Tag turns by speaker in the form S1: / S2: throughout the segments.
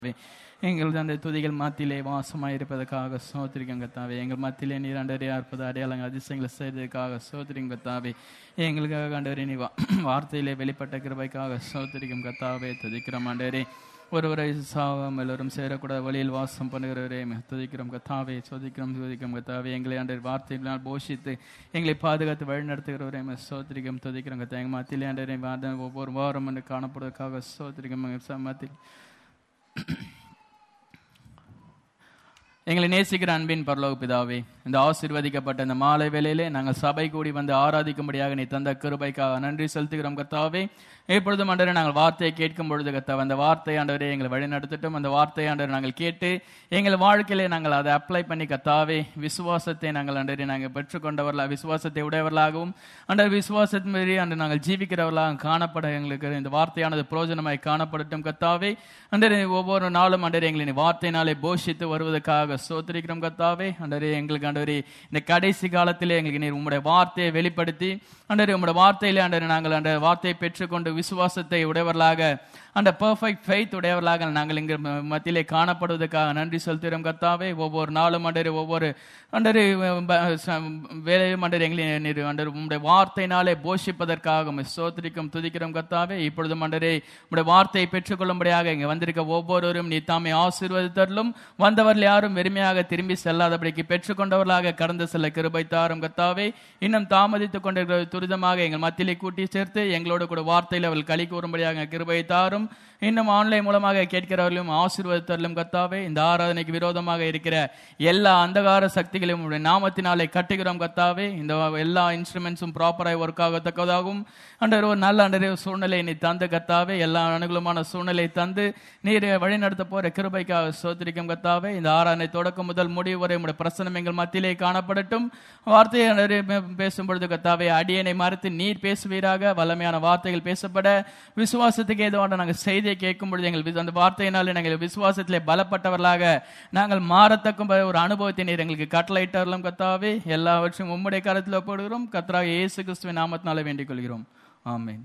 S1: எங்களது அந்த துதிகள் மத்தியிலே வாசமாய் இருப்பதற்காக சோத்திரிக்கம் கத்தாவே எங்கள் மத்தியிலே நீர் அண்டறியா இருப்பது அடையாளங்கள் அதிசயங்களை செய்ததற்காக சோத்திரிக்கம் கத்தாவே எங்களுக்காக ஆண்டவரே நீ வா- வார்த்தையிலே வெளிப்பட்ட கிருபைக்காக சோத்திரிக்கம் கத்தாவே துதிக்கிறோம் ஆண்டவரே ஒருவரை சாவாம் எல்லோரும் சேரக்கூட வழியில் வாசம் பண்ணுகிறவரே மிக துதிக்கிறோம் கத்தாவே சோதிக்கிறோம் சோதிக்கிறோம் கத்தாவே எங்களை ஆண்டவர் வார்த்தைகளால் போஷித்து எங்களை பாதுகாத்து வழிநடத்துகிறவரே மிக சோத்திரிக்கம் துதிக்கிறோம் கத்தா எங்கள் மத்தியிலே ஆண்டவரே வாத- ஒவ்வொரு வாரம் என்று காணப்படுவதற்காக சோத்திரிக்கம் மத்தியில் எங்களை நேசிக்கிற அன்பின் பரலோக பிதாவே இந்த ஆசீர்வதிக்கப்பட்ட இந்த மாலை வேளையிலே நாங்கள் சபை கூடி வந்து ஆராதிக்கும்படியாக நீ தந்த கிருபைக்காக நன்றி செலுத்துகிறோம் கத்தாவே எப்பொழுதும் ஆண்டவரே நாங்கள் வார்த்தையை கேட்கும் பொழுது கத்தாவே அந்த வார்த்தை ஆண்டவரே எங்களை வழி நடத்தட்டும் அந்த வார்த்தை ஆண்டவரை நாங்கள் கேட்டு எங்கள் வாழ்க்கையிலே நாங்கள் அதை அப்ளை பண்ணி கத்தாவே விசுவாசத்தை நாங்கள் ஆண்டவரே நாங்கள் பெற்றுக்கொண்டவர்களா விசுவாசத்தை உடையவர்களாகவும் ஆண்டவர் விசுவாசத்தின் மீறி அன்று நாங்கள் ஜீவிக்கிறவர்களாக காணப்பட எங்களுக்கு இந்த வார்த்தையானது பிரயோஜனமாய் காணப்படட்டும் கத்தாவே அண்டரே ஒவ்வொரு நாளும் அண்டரே எங்களை நீ வார்த்தையினாலே போஷித்து வருவதற்காக சோத்திரிக்கிறோம் கத்தாவே அண்டரே எங்களுக்கு ஆண்டவரே இந்த கடைசி காலத்திலே எங்களுக்கு நீர் உம்முடைய வார்த்தையை வெளிப்படுத்தி அண்டரே உம்முடைய வார்த்தையிலே அண்டரே நாங்கள் அந்த வார்த்தையை பெற்றுக்கொண்டு விசுவாசத்தை உடையவர்களாக அந்த பெர்ஃபெக்ட் ஃபெய்த் உடையவர்களாக நாங்கள் இங்கு ம- மத்தியிலே காணப்படுவதற்காக நன்றி செலுத்துகிறோம் கத்தாவே ஒவ்வொரு நாளும் அண்டரே ஒவ்வொரு அண்டரே வேலையும் அண்டரே எங்களை நீர் அண்டர் உம்முடைய வார்த்தையினாலே போஷிப்பதற்காக உம்மை ஸ்தோத்திரிக்கும் துதிக்கிறோம் கத்தாவே இப்பொழுதும் அண்டரே உம்முடைய வார்த்தையை பெற்றுக்கொள்ளும்படியாக இங்கே வந்திருக்க ஒவ்வொருவரும் நீ தாமே ஆசீர்வதித்தருளும் வந்தவர்கள் யாரும் வெறுமையாக திரும்பி செல்லாதபடிக்கு பெற்றுக்கொண்டவர்களாக கடந்து செல்ல கிருபை தாரும் கத்தாவே இன்னும் தாமதித்துக் கொண்டிருக்கிற துரிதமாக எங்கள் மத்தியிலே கூட்டி சேர்த்து எங்களோடு கூட வார்த்தையில் அவள் களி கூறும்படியாக கிருபை தாரும் இன்னும் ஆன்லைன் மூலமாக கேட்கிறவர்களும் ஆசீர்வதித்தருளும் கத்தாவே இந்த ஆராதனைக்கு விரோதமாக இருக்கிற எல்லா அந்தகார சக்திகளையும் உம்முடைய நாமத்தினாலே கட்டுகிறோம் கத்தாவே இந்த எல்லா இன்ஸ்ட்ருமெண்ட்ஸும் ப்ராப்பராக ஒர்க் ஆகத்தக்கதாகவும் அண்டர் ஒரு நல்ல அண்டர் சூழ்நிலை நீ தந்து கத்தாவே எல்லா அனுகூலமான சூழ்நிலை தந்து நீர் வழி நடத்த போற கிருபைக்காக சோத்திரிக்கும் கத்தாவே இந்த ஆராதனை தொடக்கம் முதல் முடிவு வரை உம்முடைய பிரசனம் எங்கள் மத்தியிலே காணப்படட்டும் வார்த்தையை ஆண்டவரே, பே- பேசும் பொழுது கத்தாவே அடியனை மறுத்து நீர் பேசுவீராக வல்லமையான வார்த்தைகள் பேசப்பட விசுவாசத்துக்கு ஏதுவான நாங்கள் செய்தியை கேட்கும் பொழுது எங்கள் வி- அந்த வார்த்தையினாலே நாங்கள் விசுவாசத்திலே பலப்பட்டவர்களாக நாங்கள் மாறத்தக்கும் ஒரு அனுபவத்தை நீர் எங்களுக்கு கட்டளையிட்டார்களும் கத்தாவே எல்லாவற்றையும் உம்முடைய கருத்தில் ஒப்படுகிறோம் கத்ராக இயேசு கிறிஸ்துவின் நாமத்தினாலே வேண்டிக் கொள்கிறோம் ஆமென்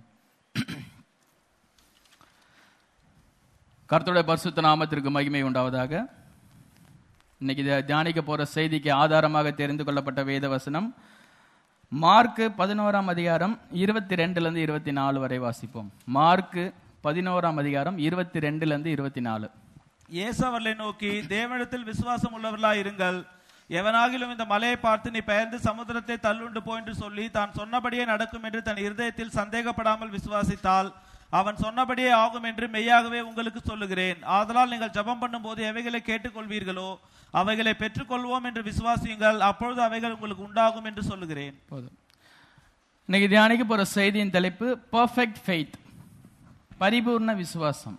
S1: கர்த்தருடைய பரிசுத்த நாமத்திற்கு மகிமை உண்டாவதாக இன்னைக்கு இதை தியானிக்க போற செய்திக்கு ஆதாரமாக தெரிந்து கொள்ளப்பட்ட வேத வசனம் மார்க்கு பதினோராம் அதிகாரம் இருபத்தி ரெண்டுல இருந்து இருபத்தி நாலு வரை வாசிப்போம் மார்க்கு பதினோராம் அதிகாரம் இருபத்தி ரெண்டுல இருந்து இருபத்தி நாலு
S2: இயேசு அவர்களை நோக்கி தேவனிடத்தில் விசுவாசம் உள்ளவர்களாய் இருங்கள் எவனாகிலும் இந்த மலையை பார்த்து நீ பெயர்ந்து சமுத்திரத்தை தள்ளுண்டு போ என்று சொல்லி தான் சொன்னபடியே நடக்கும் என்று தன் இருதயத்தில் சந்தேகப்படாமல் விசுவாசித்தால் அவன் சொன்னபடியே ஆகும் என்று மெய்யாகவே உங்களுக்கு சொல்லுகிறேன் ஆதலால் நீங்கள் ஜெபம் பண்ணும்போது எவைகளை கேட்டுக்கொள்வீர்களோ அவைகளை பெற்றுக்கொள்வோம் என்று விசுவாசியுங்கள் அப்பொழுது அவைகள் உங்களுக்கு உண்டாகும் என்று சொல்லுகிறேன்
S1: போதும் இன்னைக்கு தியானிக்க போற செய்தியின் தலைப்பு பர்ஃபெக்ட் ஃபெய்த் பரிபூர்ண விசுவாசம்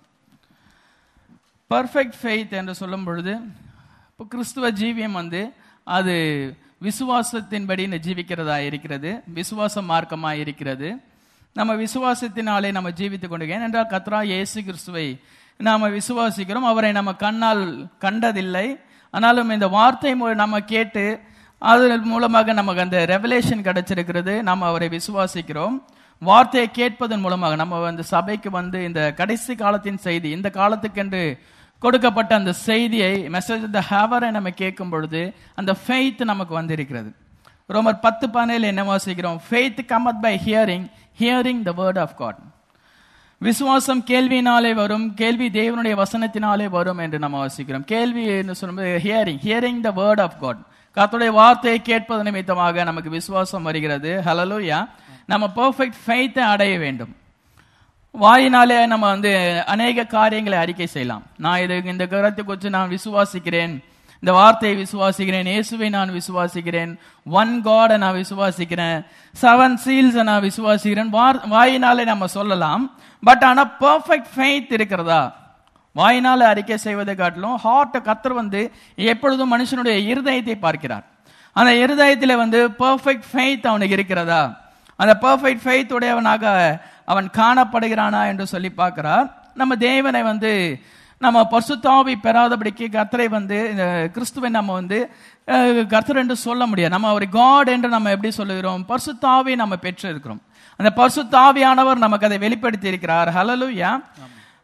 S1: பர்ஃபெக்ட் ஃபெய்த் என்று சொல்லும் பொழுது இப்போ கிறிஸ்துவ ஜீவியம் வந்து அது விசுவாசத்தின்படி இந்த ஜீவிக்கிறதா இருக்கிறது விசுவாச மார்க்கமா இருக்கிறது நம்ம விசுவாசத்தினாலே நம்ம ஜீவித்துக் கொண்டிருக்கோம் ஏனென்றால் கத்ரா இயேசு கிறிஸ்துவை நாம விசுவாசிக்கிறோம் அவரை நம்ம கண்ணால் கண்டதில்லை ஆனாலும் இந்த வார்த்தை மூலம் நம்ம கேட்டு அது மூலமாக நமக்கு அந்த ரெவலேஷன் கிடைச்சிருக்கிறது நம்ம அவரை விசுவாசிக்கிறோம் வார்த்தையை கேட்பதன் மூலமாக நம்ம வந்து சபைக்கு வந்து இந்த கடைசி காலத்தின் செய்தி இந்த காலத்துக்கென்று கொடுக்கப்பட்ட அந்த செய்தியை மெசேஜ் த ஹேவரை நம்ம கேட்கும் பொழுது அந்த ஃபெய்த் நமக்கு வந்திருக்கிறது ரோமர் பத்து பதினேழு என்ன வாசிக்கிறோம் faith cometh by hearing hearing the word of God விசுவாசம் கேள்வியினாலே வரும் கேள்வி தேவனுடைய வசனத்தினாலே வரும் என்று நம்ம வாசிக்கிறோம் கேள்வி என்று சொல்லும்போது hearing hearing the word of God கர்த்தருடைய வார்த்தையை கேட்பது நிமித்தமாக நமக்கு விசுவாசம் வருகிறது ஹலலூயா நம்ம பெர்ஃபெக்ட் ஃபெய்த்தை அடைய வேண்டும் வாயினாலே நம்ம வந்து அநேக காரியங்களை அறிக்கை செய்யலாம் நான் இது இந்த கருத்தை குறித்து நான் விசுவாசிக்கிறேன் இந்த வார்த்தையை விசுவாசிக்கிறேன் இயேசுவை நான் விசுவாசிக்கிறேன் ஒன் காடை நான் விசுவாசிக்கிறேன் செவன் சீல்ஸை நான் விசுவாசிக்கிறேன் வார்- வாயினாலே நம்ம சொல்லலாம் பட் ஆனா பெர்ஃபெக்ட் ஃபெய்த் இருக்கிறதா வாயினால அறிக்கை செய்வதை காட்டிலும் ஹார்ட் கத்தர் வந்து எப்பொழுதும் மனுஷனுடைய இருதயத்தை பார்க்கிறார் அந்த இருதயத்தில் வந்து பெர்ஃபெக்ட் ஃபெய்த் அவனுக்கு இருக்கிறதா அந்த பெர்ஃபெக்ட் ஃபெய்த் உடையவனாக அவன் காணப்படுகிறானா என்று சொல்லி பார்க்கிறார் நம்ம தேவனை வந்து நம்ம பசுத்தாவி பெறாதபடிக்கு கர்த்தரை வந்து இந்த கிறிஸ்துவை நம்ம வந்து அஹ், கர்த்தர் என்று சொல்ல முடியாது நம்ம ஒரு காட் என்று நம்ம எப்படி சொல்லுகிறோம் பரிசுத்தாவி நம்ம பெற்று இருக்கிறோம் அந்த பரிசுத்தாவியானவர் நமக்கு அதை வெளிப்படுத்தி இருக்கிறார் ஹalleluya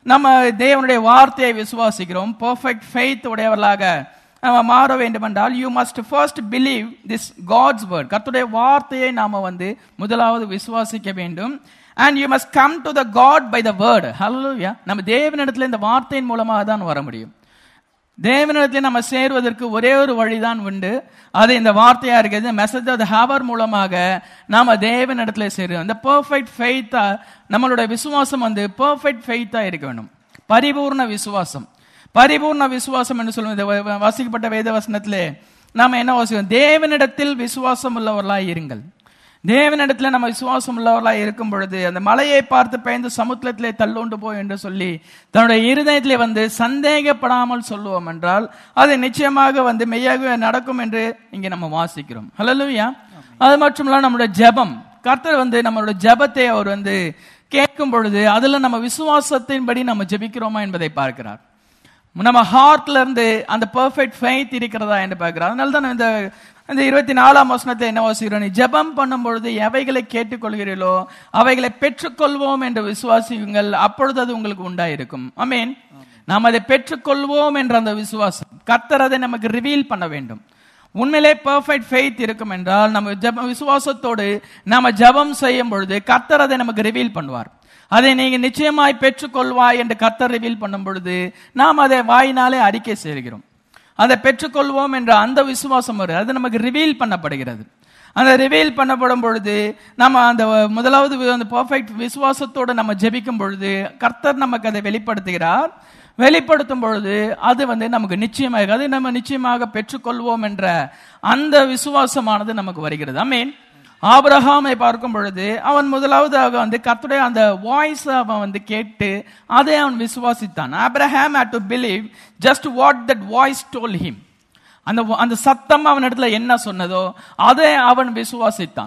S1: நம்ம தேவனுடைய வார்த்தையை விசுவாசிக்கிறோம் பெர்ஃபெக்ட் ஃபெய்த் உடையவர்களாக நம்ம மாற வேண்டும் என்றால் you must first believe this God's word கர்த்தருடைய வார்த்தையை நாம வந்து முதலாவது விசுவாசிக்க வேண்டும் and you must come to the God by the word ஹalleluya நம்ம தேவனிடத்துல இந்த வார்த்தையின் மூலமாக தான் வர முடியும் தேவனிடத்தில் நம்ம சேருவதற்கு ஒரே ஒரு வழிதான் உண்டு அது இந்த வார்த்தையா இருக்குது மெசேஜ் ஆஃப் ஹவர் மூலமாக நாம தேவனிடத்துல சேருவோம் இந்த பெர்ஃபெக்ட் ஃபெய்த்தா நம்மளுடைய விசுவாசம் வந்து பெர்ஃபெக்ட் ஃபெய்த்தா இருக்க வேண்டும் பரிபூர்ண விசுவாசம் பரிபூர்ண விசுவாசம் என்று சொல்லுவோம் இந்த வ- வாசிக்கப்பட்ட வேத வசனத்திலே நாம என்ன வாசிக்கிறோம் தேவனிடத்தில் விசுவாசம் உள்ளவர்களாய் இருங்கள் தேவனிடத்துல நம்ம விசுவாசம் உள்ளவர்களாய் இருக்கும் பொழுது அந்த மலையை பார்த்து பயந்து சமுத்திரத்திலே தள்ளுண்டு போய் என்று சொல்லி தன்னுடைய இருதயத்திலே வந்து சந்தேகப்படாமல் சொல்லுவோம் என்றால் அது நிச்சயமாக வந்து மெய்யாகவே நடக்கும் என்று இங்கே நம்ம வாசிக்கிறோம் ஹalleluya அது மட்டும் இல்ல நம்மளுடைய ஜெபம் கர்த்தர் வந்து நம்மளுடைய ஜெபத்தை அவர் வந்து கேட்கும் பொழுது அதுல நம்ம விசுவாசத்தின்படி நம்ம ஜெபிக்கிறோமா என்பதை பார்க்கிறார் நம்ம ஹார்ட்ல இருந்து அந்த பெர்ஃபெக்ட் ஃபெய்த் இருக்கிறதா என்று பார்க்கிறோம் அதனால தான் இந்த இந்த இருபத்தி நாலாம் வசனத்தை என்ன வாசிக்கிறோம் நீ ஜெபம் பண்ணும் பொழுது எவைகளை கேட்டுக்கொள்கிறீர்களோ அவைகளை பெற்றுக்கொள்வோம் என்று விசுவாசியுங்கள் அப்பொழுது அது உங்களுக்கு உண்டாயிருக்கும் அமீன் நாம் அதை பெற்றுக்கொள்வோம் என்ற அந்த விசுவாசம் கர்த்தர் அதை நமக்கு ரிவீல் பண்ண வேண்டும் உண்மையிலே பெர்ஃபெக்ட் ஃபெய்த் இருக்கும் என்றால் நம்ம ஜெப விசுவாசத்தோடு நாம ஜெபம் செய்யும் பொழுது கர்த்தர் அதை நமக்கு ரிவீல் பண்ணுவார் அதை நீங்க நிச்சயமாய் பெற்றுக்கொள்வாய் என்று கர்த்தர் ரிவீல் பண்ணும் பொழுது நாம் அதை வாயினாலே அறிக்கை செய்கிறோம் அதை பெற்றுக்கொள்வோம் என்ற அந்த விசுவாசம் வரும் அது நமக்கு ரிவீல் பண்ணப்படுகிறது அந்த ரிவீல் பண்ணப்படும் பொழுது நம்ம அந்த முதலாவது வி- அந்த பர்ஃபெக்ட் விசுவாசத்தோடு நம்ம ஜெபிக்கும் பொழுது கர்த்தர் நமக்கு அதை வெளிப்படுத்துகிறார் வெளிப்படுத்தும் பொழுது அது வந்து நமக்கு நிச்சயமாக அது நம்ம நிச்சயமாக பெற்றுக்கொள்வோம் என்ற அந்த விசுவாசமானது நமக்கு வருகிறது ஐ மீன் ஆபிரகாமை பார்க்கும் பொழுது அவன் முதலாவதாக வந்து கர்த்தருடைய அந்த வாய்ஸ் அவன் வந்து கேட்டு அதை அவன் விசுவாசித்தான் Abraham had to believe just what that voice told him அந்த அந்த சத்தம் அவன் இடத்துல என்ன சொன்னதோ அதை அவன் விசுவாசித்தான்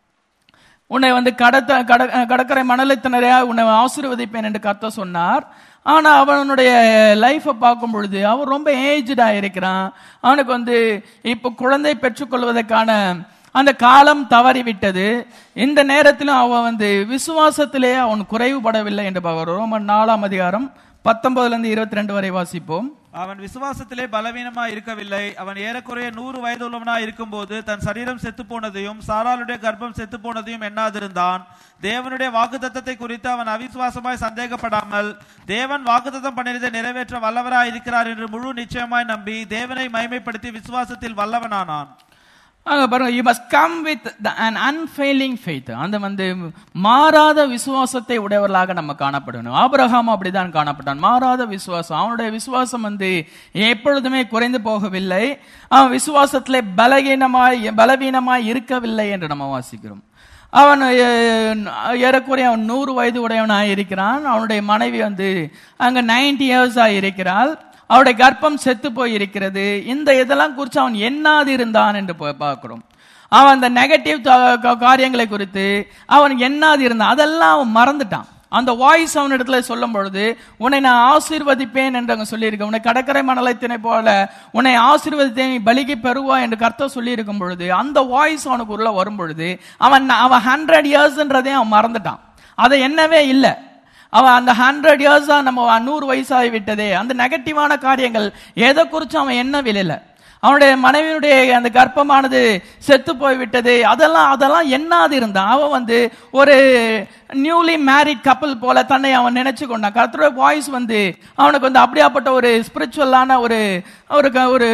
S1: உன்னை வந்து கடத்த கட கடற்கரை மணலத்தினரையா உன்னை ஆசீர்வதிப்பேன் என்று கத்த சொன்னார் ஆனா அவனுடைய லைஃபை பார்க்கும் பொழுது அவன் ரொம்ப ஏஜ்டா இருக்கிறான் அவனுக்கு வந்து இப்போ குழந்தை பெற்றுக்கொள்வதற்கான அந்த காலம் தவறிவிட்டது இந்த நேரத்திலும் அவன் வந்து விசுவாசத்திலே அவன் குறைவுபடவில்லை என்று பார்க்கிறோம் ரோமன் நாலாம் அதிகாரம் பத்தொன்பதுல இருந்து இருபத்தி ரெண்டு வரை வாசிப்போம்
S2: அவன் விசுவாசத்திலே பலவீனமா இருக்கவில்லை அவன் ஏறக்குறைய நூறு வயதுள்ளவனா இருக்கும்போது தன் சரீரம் செத்து போனதையும் சாராளுடைய கர்ப்பம் செத்து போனதையும் எண்ணாதிருந்தான் தேவனுடைய வாக்குத்தத்தத்தை குறித்து அவன் அவிசுவாசமாய் சந்தேகப்படாமல் தேவன் வாக்குத்தத்தம் பண்ணினதை நிறைவேற்ற வல்லவராய் இருக்கிறார் என்று முழு நிச்சயமாய் நம்பி தேவனை மைமைப்படுத்தி விசுவாசத்தில் வல்லவனானான்
S1: அங்க பாருங்க you must come with an unfailing faith அந்த வந்து மாறாத விசுவாசத்தை உடையவர்களாக நம்ம காணப்படணும் ஆபிரகாம் அப்படிதான் காணப்பட்டான் மாறாத விசுவாசம் அவனுடைய விசுவாசம் வந்து எப்பொழுதுமே குறைந்து போகவில்லை அவன் விசுவாசத்திலே பலகீனமாய் பலவீனமாய் இருக்கவில்லை என்று நம்ம வாசிக்கிறோம் அவன் அஹ், ஏறக்குறைய அவன் நூறு வயது உடையவனாய் இருக்கிறான் அவனுடைய மனைவி வந்து அங்க நைன்டி இயர்ஸ் இருக்கிறாள் அவருடைய கர்ப்பம் செத்து போய் இருக்கிறது இந்த இதெல்லாம் குறித்து அவன் எண்ணாது இருந்தான் என்று பா- பார்க்கிறோம் அவன் அந்த நெகட்டிவ் காரியங்களை குறித்து அவன் எண்ணாது இருந்தான் அதெல்லாம் அவன் மறந்துட்டான் அந்த வாய்ஸ் அவனிடத்துல சொல்லும் பொழுது உன்னை நான் ஆசீர்வதிப்பேன் என்று அங்க சொல்லியிருக்க உன்னை கடற்கரை மணலத்தினை போல உன்னை ஆசீர்வதித்தேன் நீ பலிக்கு பெறுவா என்று கர்த்தர் சொல்லியிருக்கும் பொழுது அந்த வாய்ஸ் அவனுக்கு உள்ள வரும் பொழுது அவன் அவன் ஹண்ட்ரட் இயர்ஸ்ன்றதே அவன் மறந்துட்டான் அதை என்னவே இல்லை அவன் அந்த ஹண்ட்ரட் இயர்ஸா நம்ம நூறு வயசாகி விட்டதே அந்த நெகட்டிவான காரியங்கள் எதை குறித்து அவன் என்ன விளையல அவனுடைய மனைவியுடைய அந்த கர்ப்பமானது செத்து போய் விட்டது அதெல்லாம் அதெல்லாம் எண்ணாது இருந்தான் அவன் வந்து ஒரு நியூலி மேரிட் கப்பல் போல தன்னை அவன் நினைச்சு கொண்டான் கர்த்தருடைய வாய்ஸ் வந்து அவனுக்கு வந்து அப்படியாப்பட்ட ஒரு ஸ்பிரிச்சுவலான ஒரு ஒரு க- ஒரு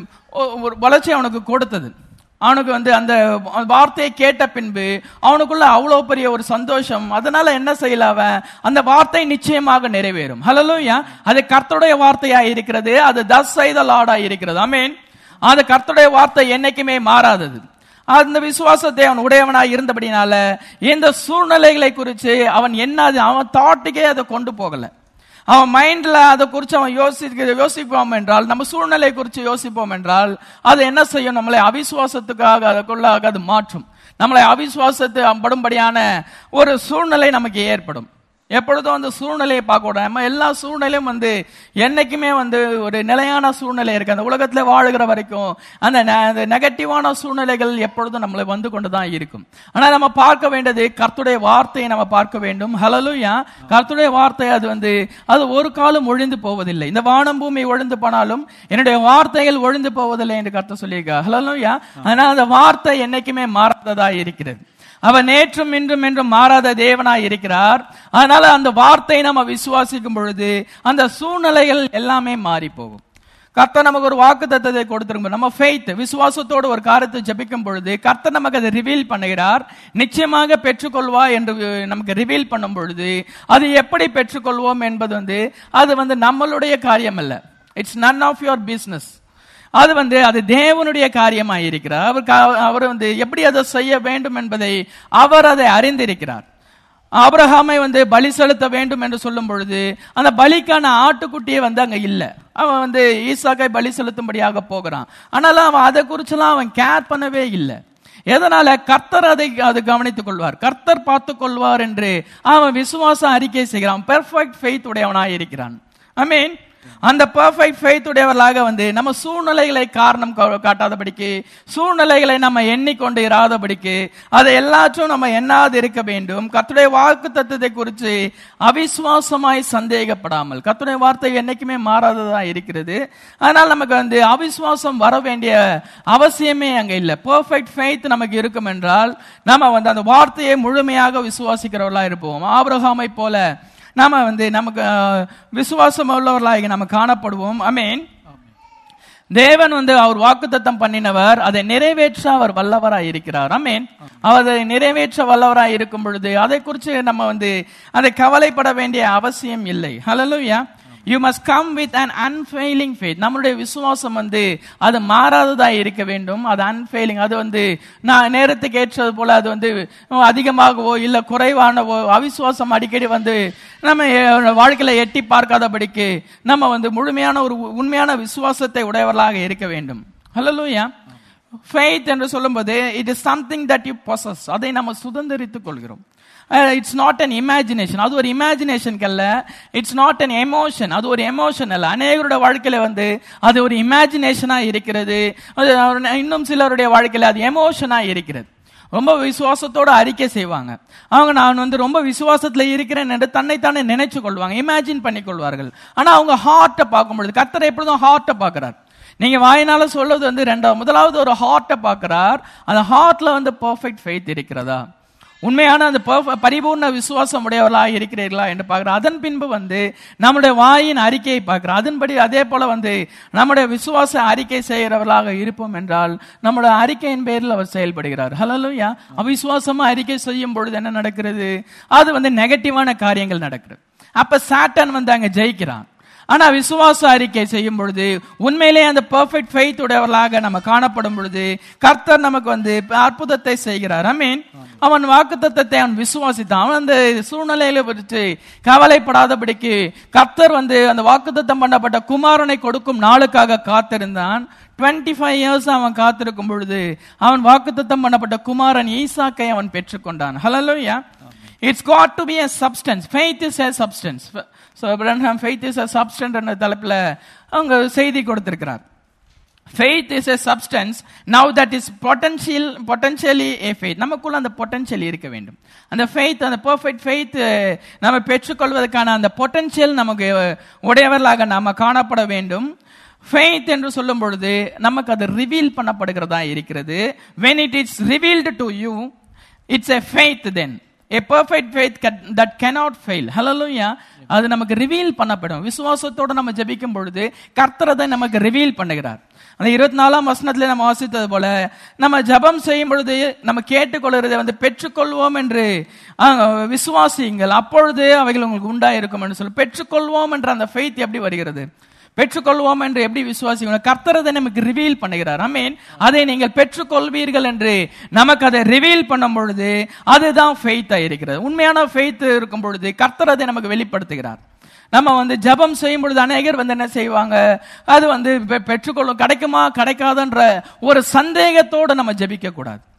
S1: ஒரு வளர்ச்சி அவனுக்கு கொடுத்தது அவனுக்கு வந்து அந்த வார்த்தையை கேட்ட பின்பு அவனுக்குள்ள அவ்வளவு பெரிய ஒரு சந்தோஷம் அதனால என்ன செய்யல அவன் அந்த வார்த்தை நிச்சயமாக நிறைவேறும் ஹலலூயா அது கர்த்தருடைய வார்த்தையா இருக்கிறது அது தஸ் செய்த லாடா இருக்கிறது ஆமீன் அது கர்த்தருடைய வார்த்தை என்னைக்குமே மாறாதது அந்த விசுவாசத்தை அவன் உடையவனாய் இருந்தபடினால இந்த சூழ்நிலைகளை குறித்து அவன் என்ன அவன் தாட்டுக்கே அதை கொண்டு போகல அவன் மைண்ட்ல அதை குறித்து அவன் யோசிக்க யோசிப்போம் என்றால் நம்ம சூழ்நிலை குறித்து யோசிப்போம் என்றால் அது என்ன செய்யும் நம்மளை அவிசுவாசத்துக்காக அதுக்குள்ளாக அது மாற்றும் நம்மளை அவிசுவாசத்து படும்படியான ஒரு சூழ்நிலை நமக்கு ஏற்படும் எப்பொழுதும் அந்த சூழ்நிலையை பார்க்க கூடாது நம்ம எல்லா சூழ்நிலையும் வந்து என்னைக்குமே வந்து ஒரு நிலையான சூழ்நிலை இருக்கு அந்த உலகத்துல வாழுகிற வரைக்கும் அந்த நெ- அந்த நெகட்டிவான சூழ்நிலைகள் எப்பொழுதும் நம்மளை வந்து கொண்டு தான் இருக்கும் ஆனா நம்ம பார்க்க வேண்டியது கர்த்துடைய வார்த்தையை நம்ம பார்க்க வேண்டும் ஹலலுயா கர்த்துடைய வார்த்தை அது வந்து அது ஒரு காலம் ஒழிந்து போவதில்லை இந்த வானம் பூமி ஒழிந்து போனாலும் என்னுடைய வார்த்தைகள் ஒழிந்து போவதில்லை என்று கர்த்தர் சொல்லியிருக்கார் ஹலலுயா அதனால அந்த வார்த்தை என்னைக்குமே மாறாததா இருக்கிறது அவர் நேற்றும் இன்றும் என்றும் மாறாத தேவனாய் இருக்கிறார் அதனால அந்த வார்த்தையை நம்ம விசுவாசிக்கும் பொழுது அந்த சூழ்நிலைகள் எல்லாமே மாறி போகும் கர்த்தர் நமக்கு ஒரு வாக்கு தத்தத்தை கொடுத்திருக்கும் நம்ம ஃபெய்த் விசுவாசத்தோடு ஒரு காரியத்தை ஜெபிக்கும் பொழுது கர்த்தர் நமக்கு அதை ரிவீல் பண்ணுகிறார் நிச்சயமாக பெற்றுக்கொள்வா என்று நமக்கு ரிவீல் பண்ணும் பொழுது அது எப்படி பெற்றுக்கொள்வோம் என்பது வந்து அது வந்து நம்மளுடைய காரியம் அல்ல it's none of your business அது வந்து அது தேவனுடைய காரியமாக இருக்கிறார் அவர் கா- அவர் வந்து எப்படி அதை செய்ய வேண்டும் என்பதை அவர் அதை அறிந்திருக்கிறார் ஆபிரகாமை வந்து பலி செலுத்த வேண்டும் என்று சொல்லும் பொழுது அந்த பலிக்கான ஆட்டுக்குட்டியே வந்து அங்க இல்ல அவன் வந்து ஈசாக்கை பலி செலுத்தும்படியாக போகிறான் ஆனாலும் அவன் அதை குறிச்செல்லாம் அவன் கேர் பண்ணவே இல்லை எதனால கர்த்தர் அதை அது கவனித்துக் கொள்வார் கர்த்தர் பார்த்துக் கொள்வார் என்று அவன் விசுவாசம் அறிக்கை செய்கிறான் பெர்ஃபெக்ட் ஃபெய்த் உடையவனாய் இருக்கிறான் ஐ மீன் அந்த பெர்ஃபெக்ட் ஃபெய்த் உடையவர்களாக வந்து நம்ம சூழ்நிலைகளை காரணம் கா- காட்டாதபடிக்கு சூழ்நிலைகளை நம்ம எண்ணிக்கொண்டு இராதபடிக்கு அதை எல்லாற்றும் நம்ம எண்ணாது இருக்க வேண்டும் கர்த்தருடைய வாக்கு தத்துவத்தை குறித்து அவிசுவாசமாய் சந்தேகப்படாமல் கர்த்தருடைய வார்த்தை என்னைக்குமே மாறாததா இருக்கிறது அதனால் நமக்கு வந்து அவிசுவாசம் வர வேண்டிய அவசியமே அங்க இல்லை பெர்ஃபெக்ட் ஃபெய்த் நமக்கு இருக்கும் என்றால் நம்ம வந்து அந்த வார்த்தையை முழுமையாக விசுவாசிக்கிறவர்களா இருப்போம் ஆபிரகாமை போல நாம வந்து நமக்கு அஹ், விசுவாசம் உள்ளவர்களாக நம்ம காணப்படுவோம் ஐ மீன் தேவன் வந்து அவர் வாக்குத்தத்தம் பண்ணினவர் அதை நிறைவேற்ற அவர் வல்லவராய் இருக்கிறார் அமேன் அவர் அதை நிறைவேற்ற வல்லவராய் இருக்கும் பொழுது அதை குறித்து நம்ம வந்து அதை கவலைப்பட வேண்டிய அவசியம் இல்லை ஹalleluya you must come with an unfailing faith நம்மளுடைய விசுவாசம் வந்து அது மாறாததா இருக்க வேண்டும் அது அன்ஃபெயிலிங் அது வந்து நான் நேரத்துக்கு ஏற்றது போல அது வந்து அதிகமாகவோ இல்ல குறைவானவோ அவிசுவாசம் அடிக்கடி வந்து நம்ம எ- வாழ்க்கையில எட்டி பார்க்காதபடிக்கு நம்ம வந்து முழுமையான ஒரு உ- உண்மையான விசுவாசத்தை உடையவர்களாக இருக்க வேண்டும் ஹalleluya ஃபெய்த் என்று சொல்லும்போது it is something that you possess அதை நம்ம சுதந்திரித்துக் கொள்கிறோம் இட்ஸ் நாட் அன் இமேஜினேஷன் அது ஒரு இமேஜினேஷன் அல்ல இட்ஸ் நாட் அன் எமோஷன் அது ஒரு எமோஷன் அல்ல அநேகருடைய வாழ்க்கையில வந்து அது ஒரு இமேஜினேஷனா இருக்கிறது அது இன்னும் சிலருடைய வாழ்க்கையில அது எமோஷனா இருக்கிறது ரொம்ப விசுவாசத்தோட அறிக்கை செய்வாங்க அவங்க நான் வந்து ரொம்ப விசுவாசத்துல இருக்கிறேன் என்று தன்னைத்தானே நினைச்சு கொள்வாங்க இமேஜின் பண்ணி கொள்வார்கள் ஆனா அவங்க ஹார்ட்டை பார்க்கும்பொழுது கர்த்தர் எப்பொழுதும் ஹார்ட்டை பார்க்கிறார் நீங்க வாயினால சொல்றது வந்து ரெண்டாவது முதலாவது ஒரு ஹார்ட்டை பார்க்கிறார் அந்த ஹார்ட்ல வந்து பெர்ஃபெக்ட் ஃபெய்த் இருக்கிறதா உண்மையான அந்த perfect- பரிபூர்ண விசுவாசம் உடையவர்களாக இருக்கிறீர்களா என்று பார்க்கிறோம் அதன் பின்பு வந்து நம்முடைய வாயின் அறிக்கையை பார்க்கிறோம் அதன்படி அதே போல வந்து நம்முடைய விசுவாச அறிக்கை செய்கிறவர்களாக இருப்போம் என்றால் நம்முடைய அறிக்கையின் பேரில் அவர் செயல்படுகிறார் ஹலலுயா அவிசுவாசமா அறிக்கை செய்யும் பொழுது என்ன நடக்கிறது அது வந்து நெகட்டிவான காரியங்கள் நடக்கிறது அப்ப சாட்டன் வந்து அங்க ஜெயிக்கிறான் ஆனா விசுவாச அறிக்கை செய்யும் பொழுது உண்மையிலே அந்த பெர்ஃபெக்ட் ஃபெய்த் உடையவர்களாக நம்ம காணப்படும் பொழுது கர்த்தர் நமக்கு வந்து அற்புதத்தை செய்கிறார் ஐ மீன் அவன் வாக்குத்தத்தத்தை அவன் விசுவாசித்தான் அவன் அந்த சூழ்நிலையில குறித்து கவலைப்படாதபடிக்கு கர்த்தர் வந்து அந்த வாக்குத்தத்தம் பண்ணப்பட்ட குமாரனை கொடுக்கும் நாளுக்காக காத்திருந்தான் 25 ஃபைவ் இயர்ஸ் அவன் காத்திருக்கும் பொழுது அவன் வாக்குத்தத்தம் பண்ணப்பட்ட குமாரன் ஈசாக்கை அவன் பெற்றுக்கொண்டான் hallelujah it's got to be a substance faith is a substance so abraham faith is a substance என்ற தலைப்புல அவங்க செய்தி கொடுத்திருக்கிறார் faith is a substance now that is potential potentially a faith நமக்குள்ள அந்த potential இருக்க வேண்டும் அந்த faith அந்த perfect faith அஹ், நம்ம பெற்றுக்கொள்வதற்கான அந்த potential நமக்கு அஹ், உடையவர்களாக நாம காணப்பட வேண்டும் faith என்று சொல்லும் பொழுது நமக்கு அது ரிவீல் பண்ணப்படுகிறதா இருக்கிறது when it is revealed to you it's a faith then a perfect faith can- that cannot fail hallelujah அது நமக்கு ரிவீல் பண்ணப்படும் விசுவாசத்தோட நம்ம ஜெபிக்கும் பொழுது கர்த்தர் அதை நமக்கு ரிவீல் பண்ணுகிறார் அந்த இருபத்தி நாலாம் வசனத்துல நம்ம வாசித்தது போல நம்ம ஜெபம் செய்யும் பொழுது நம்ம கேட்டுக்கொள்கிறதை வந்து பெற்றுக்கொள்வோம் என்று ஆஹ், விசுவாசியுங்கள் அப்பொழுது அவைகள் உங்களுக்கு உண்டாயிருக்கும் என்று சொல்லி பெற்றுக்கொள்வோம் என்ற அந்த ஃபெய்த் எப்படி வருகிறது பெற்றுக்கொள்வோம் என்று எப்படி விசுவாசிக்கணும் கர்த்தர் அதை நமக்கு ரிவீல் பண்ணுகிறார் அமீன் அதை நீங்கள் பெற்றுக்கொள்வீர்கள் என்று நமக்கு அதை ரிவீல் பண்ணும் பொழுது அதுதான் ஃபெய்த்தா இருக்கிறது உண்மையான ஃபெய்த் இருக்கும் பொழுது கர்த்தர் அதை நமக்கு வெளிப்படுத்துகிறார் நம்ம வந்து ஜெபம் செய்யும் பொழுது அநேகர் வந்து என்ன செய்வாங்க அது வந்து பெ- பெற்றுக்கொள்ளும் கிடைக்குமா கிடைக்காதுன்ற ஒரு சந்தேகத்தோடு நம்ம ஜெபிக்க கூடாது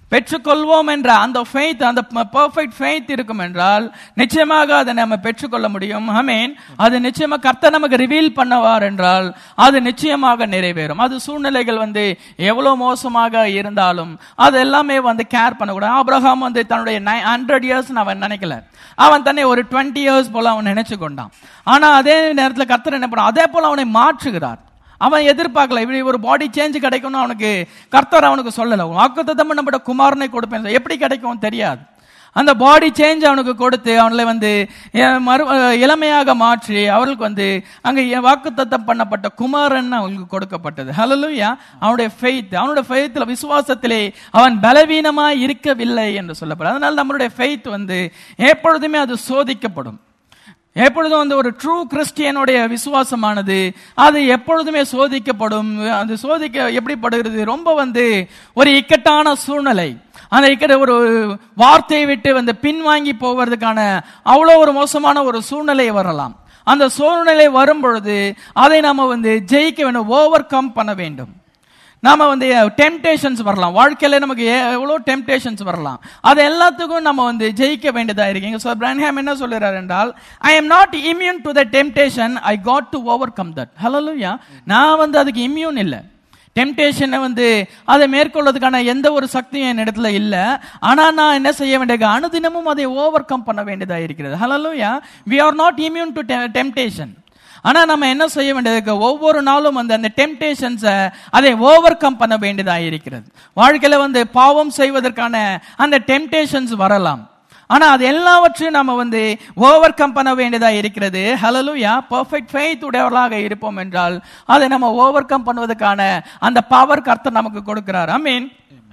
S1: பெற்றுக்கொள்வோம் என்ற அந்த ஃபெய்த் அந்த பெர்ஃபெக்ட் ஃபெய்த் இருக்கும் என்றால் நிச்சயமாக அதை நம்ம பெற்றுக்கொள்ள முடியும் அமீன் அது நிச்சயமா கர்த்தர் நமக்கு ரிவீல் பண்ணவார் என்றால் அது நிச்சயமாக நிறைவேறும் அது சூழ்நிலைகள் வந்து எவ்வளவு மோசமாக இருந்தாலும் அது எல்லாமே வந்து கேர் பண்ணக்கூடாது ஆபிரகாம் வந்து தன்னுடைய ஹண்ட்ரட் இயர்ஸ் அவன் நினைக்கல அவன் தன்னை ஒரு டுவெண்ட்டி இயர்ஸ் போல அவன் நினைச்சு கொண்டான் ஆனா அதே நேரத்தில் கர்த்தர் என்ன பண்ணான் அதே போல அவனை மாற்றுகிறார் அவன் எதிர்பார்க்கல இப்படி ஒரு பாடி சேஞ்ச் கிடைக்கும்னு அவனுக்கு கர்த்தர் அவனுக்கு சொல்லல வாக்குத்தத்தம் நம்மட குமாரனை கொடுப்பேன் எப்படி கிடைக்கும் தெரியாது அந்த பாடி சேஞ்ச் அவனுக்கு கொடுத்து அவனை வந்து அஹ், மறு அஹ், இளமையாக மாற்றி அவர்களுக்கு வந்து அங்க வாக்குத்தத்தம் பண்ணப்பட்ட குமாரன் அவனுக்கு கொடுக்கப்பட்டது ஹalleluya அவனுடைய ஃபெய்த் அவனுடைய ஃபெய்த்ல விசுவாசத்திலே அவன் பலவீனமாய் இருக்கவில்லை என்று சொல்லப்படும் அதனால நம்மளுடைய ஃபெய்த் வந்து எப்பொழுதுமே அது சோதிக்கப்படும் எப்பொழுதும் வந்து ஒரு ட்ரூ கிறிஸ்டியனுடைய விசுவாசமானது அது எப்பொழுதுமே சோதிக்கப்படும் அது சோதிக்க எப்படிப்படுகிறது ரொம்ப வந்து ஒரு இக்கட்டான சூழ்நிலை அந்த இக்கட்ட ஒரு வார்த்தையை விட்டு வந்து பின்வாங்கி போவதற்கான அவ்வளோ ஒரு மோசமான ஒரு சூழ்நிலை வரலாம் அந்த சூழ்நிலை வரும் பொழுது அதை நாம வந்து ஜெயிக்க வேண்டும் ஓவர் கம் பண்ண வேண்டும் நாம வந்து டெம்டேஷன்ஸ் வரலாம் வாழ்க்கையில நமக்கு எவ்வளோ டெம்டேஷன்ஸ் வரலாம் அது எல்லாத்துக்கும் நம்ம வந்து ஜெயிக்க வேண்டியதா இருக்கீங்க ஸோ பிரன்ஹாம் என்ன சொல்லுறாரு என்றால் I am not immune to the temptation I got to overcome that hallelujah நான் வந்து அதுக்கு இம்யூன் இல்லை டெம்டேஷனை வந்து அதை மேற்கொள்வதற்கான எந்த ஒரு சக்தியும் என் இடத்துல இல்லை ஆனா நான் என்ன செய்ய வேண்டிய அனுதினமும் அதை ஓவர் கம் பண்ண வேண்டியதா இருக்கிறது hallelujah we are not immune to temptation ஆனா நம்ம என்ன செய்ய வேண்டியது ஒவ்வொரு நாளும் வந்து அந்த டெம்டேஷன்ஸை அதை ஓவர் கம் பண்ண வேண்டியதா இருக்கிறது வாழ்க்கையில வந்து பாவம் செய்வதற்கான அந்த டெம்டேஷன்ஸ் வரலாம் ஆனா அது எல்லாவற்றையும் நம்ம வந்து ஓவர் கம் பண்ண வேண்டியதா இருக்கிறது ஹலலுயா பர்ஃபெக்ட் ஃபெய்த் உடையவர்களாக இருப்போம் என்றால் அதை நம்ம ஓவர் கம் பண்ணுவதற்கான அந்த பவர் கர்த்தர் நமக்கு கொடுக்கிறார் ஐ மீன்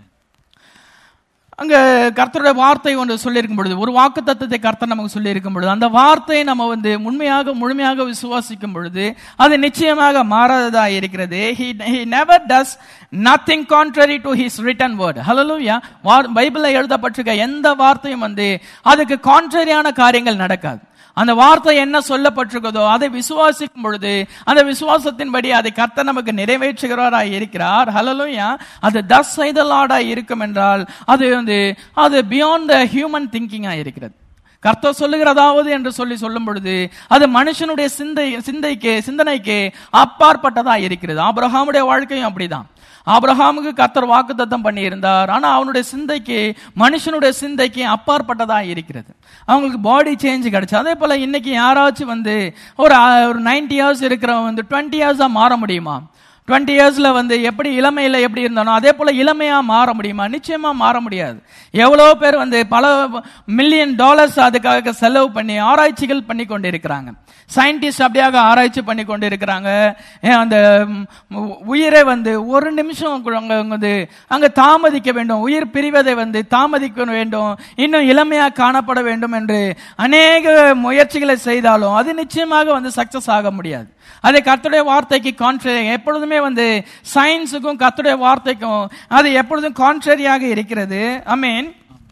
S1: அங்க கர்த்தருடைய வார்த்தை ஒன்று சொல்லியிருக்கும் பொழுது ஒரு வாக்கு தத்துவத்தை கர்த்தர் நமக்கு சொல்லியிருக்கும் பொழுது அந்த வார்த்தையை நம்ம வந்து உண்மையாக முழுமையாக விசுவாசிக்கும் பொழுது அது நிச்சயமாக மாறாததா இருக்கிறது he he never does nothing contrary to his written word hallelujah பைபிள்ல எழுதப்பட்டிருக்க எந்த வார்த்தையும் வந்து அதுக்கு கான்ட்ரரியான காரியங்கள் நடக்காது அந்த வார்த்தை என்ன சொல்லப்பட்டிருக்கிறதோ அதை விசுவாசிக்கும் பொழுது அந்த விசுவாசத்தின்படி அதை கர்த்தர் நமக்கு நிறைவேற்றுகிறாராய் இருக்கிறார் ஹலலுயா அது தஸ் செய்தலாடா இருக்கும் என்றால் அது வந்து அது பியாண்ட் த ஹியூமன் திங்கிங்கா இருக்கிறது கர்த்தர் சொல்லுகிறதாவது என்று சொல்லி சொல்லும் பொழுது அது மனுஷனுடைய சிந்தை சிந்தைக்கு சிந்தனைக்கு அப்பாற்பட்டதா இருக்கிறது ஆபிரகாமுடைய வாழ்க்கையும் அப்படிதான் ஆபிரகாமுக்கு கர்த்தர் வாக்குத்தத்தம் பண்ணி இருந்தார் ஆனா அவனுடைய சிந்தைக்கு மனுஷனுடைய சிந்தைக்கு அப்பாற்பட்டதா இருக்கிறது அவங்களுக்கு பாடி சேஞ்ச் கிடைச்சு அதே போல இன்னைக்கு யாராச்சும் வந்து ஒரு அஹ், ஒரு நைன்டி இயர்ஸ் இருக்கிறவன் வந்து டுவெண்ட்டி இயர்ஸா மாற முடியுமா டுவெண்ட்டி இயர்ஸ்ல வந்து எப்படி இளமையில எப்படி இருந்தானோ அதே போல இளமையா மாற முடியுமா நிச்சயமா மாற முடியாது எவ்வளோ பேர் வந்து பல மில்லியன் டாலர்ஸ் அதுக்காக செலவு பண்ணி ஆராய்ச்சிகள் பண்ணி கொண்டிருக்கிறாங்க சயின்டிஸ்ட் அப்படியாக ஆராய்ச்சி பண்ணி கொண்டிருக்கிறாங்க ஏன் அந்த ம், உயிரை வந்து ஒரு நிமிஷம் கூட அங்க வந்து அங்க தாமதிக்க வேண்டும் உயிர் பிரிவதை வந்து தாமதிக்க வேண்டும் இன்னும் இளமையா காணப்பட வேண்டும் என்று அநேக முயற்சிகளை செய்தாலும் அது நிச்சயமாக வந்து சக்சஸ் ஆக முடியாது அதை கர்த்தருடைய வார்த்தைக்கு கான்ட்ரரி எப்பொழுதுமே வந்து சயின்ஸுக்கும் கர்த்தருடைய வார்த்தைக்கும் அது எப்பொழுதும் கான்ட்ரரியாக இருக்கிறது ஐ மீன்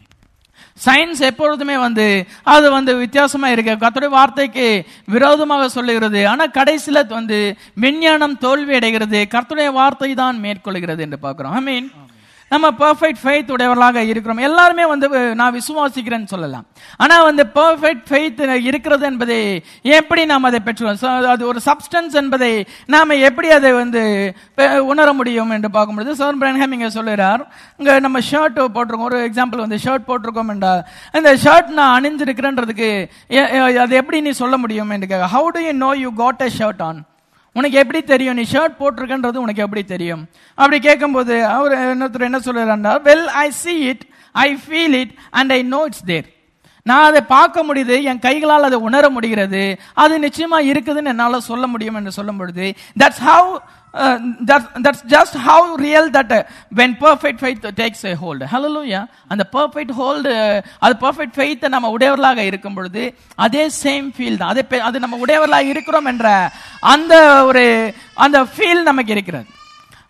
S1: சயின்ஸ் எப்பொழுதுமே வந்து அது வந்து வித்தியாசமா இருக்கு கர்த்தருடைய வார்த்தைக்கு விரோதமாக சொல்லுகிறது ஆனா கடைசியில வந்து விஞ்ஞானம் தோல்வி அடைகிறது கர்த்தருடைய வார்த்தை தான் மேற்கொள்கிறது என்று பார்க்கிறோம் ஐ மீன் நம்ம பர்ஃபெக்ட் ஃபெய்த் உடையவர்களாக இருக்கிறோம் எல்லாருமே வந்து நான் விசுவாசிக்கிறேன்னு சொல்லலாம் ஆனா வந்து பர்ஃபெக்ட் ஃபெய்த் இருக்கிறது என்பதை எப்படி நாம் அதை பெற்றுவோம் So, அது ஒரு சப்ஸ்டன்ஸ் என்பதை நாம எப்படி அதை வந்து பெ- உணர முடியும் என்று பார்க்கும்பொழுது சோர் பிரன்ஹாம் இங்க சொல்லுறார் இங்க நம்ம ஷர்ட் போட்டிருக்கோம் ஒரு எக்ஸாம்பிள் வந்து ஷர்ட் போட்டிருக்கோம் என்றால் அந்த ஷர்ட் நான் அணிஞ்சிருக்கிறேன்றதுக்கு எ- எ- அது எப்படி நீ சொல்ல முடியும் என்று கேட்க how do you know you got a shirt on உனக்கு எப்படி தெரியும் நீ ஷர்ட் போட்டிருக்கன்றது உனக்கு எப்படி தெரியும் அப்படி கேட்கும்போது அவர் இன்னொருத்தர் என்ன சொல்றாருன்னா well I see it I feel it and I know it's there நான் அதை பார்க்க முடியுது என் கைகளால் அதை உணர முடிகிறது அது நிச்சயமா இருக்குதுன்னு என்னால சொல்ல முடியும் என்று சொல்லும் பொழுது that's how that's just how real that when perfect faith takes a hold hallelujah அந்த பர்ஃபெக்ட் ஹோல்டு அது பர்ஃபெக்ட் ஃபெய்த்தை நம்ம உடையவர்களாக இருக்கும் பொழுது அதே சேம் ஃபீல் தான் அதே பெ- அது நம்ம உடையவர்களாக இருக்கிறோம் என்ற அந்த ஒரு அந்த ஃபீல் நமக்கு இருக்கிறது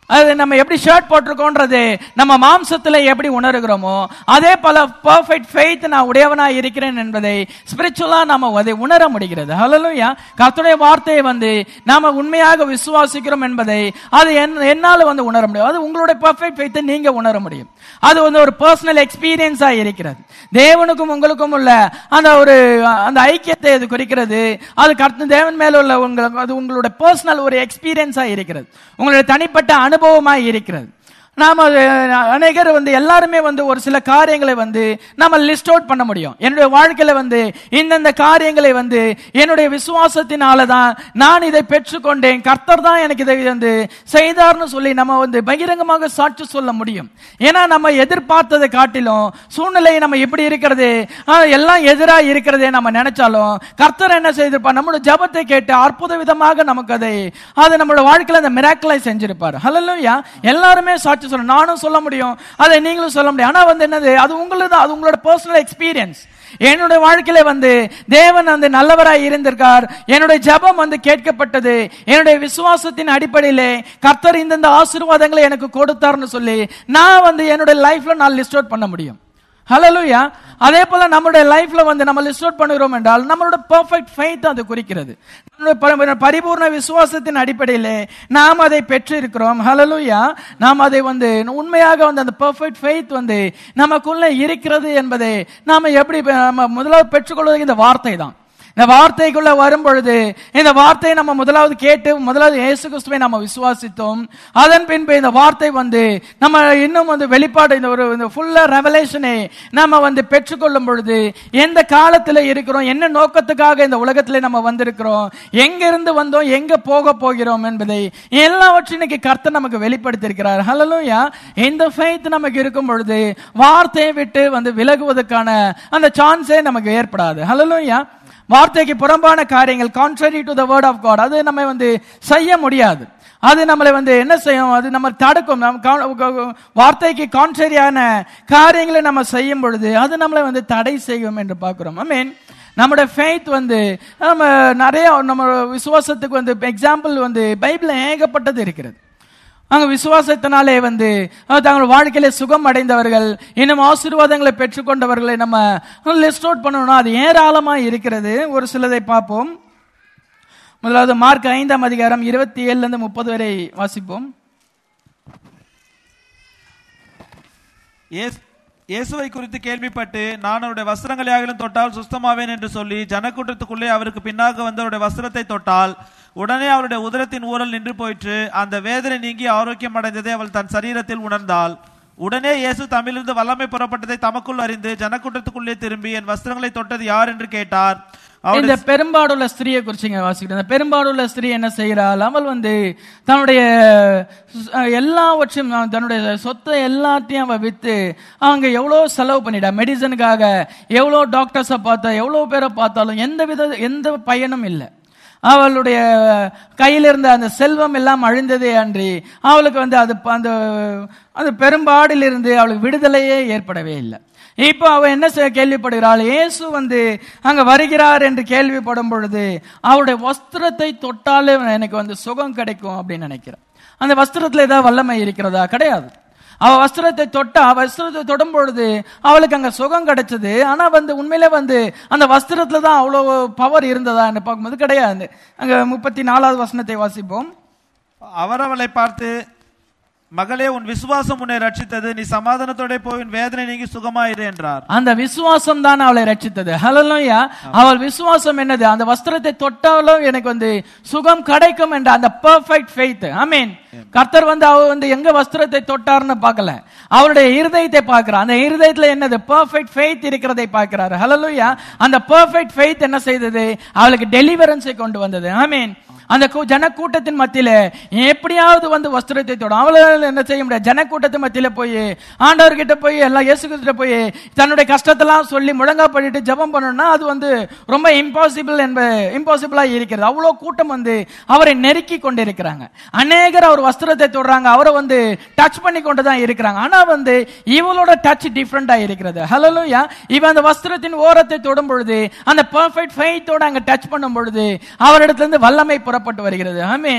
S1: அது நம்ம எப்படி ஷர்ட் போட்டிருக்கோன்றது நம்ம மாம்சத்துல எப்படி உணர்கிறோமோ அதே போல பர்ஃபெக்ட் ஃபெய்த் நான் உடையவனா இருக்கிறேன் என்பதை ஸ்பிரிச்சுவலா நாம அதை உணர முடிகிறது ஹalleluya கர்த்தருடைய வார்த்தையை வந்து நாம உண்மையாக விசுவாசிக்கிறோம் என்பதை அது என்- என்னால வந்து உணர முடியும் அது உங்களுடைய பர்ஃபெக்ட் ஃபெய்த்தை நீங்க உணர முடியும் அது வந்து ஒரு பர்சனல் எக்ஸ்பீரியன்ஸா இருக்கிறது தேவனுக்கும் உங்களுக்கும் உள்ள அந்த ஒரு அந்த ஐக்கியத்தை அது குறிக்கிறது அது கர்த்த தேவன் மேல உள்ள உங்களுக்கு அது உங்களுடைய பர்சனல் ஒரு எக்ஸ்பீரியன்ஸா இருக்கிறது உங்களுடைய தனிப்பட்ட அனுபவமா இருக்கிறது நாம அது, அநேகர் வந்து எல்லாருமே வந்து ஒரு சில காரியங்களை வந்து நாம லிஸ்ட் அவுட் பண்ண முடியும் என்னுடைய வாழ்க்கையில வந்து இந்தந்த காரியங்களை வந்து என்னுடைய விசுவாசத்தினால தான் நான் இதை பெற்றுக்கொண்டேன் கர்த்தர் தான் எனக்கு இதை வந்து செய்தார்னு சொல்லி நம்ம வந்து பகிரங்கமாக சாட்சி சொல்ல முடியும் ஏன்னா நம்ம எதிர்பார்த்ததை காட்டிலும் சூழ்நிலை நம்ம எப்படி இருக்கிறது ஆ, எல்லாம் எதிரா இருக்கிறதே நம்ம நினைச்சாலும் கர்த்தர் என்ன செய்திருப்பார் நம்மளோட ஜபத்தை கேட்டு அற்புத விதமாக நமக்கு அதை அது நம்மளோட வாழ்க்கையில அந்த மிராக்கிளை செஞ்சிருப்பார் ஹalleluya எல்லாருமே சாட்சி சொல்ல நானும் சொல்ல முடியும் அதை நீங்களும் சொல்ல முடியும் ஆனா வந்து என்னது அது உங்களது அது உங்களோட பர்சனல் எக்ஸ்பீரியன்ஸ் என்னுடைய வாழ்க்கையில வந்து தேவன் வந்து நல்லவராய் இருந்திருக்கார் என்னுடைய ஜெபம் வந்து கேட்கப்பட்டது என்னுடைய விசுவாசத்தின் அடிப்படையிலே கர்த்தர் இந்தந்த ஆசீர்வாதங்களை எனக்கு கொடுத்தார்னு சொல்லி நான் வந்து என்னுடைய லைஃப்ல நான் லிஸ்ட் அவுட் பண்ண முடியும் ஹalleluya அதே போல நம்முடைய லைஃப்ல வந்து நம்ம லிஸ்ட் அவுட் பண்ணுகிறோம் என்றால் நம்மளோட பெர்ஃபெக்ட் ஃபெய்த் அது குறிக்கிறது நம்முடைய பரி- பரிபூர்ண விசுவாசத்தின் அடிப்படையிலே நாம் அதை பெற்று இருக்கிறோம் ஹalleluya நாம் அதை வந்து உண்மையாக வந்து அந்த பெர்ஃபெக்ட் ஃபெய்த் வந்து நமக்குள்ள இருக்கிறது என்பதை நாம எப்படி பெ- நம்ம முதலாவது பெற்றுக்கொள்வது இந்த வார்த்தை தான் இந்த வார்த்தைக்குள்ள வரும் பொழுது இந்த வார்த்தையை நம்ம முதலாவது கேட்டு முதலாவது இயேசு கிறிஸ்துவை நம்ம விசுவாசித்தோம் அதன் பின்பு இந்த வார்த்தை வந்து நம்ம இன்னும் வந்து வெளிப்பாடு இந்த ஒரு இந்த ஃபுல்லா ரெவலேஷனை நம்ம வந்து பெற்றுக்கொள்ளும் பொழுது எந்த காலத்துல இருக்கிறோம் என்ன நோக்கத்துக்காக இந்த உலகத்துல நம்ம வந்திருக்கிறோம் எங்க இருந்து வந்தோம் எங்க போக போகிறோம் என்பதை எல்லாவற்றையும் இன்னைக்கு கர்த்தர் நமக்கு வெளிப்படுத்தியிருக்கிறார் ஹalleluya இந்த ஃபெய்த் நமக்கு இருக்கும் பொழுது வார்த்தையை விட்டு வந்து விலகுவதற்கான அந்த சான்ஸே நமக்கு ஏற்படாது ஹalleluya வார்த்தைக்கு புறம்பான காரியங்கள் contrary to the word of God அது நம்ம வந்து செய்ய முடியாது அது நம்மளை வந்து என்ன செய்யும் அது நம்ம தடுக்கும் நம்ம கா- க- வார்த்தைக்கு கான்ட்ரரியான காரியங்களை நம்ம செய்யும் பொழுது அது நம்மளை வந்து தடை செய்யும் என்று பார்க்கிறோம் ஐ மீன் நம்முடைய ஃபெய்த் வந்து நம்ம நிறைய நம்ம விசுவாசத்துக்கு வந்து எக்ஸாம்பிள் வந்து பைபிள்ல ஏகப்பட்டது இருக்கிறது அங்க விசுவாசத்தினாலே வந்து அஹ், தங்கள் வாழ்க்கையில சுகம் அடைந்தவர்கள் இன்னும் ஆசீர்வாதங்களை பெற்றுக்கொண்டவர்களை நம்ம லிஸ்ட் அவுட் பண்ணணும்னா அது ஏராளமா இருக்கிறது ஒரு சிலதை பார்ப்போம் முதலாவது மார்க் ஐந்தாம் அதிகாரம் இருபத்தி ஏழுல இருந்து முப்பது வரை வாசிப்போம்
S2: இயேசு- இயேசுவை குறித்து கேள்விப்பட்டு நான் அவருடைய வஸ்திரங்களையாகிலும் தொட்டால் சுஸ்தமாவேன் என்று சொல்லி ஜனக்கூட்டத்துக்குள்ளே அவருக்கு பின்னாக வந்து அவருடைய வஸ்திரத்தை தொட்டால் உடனே அவருடைய உதரத்தின் ஊரல் நின்று போயிற்று அந்த வேதனை நீங்கி ஆரோக்கியம் அடைந்ததை அவள் தன் சரீரத்தில் உணர்ந்தாள் உடனே இயேசு தம்மிலிருந்து வல்லமை புறப்பட்டதை தமக்குள் அறிந்து ஜனக்கூட்டத்துக்குள்ளே திரும்பி என் வஸ்திரங்களை தொட்டது யார் என்று கேட்டார் அவருடைய
S1: இந்த பெரும்பாடுள்ள ஸ்திரியை குறிச்சு இங்க வாசிக்கிறேன் இந்த பெரும்பாடுள்ள ஸ்திரீ என்ன செய்கிறாள் அவள் வந்து தன்னுடைய அஹ், எல்லாவற்றையும் அஹ், தன்னுடைய சொத்தை எல்லாத்தையும் அவ வித்து அவங்க எவ்வளோ செலவு பண்ணிட்டா மெடிசனுக்காக எவ்வளோ டாக்டர்ஸை பார்த்தா எவ்வளோ பேரை பார்த்தாலும் எந்த வித எந்த பயனும் இல்லை அவளுடைய கையில் இருந்த அந்த செல்வம் எல்லாம் அழிந்ததே அன்றி அவளுக்கு வந்து அது ப- அந்த அந்த பெரும்பாடிலிருந்து அவளுக்கு விடுதலையே ஏற்படவே இல்லை இப்போ அவ என்ன செய்ய கேள்விப்படுகிறாள் இயேசு வந்து அங்க வருகிறார் என்று கேள்விப்படும் பொழுது அவருடைய வஸ்திரத்தை தொட்டாலே எனக்கு வந்து சுகம் கிடைக்கும் அப்படின்னு நினைக்கிறேன் அந்த வஸ்திரத்துல ஏதாவது வல்லமை இருக்கிறதா கிடையாது அவ வஸ்திரத்தை தொட்டா வஸ்திரத்தை தொடும் பொழுது அவளுக்கு அங்க சுகம் கிடைச்சது ஆனா வந்து உண்மையிலே வந்து அந்த வஸ்திரத்துல தான் அவ்வளவு பவர் இருந்ததான்னு பார்க்கும்போது கிடையாது அங்க முப்பத்தி நாலாவது வசனத்தை வாசிப்போம்
S2: அவர் அவளை பார்த்து மகளே உன் விசுவாசம் உன்னை ரட்சித்தது நீ சமாதானத்தோட போய் உன் வேதனை நீங்கி சுகமாயிரு என்றார்
S1: அந்த விசுவாசம் தான் அவளை ரட்சித்தது ஹalleluya அவள் விசுவாசம் என்னது அந்த வஸ்திரத்தை தொட்டாலும் எனக்கு வந்து சுகம் கிடைக்கும் என்ற அந்த பெர்ஃபெக்ட் ஃபெய்த் மீன் கர்த்தர் வந்து அவ வந்து எங்க வஸ்திரத்தை தொட்டார்னு பார்க்கல அவருடைய இருதயத்தை பார்க்கிறார் அந்த இருதயத்துல என்னது பெர்ஃபெக்ட் ஃபெய்த் இருக்கிறதை பார்க்கிறார் ஹalleluya அந்த பெர்ஃபெக்ட் ஃபெய்த் என்ன செய்தது அவளுக்கு டெலிவரன்ஸை கொண்டு வந்தது மீன் அந்த கூ- ஜனக்கூட்டத்தின் மத்தியில எப்படியாவது வந்து வஸ்திரத்தை தொடும் அவளால் என்ன செய்ய முடியாது ஜனக்கூட்டத்தின் மத்தியில போய் ஆண்டவர்கிட்ட போய் எல்லாம் இயேசு கிறிஸ்துட்ட போய் தன்னுடைய கஷ்டத்தெல்லாம் சொல்லி முழங்கா பண்ணிட்டு ஜெபம் பண்ணணும்னா அது வந்து ரொம்ப இம்பாசிபிள் என்ப இம்பாசிபிளா இருக்கிறது அவ்வளோ கூட்டம் வந்து அவரை நெருக்கி கொண்டு இருக்கிறாங்க அநேகர் அவர் வஸ்திரத்தை தொடுறாங்க அவரை வந்து டச் பண்ணி கொண்டு தான் இருக்கிறாங்க ஆனா வந்து இவளோட டச் டிஃப்ரெண்டா இருக்கிறது ஹலோயா இவன் அந்த வஸ்திரத்தின் ஓரத்தை தொடும் பொழுது அந்த பெர்ஃபெக்ட் ஃபெய்த்தோட அங்க டச் பண்ணும் பொழுது அவரிடத்துல இருந்து வல்லமை புறப்பட்டு வருகிறது ஆமீன்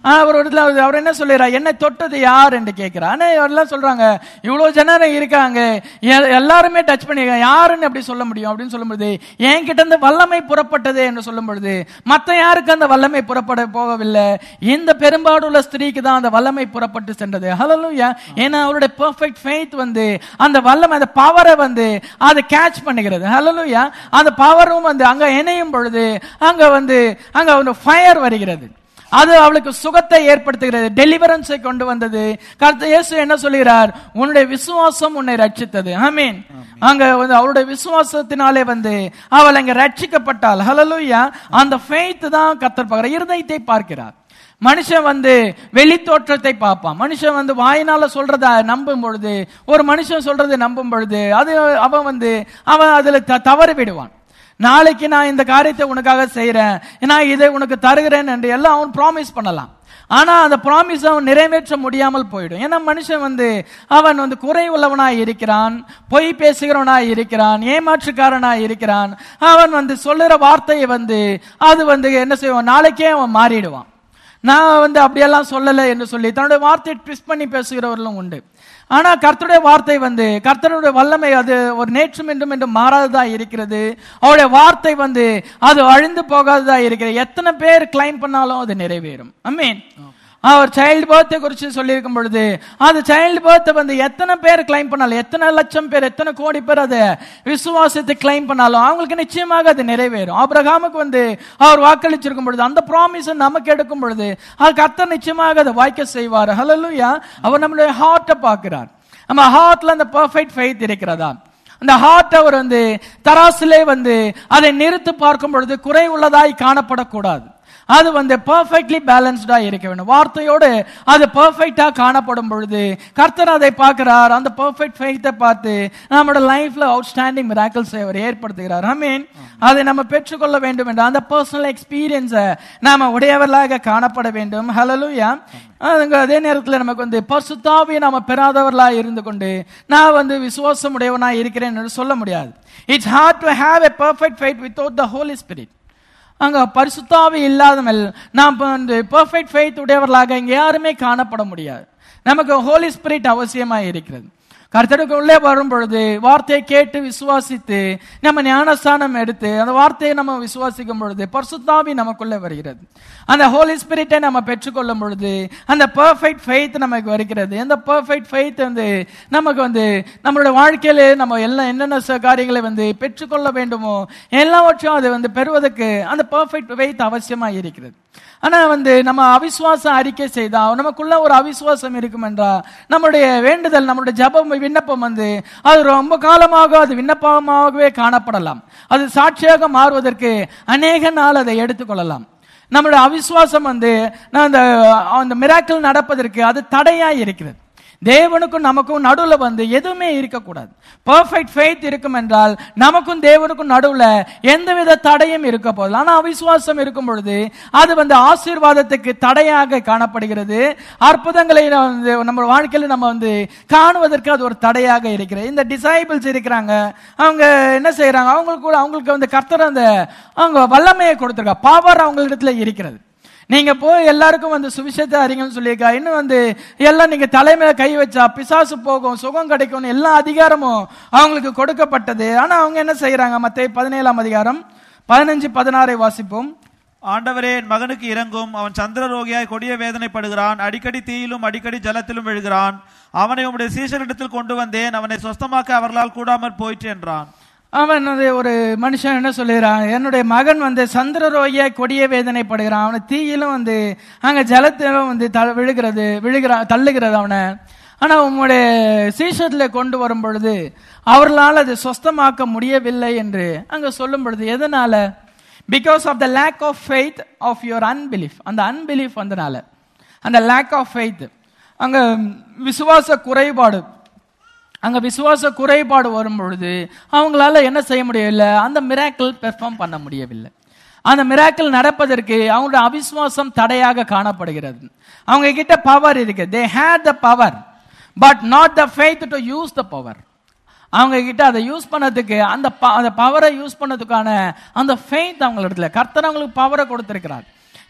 S1: ஆனா அவர் இடத்துல அவர் அவர் என்ன சொல்லிடுறார் என்னை தொட்டது யார் என்று கேட்கிறார் ஆனா எல்லாம் சொல்றாங்க இவ்வளவு ஜனங்க இருக்காங்க எ- எல்லாருமே டச் பண்ணிருக்காங்க யாருன்னு எப்படி சொல்ல முடியும் அப்படின்னு சொல்லும்போது என்கிட்ட இருந்து வல்லமை புறப்பட்டது என்று சொல்லும் பொழுது மத்த யாருக்கு அந்த வல்லமை புறப்பட போகவில்லை இந்த பெரும்பாடுள்ள ஸ்திரீக்கு தான் அந்த வல்லமை புறப்பட்டு சென்றது ஹalleluya ஏன்னா அவருடைய பெர்ஃபெக்ட் ஃபெய்த் வந்து அந்த வல்லமை அந்த பவரை வந்து அதை கேட்ச் பண்ணுகிறது ஹalleluya அந்த பவரும் வந்து அங்க இணையும் பொழுது அங்க வந்து அங்க ஒரு ஃபயர் வருகிறது அது அவளுக்கு சுகத்தை ஏற்படுத்துகிறது டெலிவரன்ஸை கொண்டு வந்தது கர்த்தர் இயேசு என்ன சொல்கிறார் உன்னுடைய விசுவாசம் உன்னை ரட்சித்தது ஆமீன் அங்க வந்து அவருடைய விசுவாசத்தினாலே வந்து அவள் அங்க ரட்சிக்கப்பட்டாள் ஹalleluya அந்த ஃபெய்த் தான் கர்த்தர் பார்க்கிறார் இருதயத்தை பார்க்கிறார் மனுஷன் வந்து வெளி தோற்றத்தை பார்ப்பான் மனுஷன் வந்து வாயினால சொல்றத நம்பும் பொழுது ஒரு மனுஷன் சொல்றதை நம்பும் பொழுது அது அவன் வந்து அவன் அதுல த- தவறு விடுவான் நாளைக்கு நான் இந்த காரியத்தை உனக்காக செய்றேன் நான் இதை உனக்கு தருகிறேன் என்று எல்லாம் அவன் ப்ராமிஸ் பண்ணலாம் ஆனா அந்த ப்ராமிஸ் அவன் நிறைவேற்ற முடியாமல் போயிடும் ஏன்னா மனுஷன் வந்து அவன் வந்து குறை உள்ளவனாய் இருக்கிறான் பொய் பேசுகிறவனாய் இருக்கிறான் ஏமாற்றுக்காரனாய் இருக்கிறான் அவன் வந்து சொல்லுற வார்த்தையை வந்து அது வந்து என்ன செய்வான் நாளைக்கே அவன் மாறிடுவான் நான் வந்து அப்படியெல்லாம் சொல்லலை என்று சொல்லி தன்னுடைய வார்த்தையை ட்விஸ்ட் பண்ணி பேசுகிறவர்களும் உண்டு ஆனா கர்த்தருடைய வார்த்தை வந்து கர்த்தருடைய வல்லமை அது ஒரு நேற்றும் என்றும் என்று மாறாததா இருக்கிறது அவருடைய வார்த்தை வந்து அது அழிந்து போகாததா இருக்கிறது எத்தனை பேர் கிளைம் பண்ணாலும் அது நிறைவேறும் அம்மீன் அவர் சைல்டு பர்த்தை குறித்து சொல்லியிருக்கும் பொழுது அது சைல்டு பர்த்தை வந்து எத்தனை பேர் கிளைம் பண்ணாலும் எத்தனை லட்சம் பேர் எத்தனை கோடி பேர் அதை விசுவாசத்தை கிளைம் பண்ணாலும் அவங்களுக்கு நிச்சயமாக அது நிறைவேறும் ஆபிரகாமுக்கு வந்து அவர் வாக்களிச்சிருக்கும் பொழுது அந்த ப்ராமிஸ் நமக்கு எடுக்கும் பொழுது அது கர்த்தர் நிச்சயமாக அதை வாய்க்க செய்வார் ஹalleluya அவர் நம்மளுடைய ஹார்ட்டை பார்க்கிறார் நம்ம ஹார்ட்ல அந்த பர்ஃபெக்ட் ஃபெய்த் இருக்கிறதா அந்த ஹார்ட் அவர் வந்து தராசிலே வந்து அதை நிறுத்து பார்க்கும் பொழுது குறை உள்ளதாய் காணப்படக்கூடாது அது வந்து பர்ஃபெக்ட்லி பேலன்ஸ்டா இருக்க வேண்டும் வார்த்தையோடு அது பர்ஃபெக்டா காணப்படும் பொழுது கர்த்தர் அதை பார்க்கிறார் அந்த பர்ஃபெக்ட் ஃபெய்த்தை பார்த்து நம்மளோட லைஃப்ல அவுட்ஸ்டாண்டிங் மிராக்கிள்ஸ் அவர் ஏற்படுத்துகிறார் ஐ மீன் அதை நம்ம பெற்றுக்கொள்ள வேண்டும் என்று அந்த பர்சனல் எக்ஸ்பீரியன்ஸை நாம உடையவர்களாக காணப்பட வேண்டும் ஹalleluya அதுங்க அதே நேரத்தில் நமக்கு வந்து பரிசுத்தாவியை நாம பெறாதவர்களா இருந்து கொண்டு நான் வந்து விசுவாசம் உடையவனா இருக்கிறேன் என்று சொல்ல முடியாது it's hard to have a perfect fight without the holy spirit அங்க பரிசுத்தாவி இல்லாதமல் நாம் வந்து பெர்ஃபெக்ட் ஃபெய்த் உடையவர்களாக இங்க யாருமே காணப்பட முடியாது நமக்கு ஹோலி ஸ்பிரிட் அவசியமா இருக்கிறது கர்த்தருக்கு உள்ளே வரும் பொழுது வார்த்தையை கேட்டு விசுவாசித்து நம்ம ஞானஸ்தானம் எடுத்து அந்த வார்த்தையை நம்ம விசுவாசிக்கும் பொழுது பரிசுத்தாவி நமக்குள்ளே வருகிறது அந்த ஹோலி ஸ்பிரிட்டை நம்ம பெற்றுக்கொள்ளும் பொழுது அந்த பெர்ஃபெக்ட் ஃபெய்த் நமக்கு வருகிறது அந்த பெர்ஃபெக்ட் ஃபெய்த் வந்து நமக்கு வந்து நம்மளோட வாழ்க்கையில நம்ம எல்லாம் என்னென்ன ச- காரியங்களை வந்து பெற்றுக்கொள்ள வேண்டுமோ எல்லாவற்றையும் அதை வந்து பெறுவதற்கு அந்த பெர்ஃபெக்ட் ஃபெய்த் அவசியமா இருக்கிறது ஆனா வந்து நம்ம அவிசுவாசம் அறிக்கை செய்தா நமக்குள்ள ஒரு அவிசுவாசம் இருக்கும் என்றா நம்முடைய வேண்டுதல் நம்முடைய ஜெபம் விண்ணப்பம் வந்து அது ரொம்ப காலமாக அது விண்ணப்பமாகவே காணப்படலாம் அது சாட்சியாக மாறுவதற்கு அநேக நாள் அதை எடுத்துக்கொள்ளலாம் நம்மளுடைய அவிசுவாசம் வந்து நான் அந்த அந்த மிராக்கிள் நடப்பதற்கு அது தடையா இருக்கிறது தேவனுக்கும் நமக்கும் நடுவுல வந்து எதுவுமே இருக்கக்கூடாது பர்ஃபெக்ட் ஃபெய்த் இருக்கும் என்றால் நமக்கும் தேவனுக்கும் நடுவுல எந்தவித தடையும் இருக்க போதில்லை ஆனா அவிசுவாசம் இருக்கும் பொழுது அது வந்து ஆசீர்வாதத்துக்கு தடையாக காணப்படுகிறது அற்புதங்களை நம்ம வந்து நம்ம வாழ்க்கையில நம்ம வந்து காணுவதற்கு அது ஒரு தடையாக இருக்கிறது இந்த டிசைபிள்ஸ் இருக்கிறாங்க அவங்க என்ன செய்யறாங்க அவங்களுக்கு கூட அவங்களுக்கு வந்து கர்த்தர் அந்த அவங்க வல்லமையை கொடுத்திருக்கா பவர் அவங்களிடத்துல இருக்கிறது நீங்க போய் எல்லாருக்கும் வந்து சுவிசேஷத்தை அறிங்கன்னு சொல்லியிருக்கா இன்னும் வந்து எல்லாம் நீங்க தலைமையில கை வச்சா பிசாசு போகும் சுகம் கிடைக்கும் எல்லா அதிகாரமும் அவங்களுக்கு கொடுக்கப்பட்டது ஆனா அவங்க என்ன செய்யறாங்க மத்த பதினேழாம் அதிகாரம் பதினஞ்சு பதினாறை வாசிப்போம்
S2: ஆண்டவரே என் மகனுக்கு இறங்கும் அவன் சந்திர ரோகியாய் கொடிய வேதனைப்படுகிறான் அடிக்கடி தீயிலும் அடிக்கடி ஜலத்திலும் விழுகிறான் அவனை உம்முடைய சீசரிடத்தில் கொண்டு வந்தேன் அவனை சொஸ்தமாக்க அவர்களால் கூடாமல் போயிற்று என்றான்
S1: அவன் வந்து ஒரு மனுஷன் என்ன சொல்லுகிறான் என்னுடைய மகன் வந்து சந்திர ரோகிய கொடிய வேதனைப்படுகிறான் அவனை தீயிலும் வந்து அங்க ஜலத்திலும் வந்து த- விழுகிறது விழுகிறான் தள்ளுகிறது அவனை ஆனா உம்முடைய சீசத்துல கொண்டு வரும் பொழுது அவர்களால் அது சொஸ்தமாக்க முடியவில்லை என்று அங்க சொல்லும் பொழுது எதனால because of the lack of faith of your unbelief அந்த அன்பிலீஃப் வந்தனால அந்த லேக் ஆஃப் ஃபெய்த் அங்க விசுவாச குறைபாடு அங்க விசுவாச குறைபாடு வரும் பொழுது அவங்களால என்ன செய்ய முடியவில்லை அந்த மிராக்கிள் பெர்ஃபார்ம் பண்ண முடியவில்லை அந்த மிராக்கிள் நடப்பதற்கு அவங்களோட அவிசுவாசம் தடையாக காணப்படுகிறது அவங்க கிட்ட பவர் இருக்கு they had the power but not the faith to use the power அவங்க கிட்ட அதை யூஸ் பண்ணதுக்கு அந்த ப- அந்த பவரை யூஸ் பண்ணதுக்கான அந்த ஃபெய்த் அவங்களிடத்துல கர்த்தர் அவங்களுக்கு பவரை கொடுத்திருக்கிறார்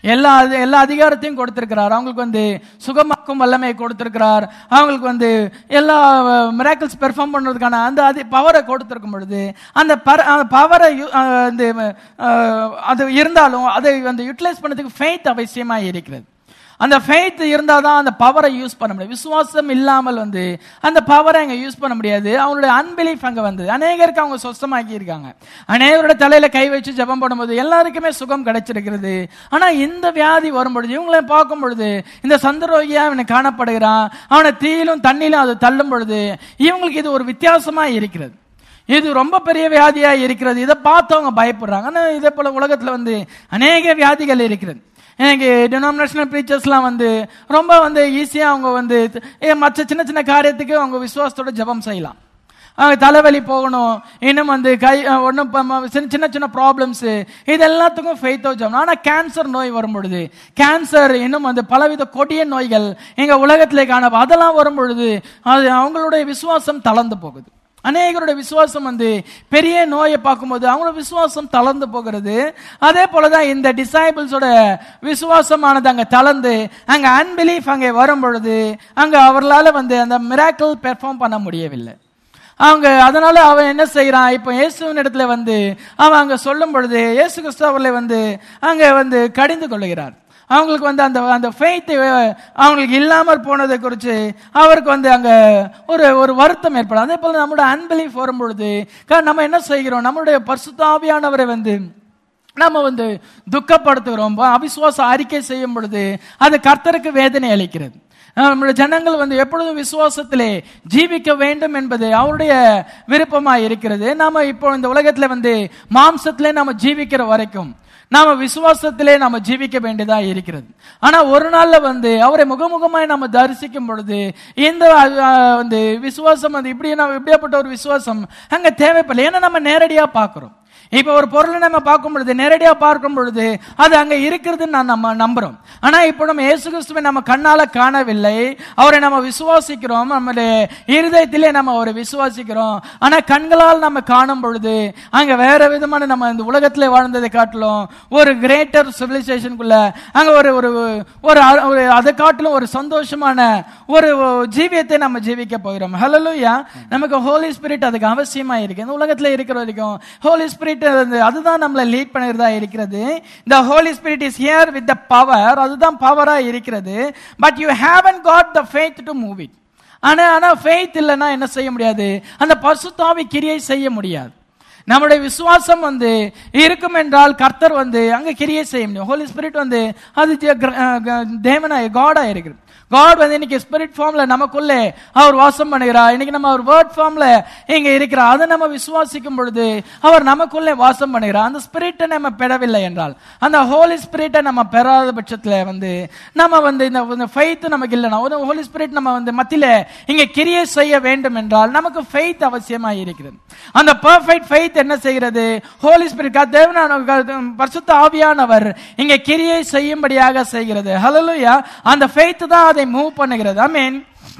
S1: எல்லா எல்லா அதிகாரத்தையும் கொடுத்திருக்கிறார் அவங்களுக்கு வந்து சுகமாக்கும் வல்லமையை கொடுத்திருக்கிறார் அவங்களுக்கு வந்து எல்லா மிராக்கிள்ஸ் பெர்ஃபார்ம் பண்றதுக்கான அந்த அது பவரை கொடுத்திருக்கும் பொழுது அந்த பவரை வந்து அஹ், அது இருந்தாலும் அதை வந்து யூட்டிலைஸ் பண்ணதுக்கு ஃபெய்த் அவசியமா இருக்கிறது அந்த ஃபெய்த் இருந்தால் தான் அந்த பவரை யூஸ் பண்ண முடியும் விசுவாசம் இல்லாமல் வந்து அந்த பவரை அங்கே யூஸ் பண்ண முடியாது அவங்களுடைய அன்பிலீஃப் அங்கே வந்து அநேகருக்கு அவங்க சொஸ்தமாக்கி இருக்காங்க அநேகரோட தலையில கை வச்சு ஜெபம் பண்ணும்போது எல்லாருக்குமே சுகம் கிடைச்சிருக்கிறது ஆனா இந்த வியாதி வரும்பொழுது இவங்களை பார்க்கும் பொழுது இந்த சந்தரோகியா அவனை காணப்படுகிறான் அவனை தீயிலும் தண்ணியிலும் அது தள்ளும் பொழுது இவங்களுக்கு இது ஒரு வித்தியாசமா இருக்கிறது இது ரொம்ப பெரிய வியாதியா இருக்கிறது இதை பார்த்து அவங்க பயப்படுறாங்க ஆனா இதே போல உலகத்துல வந்து அநேக வியாதிகள் இருக்கிறது எனக்கு டினாமினேஷனல் ப்ரீச்சர்ஸ்லாம் வந்து ரொம்ப வந்து ஈஸியாக அவங்க வந்து மற்ற சின்ன சின்ன காரியத்துக்கு அவங்க விசுவாசத்தோட ஜெபம் செய்யலாம் அவங்க தலைவலி போகணும் இன்னும் வந்து கை ஒன்றும் சின்ன சின்ன சின்ன ப்ராப்ளம்ஸ் இது எல்லாத்துக்கும் ஃபெய்த்தோ ஜெபம் ஆனால் கேன்சர் நோய் வரும் பொழுது கேன்சர் இன்னும் வந்து பலவித கொடிய நோய்கள் எங்கள் உலகத்திலே காண அதெல்லாம் வரும் பொழுது அது அவங்களுடைய விசுவாசம் தளர்ந்து போகுது அநேகருடைய விசுவாசம் வந்து பெரிய நோயை பார்க்கும்போது அவங்களோட விசுவாசம் தளர்ந்து போகிறது அதே போலதான் இந்த டிசைபிள்ஸோட விசுவாசமானது அங்க தளர்ந்து அங்க அன்பிலீஃப் அங்கே வரும் பொழுது அங்க அவர்களால வந்து அந்த மிராக்கிள் பெர்ஃபார்ம் பண்ண முடியவில்லை அவங்க அதனால அவன் என்ன செய்யறான் இப்போ இயேசுவின் இடத்துல வந்து அவன் அங்க சொல்லும் பொழுது இயேசு கிறிஸ்து அவர்களை வந்து அங்க வந்து கடிந்து கொள்ளுகிறார் அவங்களுக்கு வந்து அந்த அந்த ஃபெய்த் அவங்களுக்கு இல்லாமல் போனதை குறித்து அவருக்கு வந்து அங்க ஒரு ஒரு வருத்தம் ஏற்படும் அதே போல நம்மளோட அன்பிலீஃப் வரும் பொழுது க- நம்ம என்ன செய்கிறோம் நம்மளுடைய பரிசுத்தாவியானவரை வந்து நம்ம வந்து துக்கப்படுத்துகிறோம் அவிசுவாச அறிக்கை செய்யும் பொழுது அது கர்த்தருக்கு வேதனை அளிக்கிறது நம்முடைய ஜனங்கள் வந்து எப்பொழுதும் விசுவாசத்திலே ஜீவிக்க வேண்டும் என்பது அவருடைய விருப்பமாக இருக்கிறது நாம இப்போ இந்த உலகத்துல வந்து மாம்சத்திலே நாம ஜீவிக்கிற வரைக்கும் நாம விசுவாசத்திலே நாம ஜீவிக்க வேண்டியதா இருக்கிறது ஆனா ஒரு நாள்ல வந்து அவரை முகமுகமாய் நாம தரிசிக்கும் பொழுது இந்த அஹ், வந்து விசுவாசம் வந்து இப்படி நம்ம இப்படியாப்பட்ட ஒரு விசுவாசம் அங்க தேவைப்படல ஏன்னா நம்ம நேரடியா பார்க்கிறோம் இப்ப ஒரு பொருளை நம்ம பார்க்கும் பொழுது நேரடியா பார்க்கும் பொழுது அது அங்க இருக்கிறதுன்னு நான் நம்ம நம்புறோம் ஆனா இப்போ நம்ம இயேசு கிறிஸ்துவை நம்ம கண்ணால காணவில்லை அவரை நம்ம விசுவாசிக்கிறோம் நம்முடைய இருதயத்திலே நம்ம அவரை விசுவாசிக்கிறோம் ஆனா கண்களால் நம்ம காணும் பொழுது அங்க வேற விதமான நம்ம இந்த உலகத்திலே வாழ்ந்ததை காட்டிலும் ஒரு கிரேட்டர் சிவிலைசேஷனுக்குள்ள அங்க ஒரு ஒரு ஒரு அ- ஒரு அதை காட்டிலும் ஒரு சந்தோஷமான ஒரு ஜீவியத்தை நம்ம ஜீவிக்க போகிறோம் ஹலலூயா நமக்கு ஹோலி ஸ்பிரிட் அதுக்கு அவசியமா இருக்கு இந்த உலகத்துல இருக்கிற வரைக்கும் ஹோலி ஸ்பிரிட் வந்து அதுதான் நம்மளை லீட் பண்ணுறதா இருக்கிறது இந்த holy spirit is here with the power அதுதான் பவரா இருக்கிறது but you haven't got the faith to move it ஆனா ஆனா ஃபெய்த் இல்லைன்னா என்ன செய்ய முடியாது அந்த பசுத்தாவி கிரியை செய்ய முடியாது நம்முடைய விசுவாசம் வந்து இருக்கும் என்றால் கர்த்தர் வந்து அங்க கிரியை செய்ய முடியும் ஹோலி ஸ்பிரிட் வந்து அது ஜெ- கிர- அஹ் க- தேவனா காடா இருக்குது காட் வந்து இன்னைக்கு ஸ்பிரிட் ஃபார்ம்ல நமக்குள்ளே அவர் வாசம் பண்ணுகிறார் இன்னைக்கு நம்ம அவர் வேர்ட் ஃபார்ம்ல இங்க இருக்கிறார் அதை நம்ம விசுவாசிக்கும் பொழுது அவர் நமக்குள்ளே வாசம் பண்ணுகிறார் அந்த ஸ்பிரிட்டை நம்ம பெறவில்லை என்றால் அந்த ஹோலி ஸ்பிரிட்டை நம்ம பெறாத பட்சத்துல வந்து நம்ம வந்து இந்த ஃபெய்த் நமக்கு இல்லைனா ஒரு ஹோலி ஸ்பிரிட் நம்ம வந்து மத்தியில இங்க கிரியை செய்ய வேண்டும் என்றால் நமக்கு ஃபெய்த் அவசியமா இருக்கிறது அந்த பெர்ஃபெக்ட் ஃபெய்த் என்ன செய்கிறது ஹோலி ஸ்பிரிட் தேவனான பரிசுத்த ஆவியானவர் இங்க கிரியை செய்யும்படியாக செய்கிறது ஹalleluya அந்த ஃபெய்த் தான் அதை மூவ் பண்ணுகிறது I mean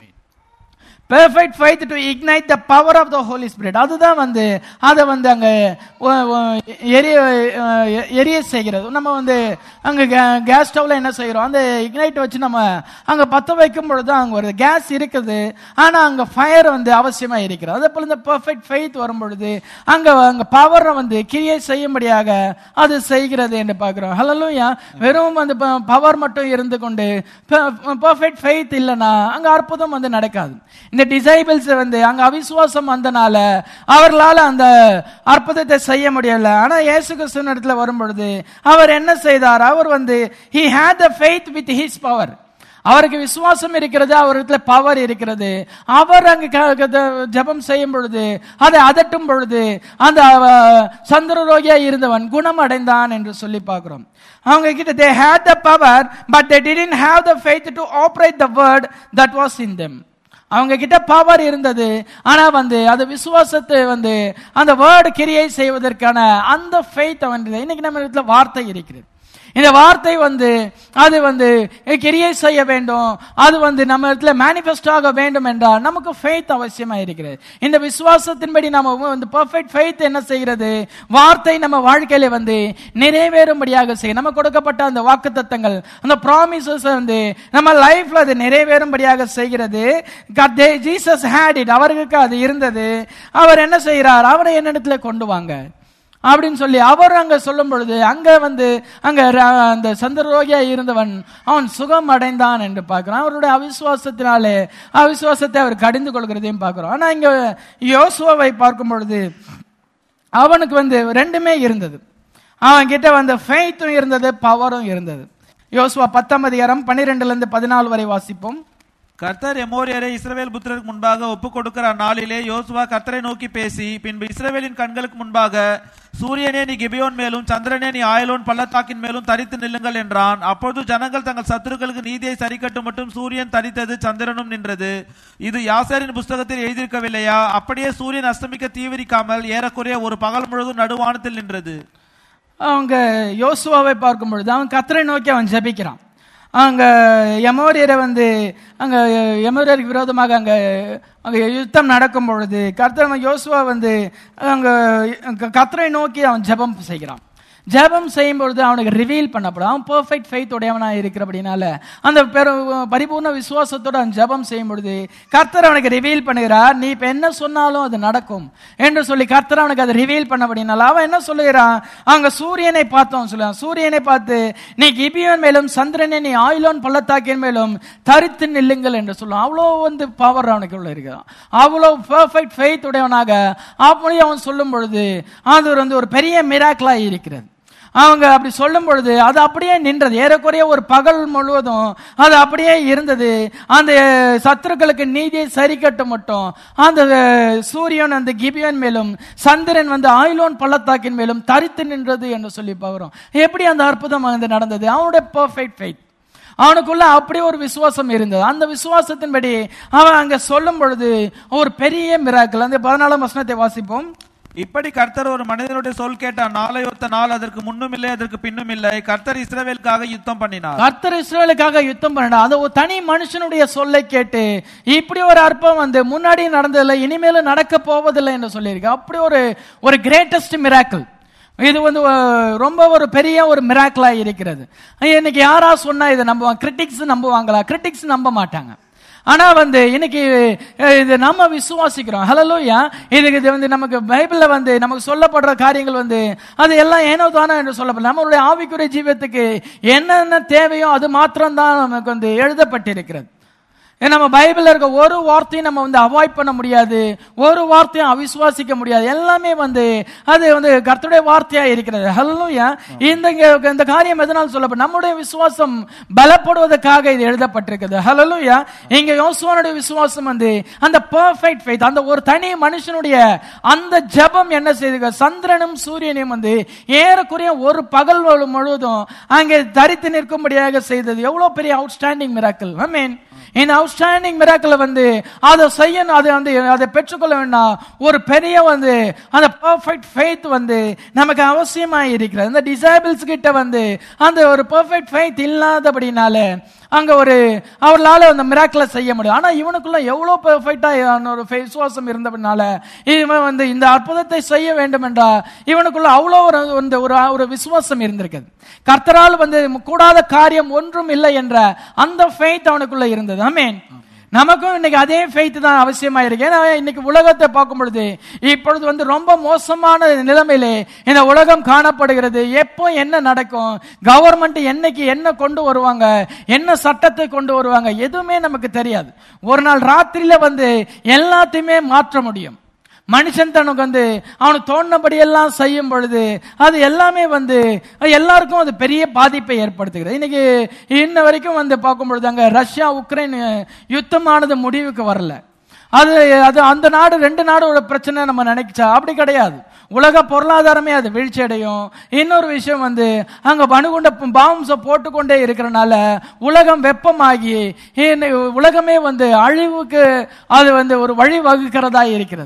S1: perfect faith to ignite the power of the holy spirit அதுதான் வந்து அதை வந்து அங்கே எரிய அஹ், எரிய செய்கிறது நம்ம வந்து அங்கே கேஸ் ஸ்டவ்ல என்ன செய்கிறோம் அந்த இக்னைட் வச்சு நம்ம அங்கே பற்ற வைக்கும் பொழுது தான் அங்கே வருது கேஸ் இருக்குது ஆனால் அங்கே ஃபயர் வந்து அவசியமாக இருக்கிறது அதே போல் இந்த பெர்ஃபெக்ட் ஃபெய்த் வரும் பொழுது அங்கே அங்கே பவரை வந்து கிரியை செய்யும்படியாக அது செய்கிறது என்று பார்க்கிறோம் ஹலலூயா வெறும் அந்த பவர் மட்டும் இருந்து கொண்டு பெர்ஃபெக்ட் ஃபெய்த் இல்லைன்னா அங்க அற்புதம் வந்து நடக்காது இந்த டிசைபிள்ஸ் வந்து அங்க அவிசுவாசம் வந்தனால அவர்களால அந்த அற்புதத்தை செய்ய முடியல ஆனா இயேசு கிறிஸ்துவின் இடத்துல வரும் பொழுது அவர் என்ன செய்தார் அவர் வந்து he had the faith with his power அவருக்கு விசுவாசம் இருக்கிறது அவரிடத்துல பவர் இருக்கிறது அவர் அங்கு க- க- ஜெபம் செய்யும் பொழுது அதை அதட்டும் பொழுது அந்த அஹ், சந்திர ரோகியா இருந்தவன் குணம் அடைந்தான் என்று சொல்லி பார்க்கிறோம் அவங்க கிட்ட they had the power but they didn't have the faith to operate the word that was in them அவங்க கிட்ட பவர் இருந்தது ஆனா வந்து அது விசுவாசத்தை வந்து அந்த வேர்டு கிரியை செய்வதற்கான அந்த ஃபெய்த் வந்து இன்னைக்கு நம்ம இடத்துல வார்த்தை இருக்கிறது
S3: இந்த வார்த்தை வந்து அது வந்து கிரியை செய்ய வேண்டும் அது வந்து நம்ம இடத்துல மேனிஃபெஸ்ட் ஆக வேண்டும் என்றால் நமக்கு ஃபெய்த் அவசியமா இருக்கிறது இந்த விசுவாசத்தின்படி நம்ம வந்து பெர்ஃபெக்ட் ஃபெய்த் என்ன செய்கிறது வார்த்தை நம்ம வாழ்க்கையில வந்து நிறைவேறும்படியாக செய்யும் நம்ம கொடுக்கப்பட்ட அந்த வாக்குத்தத்தங்கள் அந்த ப்ராமிசஸ் வந்து நம்ம லைஃப்ல அது நிறைவேறும்படியாக செய்கிறது ஜீசஸ் ஹேட் இட் அவருக்கு அது இருந்தது அவர் என்ன செய்கிறார் அவரை என்னிடத்துல கொண்டு வாங்க அப்படின்னு சொல்லி அவர் அங்க சொல்லும் பொழுது அங்க வந்து அங்க ர- அந்த சந்திரரோகியா இருந்தவன் அவன் சுகம் அடைந்தான் என்று பார்க்கிறோம் அவருடைய அவிசுவாசத்தினாலே அவிசுவாசத்தை அவர் கடிந்து கொள்கிறதையும் பார்க்கிறோம் ஆனா இங்க யோசுவாவை பார்க்கும் பொழுது அவனுக்கு வந்து ரெண்டுமே இருந்தது அவன் கிட்ட வந்து ஃபெய்த்தும் இருந்தது பவரும் இருந்தது யோசுவா பத்தாம் அதிகாரம் பன்னிரெண்டுல இருந்து பதினாலு வரை வாசிப்போம்
S2: கர்த்தர் எமோரியரை இஸ்ரவேல் புத்திரருக்கு முன்பாக ஒப்புக் கொடுக்கிற அந்நாளிலே யோசுவா கர்த்தரை நோக்கி பேசி பின்பு இஸ்ரவேலின் கண்களுக்கு முன்பாக சூரியனே நீ கிபியோன் மேலும் சந்திரனே நீ ஆயலோன் பள்ளத்தாக்கின் மேலும் தரித்து நில்லுங்கள் என்றான் அப்பொழுது ஜனங்கள் தங்கள் சத்துருக்களுக்கு நீதியை சரிக்கட்டும் மட்டும் சூரியன் தரித்தது சந்திரனும் நின்றது இது யாசரின் புஸ்தகத்தில் எழுதியிருக்கவில்லையா அப்படியே சூரியன் அஸ்தமிக்க தீவிரிக்காமல் ஏறக்குறைய ஒரு பகல் முழுவதும் நடுவானத்தில் நின்றது
S3: அவங்க யோசுவாவை பார்க்கும் பொழுது அவன் கத்தரை நோக்கி அவன் ஜெபிக்கிறான் அங்க எமோரியரை வந்து அங்க எமோரியருக்கு விரோதமாக அங்க அங்க யுத்தம் நடக்கும் பொழுது கர்த்தர் யோசுவா வந்து அங்க கத்தரை நோக்கி அவன் ஜெபம் செய்கிறான் ஜெபம் செய்யும் பொழுது அவனுக்கு ரிவீல் பண்ணப்படும் அவன் பெர்ஃபெக்ட் ஃபெய்த் உடையவனா இருக்கிறபடினால அந்த பெரு பரிபூர்ண விசுவாசத்தோட அவன் ஜெபம் செய்யும் பொழுது கர்த்தர் அவனுக்கு ரிவீல் பண்ணுகிறார் நீ இப்ப என்ன சொன்னாலும் அது நடக்கும் என்று சொல்லி கர்த்தர் அவனுக்கு அதை ரிவீல் பண்ணபடினால அவன் என்ன சொல்லுகிறான் அங்க சூரியனை பார்த்தோம் சொல்லுவான் சூரியனை பார்த்து நீ கிபியோன் மேலும் சந்திரனை நீ ஆயிலோன் பள்ளத்தாக்கின் மேலும் தரித்து நில்லுங்கள் என்று சொல்லுவான் அவ்வளோ வந்து பவர் அவனுக்கு உள்ள இருக்கிறான் அவ்வளோ பெர்ஃபெக்ட் ஃபெய்த் உடையவனாக அப்படி அவன் சொல்லும் பொழுது அது வந்து ஒரு பெரிய மிராக்கிளா இருக்கிறது அவங்க அப்படி சொல்லும் பொழுது அது அப்படியே நின்றது ஏறக்குறைய ஒரு பகல் முழுவதும் அது அப்படியே இருந்தது அந்த சத்துருக்களுக்கு நீதியை சரிக்கட்டும் மட்டும் அந்த சூரியன் அந்த கிபியன் மேலும் சந்திரன் வந்து ஆயிலோன் பள்ளத்தாக்கின் மேலும் தரித்து நின்றது என்று சொல்லி பார்க்கிறோம் எப்படி அந்த அற்புதம் வந்து நடந்தது அவனுடைய பெர்ஃபெக்ட் ஃபெய்த் அவனுக்குள்ள அப்படி ஒரு விசுவாசம் இருந்தது அந்த விசுவாசத்தின்படி அவன் அங்க சொல்லும் பொழுது ஒரு பெரிய மிராக்கள் அந்த பதினாலாம் வசனத்தை வாசிப்போம்
S2: இப்படி கர்த்தர் ஒரு மனிதனுடைய சொல் கேட்டான் நாளையொத்த நாள் அதற்கு முன்னும் இல்லை அதற்கு பின்னும் இல்லை கர்த்தர் இஸ்ரவேலுக்காக யுத்தம் பண்ணினார்
S3: கர்த்தர் இஸ்ரவேலுக்காக யுத்தம் பண்ணா அது ஒரு தனி மனுஷனுடைய சொல்லை கேட்டு இப்படி ஒரு அற்பம் வந்து முன்னாடி நடந்ததில்லை இனிமேலும் நடக்க போவதில்லை என்று சொல்லியிருக்கு அப்படி ஒரு ஒரு கிரேட்டஸ்ட் மிராக்கிள் இது வந்து அஹ், ரொம்ப ஒரு பெரிய ஒரு மிராக்கிளா இருக்கிறது இன்னைக்கு யாரா சொன்னா இதை நம்புவாங்க கிரிட்டிக்ஸ் நம்புவாங்களா கிரிட்டிக்ஸ் நம்ப மாட்டாங்க ஆனா வந்து இன்னைக்கு அஹ், இது நம்ம விசுவாசிக்கிறோம் ஹலலூயா இதுக்கு இது வந்து நமக்கு பைபிள்ல வந்து நமக்கு சொல்லப்படுற காரியங்கள் வந்து அது எல்லாம் ஏனோ தானோ என்று சொல்லப்படல நம்மளுடைய ஆவிக்குரிய ஜீவியத்துக்கு என்னென்ன தேவையோ அது மாத்திரம்தான் நமக்கு வந்து எழுதப்பட்டிருக்கிறது ஏன்னா, நம்ம பைபிள்ல இருக்க ஒரு வார்த்தையும் நம்ம வந்து அவாய்ட் பண்ண முடியாது ஒரு வார்த்தையும் அவிசுவாசிக்க முடியாது எல்லாமே வந்து அது வந்து கர்த்தருடைய வார்த்தையா இருக்கிறது ஹல்லேலூயா இந்த இங்க- இந்த காரியம் எதனால் சொல்லப்படும் நம்முடைய விசுவாசம் பலப்படுவதற்காக இது எழுதப்பட்டிருக்கிறது ஹalleluya இங்க யோசுவனுடைய விசுவாசம் வந்து அந்த பெர்ஃபெக்ட் ஃபெய்த் அந்த ஒரு தனி மனுஷனுடைய அந்த ஜெபம் என்ன செய்து சந்திரனும் சூரியனையும் வந்து ஏறக்குறைய ஒரு பகல் முழுவதும் அங்கே தரித்து நிற்கும்படியாக செய்தது எவ்வளவு பெரிய அவுட்ஸ்டாண்டிங் மிராக்கிள் ஐ மீன் இந்த அவுட்ஸ்டாண்டிங் மிராக்கிள் வந்து அதை செய்யணும் அதை வந்து அதை பெற்றுக்கொள்ள வேண்டாம் ஒரு பெரிய வந்து அந்த பெர்ஃபெக்ட் ஃபெய்த் வந்து நமக்கு அவசியமா இருக்கிறது இந்த டிசேபிள்ஸ் கிட்ட வந்து அந்த ஒரு பெர்ஃபெக்ட் ஃபெய்த் இல்லாதபடினால அங்க ஒரு அவர்களால அந்த மிராக்கிளை செய்ய முடியும் ஆனா இவனுக்குள்ள எவ்வளவு பெர்ஃபெக்டா ஒரு விசுவாசம் இருந்தபடினால இவன் வந்து இந்த அற்புதத்தை செய்ய வேண்டும் என்றா இவனுக்குள்ள அவ்வளோ ஒரு வந்து ஒரு ஒரு விசுவாசம் இருந்திருக்குது கர்த்தரால் வந்து கூடாத காரியம் ஒன்றும் இல்லை என்ற அந்த ஃபெய்த் அவனுக்குள்ள இருந்தது ஆமென் நமக்கும் இன்னைக்கு அதே ஃபெய்த் தான் அவசியமா இருக்கு ஏன்னா இன்னைக்கு உலகத்தை பார்க்கும் பொழுது இப்பொழுது வந்து ரொம்ப மோசமான நிலைமையிலே இந்த உலகம் காணப்படுகிறது எப்போ என்ன நடக்கும் கவர்மெண்ட் என்னைக்கு என்ன கொண்டு வருவாங்க என்ன சட்டத்தை கொண்டு வருவாங்க எதுவுமே நமக்கு தெரியாது ஒரு நாள் ராத்திரியில வந்து எல்லாத்தையுமே மாற்ற முடியும் மனுஷன் தனக்கு வந்து அவனுக்கு தோணுனபடி எல்லாம் செய்யும் பொழுது அது எல்லாமே வந்து எல்லாருக்கும் அது பெரிய பாதிப்பை ஏற்படுத்துகிறது இன்னைக்கு இன்ன வரைக்கும் வந்து பார்க்கும் பொழுது அங்க ரஷ்யா உக்ரைன் யுத்தமானது முடிவுக்கு வரல அது அது அந்த நாடு ரெண்டு நாடோட பிரச்சனை நம்ம நினைச்சா அப்படி கிடையாது உலக பொருளாதாரமே அது வீழ்ச்சி அடையும் இன்னொரு விஷயம் வந்து அங்க பணுகுண்ட பாம்ஸை போட்டுக்கொண்டே இருக்கிறனால உலகம் வெப்பமாகி இன்னை உலகமே வந்து அழிவுக்கு அது வந்து ஒரு வழி வகுக்கிறதா இருக்கிறது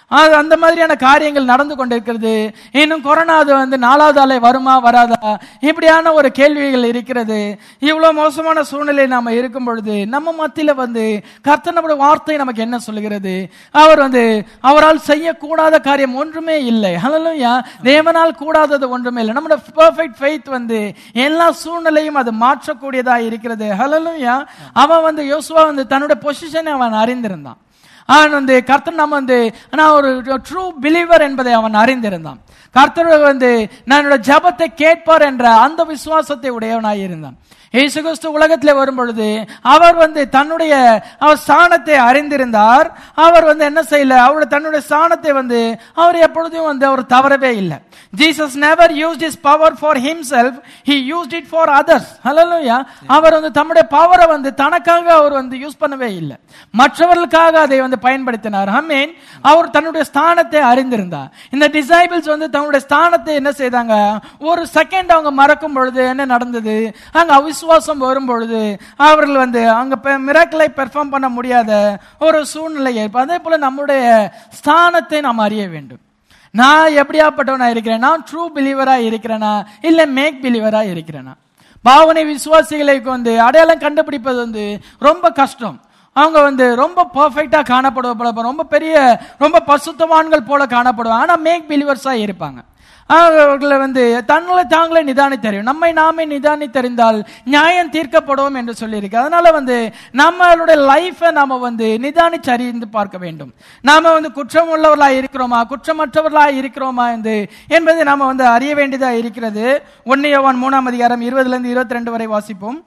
S3: அது அந்த மாதிரியான காரியங்கள் நடந்து கொண்டிருக்கிறது இன்னும் கொரோனா அது வந்து நாலாவது அலை வருமா வராதா இப்படியான ஒரு கேள்விகள் இருக்கிறது இவ்வளவு மோசமான சூழ்நிலை நாம இருக்கும் பொழுது நம்ம மத்தியில வந்து கர்த்தர் நம்முடைய வார்த்தை நமக்கு என்ன சொல்லுகிறது அவர் வந்து அவரால் செய்யக்கூடாத காரியம் ஒன்றுமே இல்லை ஹalleluya தேவனால் கூடாதது ஒன்றுமே இல்லை நம்முடைய பெர்ஃபெக்ட் ஃபெய்த் வந்து எல்லா சூழ்நிலையும் அது மாற்றக்கூடியதா இருக்கிறது ஹalleluya அவன் வந்து யோசுவா வந்து தன்னுடைய பொசிஷனை அவன் அறிந்திருந்தான் அவன் வந்து கர்த்தர் நம்ம வந்து நான் ஒரு ட்ரூ பிலீவர் என்பதை அவன் அறிந்திருந்தான் கர்த்தர் வந்து நான் என்னோட ஜபத்தை கேட்பார் என்ற அந்த விசுவாசத்தை உடையவனாய் இருந்தான் இயேசு கிறிஸ்து உலகத்திலே வரும் பொழுது அவர் வந்து தன்னுடைய அவர் ஸ்தானத்தை அறிந்திருந்தார் அவர் வந்து என்ன செய்யல அவருடைய தன்னுடைய ஸ்தானத்தை வந்து அவர் எப்பொழுதும் வந்து அவர் தவறவே இல்லை Jesus never used his power for himself he used it for others hallelujah அவர் வந்து தம்முடைய பவரை வந்து தனக்காக அவர் வந்து யூஸ் பண்ணவே இல்லை மற்றவர்களுக்காக அதை வந்து பயன்படுத்தினார் ஆமென் அவர் தன்னுடைய ஸ்தானத்தை அறிந்திருந்தார் இந்த டிசைபிள்ஸ் வந்து தன்னுடைய ஸ்தானத்தை என்ன செய்தாங்க ஒரு செகண்ட் அவங்க மறக்கும் பொழுது என்ன நடந்தது அங்க அவிசுவாசம் வரும் பொழுது அவர்கள் வந்து அங்க மிராக்களை பெர்ஃபார்ம் பண்ண முடியாத ஒரு சூழ்நிலை ஏற்ப அதே போல நம்முடைய ஸ்தானத்தை நாம் அறிய வேண்டும் நான் எப்படியாப்பட்டவனா இருக்கிறேன் நான் ட்ரூ பிலீவரா இருக்கிறேனா இல்ல மேக் பிலீவரா இருக்கிறேனா பாவனை விசுவாசிகளுக்கு வந்து அடையாளம் கண்டுபிடிப்பது வந்து ரொம்ப கஷ்டம் அவங்க வந்து ரொம்ப பர்ஃபெக்டா காணப்படுவ ரொம்ப பெரிய ரொம்ப பசுத்தவான்கள் போல காணப்படுவாங்க ஆனா மேக் பிலீவர்ஸா இருப்பாங்க அவர்களை வந்து தங்களை தாங்களே நிதானித்தறியும் நம்மை நாமே நிதானித்தறிந்தால் நியாயம் தீர்க்கப்படுவோம் என்று சொல்லியிருக்கு அதனால வந்து நம்மளுடைய லைஃபை நாம வந்து நிதானிச்சு அறிந்து பார்க்க வேண்டும் நாம வந்து குற்றம் உள்ளவர்களா இருக்கிறோமா குற்றமற்றவர்களா இருக்கிறோமா என்று என்பதை நாம வந்து அறிய வேண்டியதா இருக்கிறது ஒன்னியவான் மூணாம் அதிகாரம் இருபதுல இருந்து இருபத்தி ரெண்டு வரை வாசிப்போம்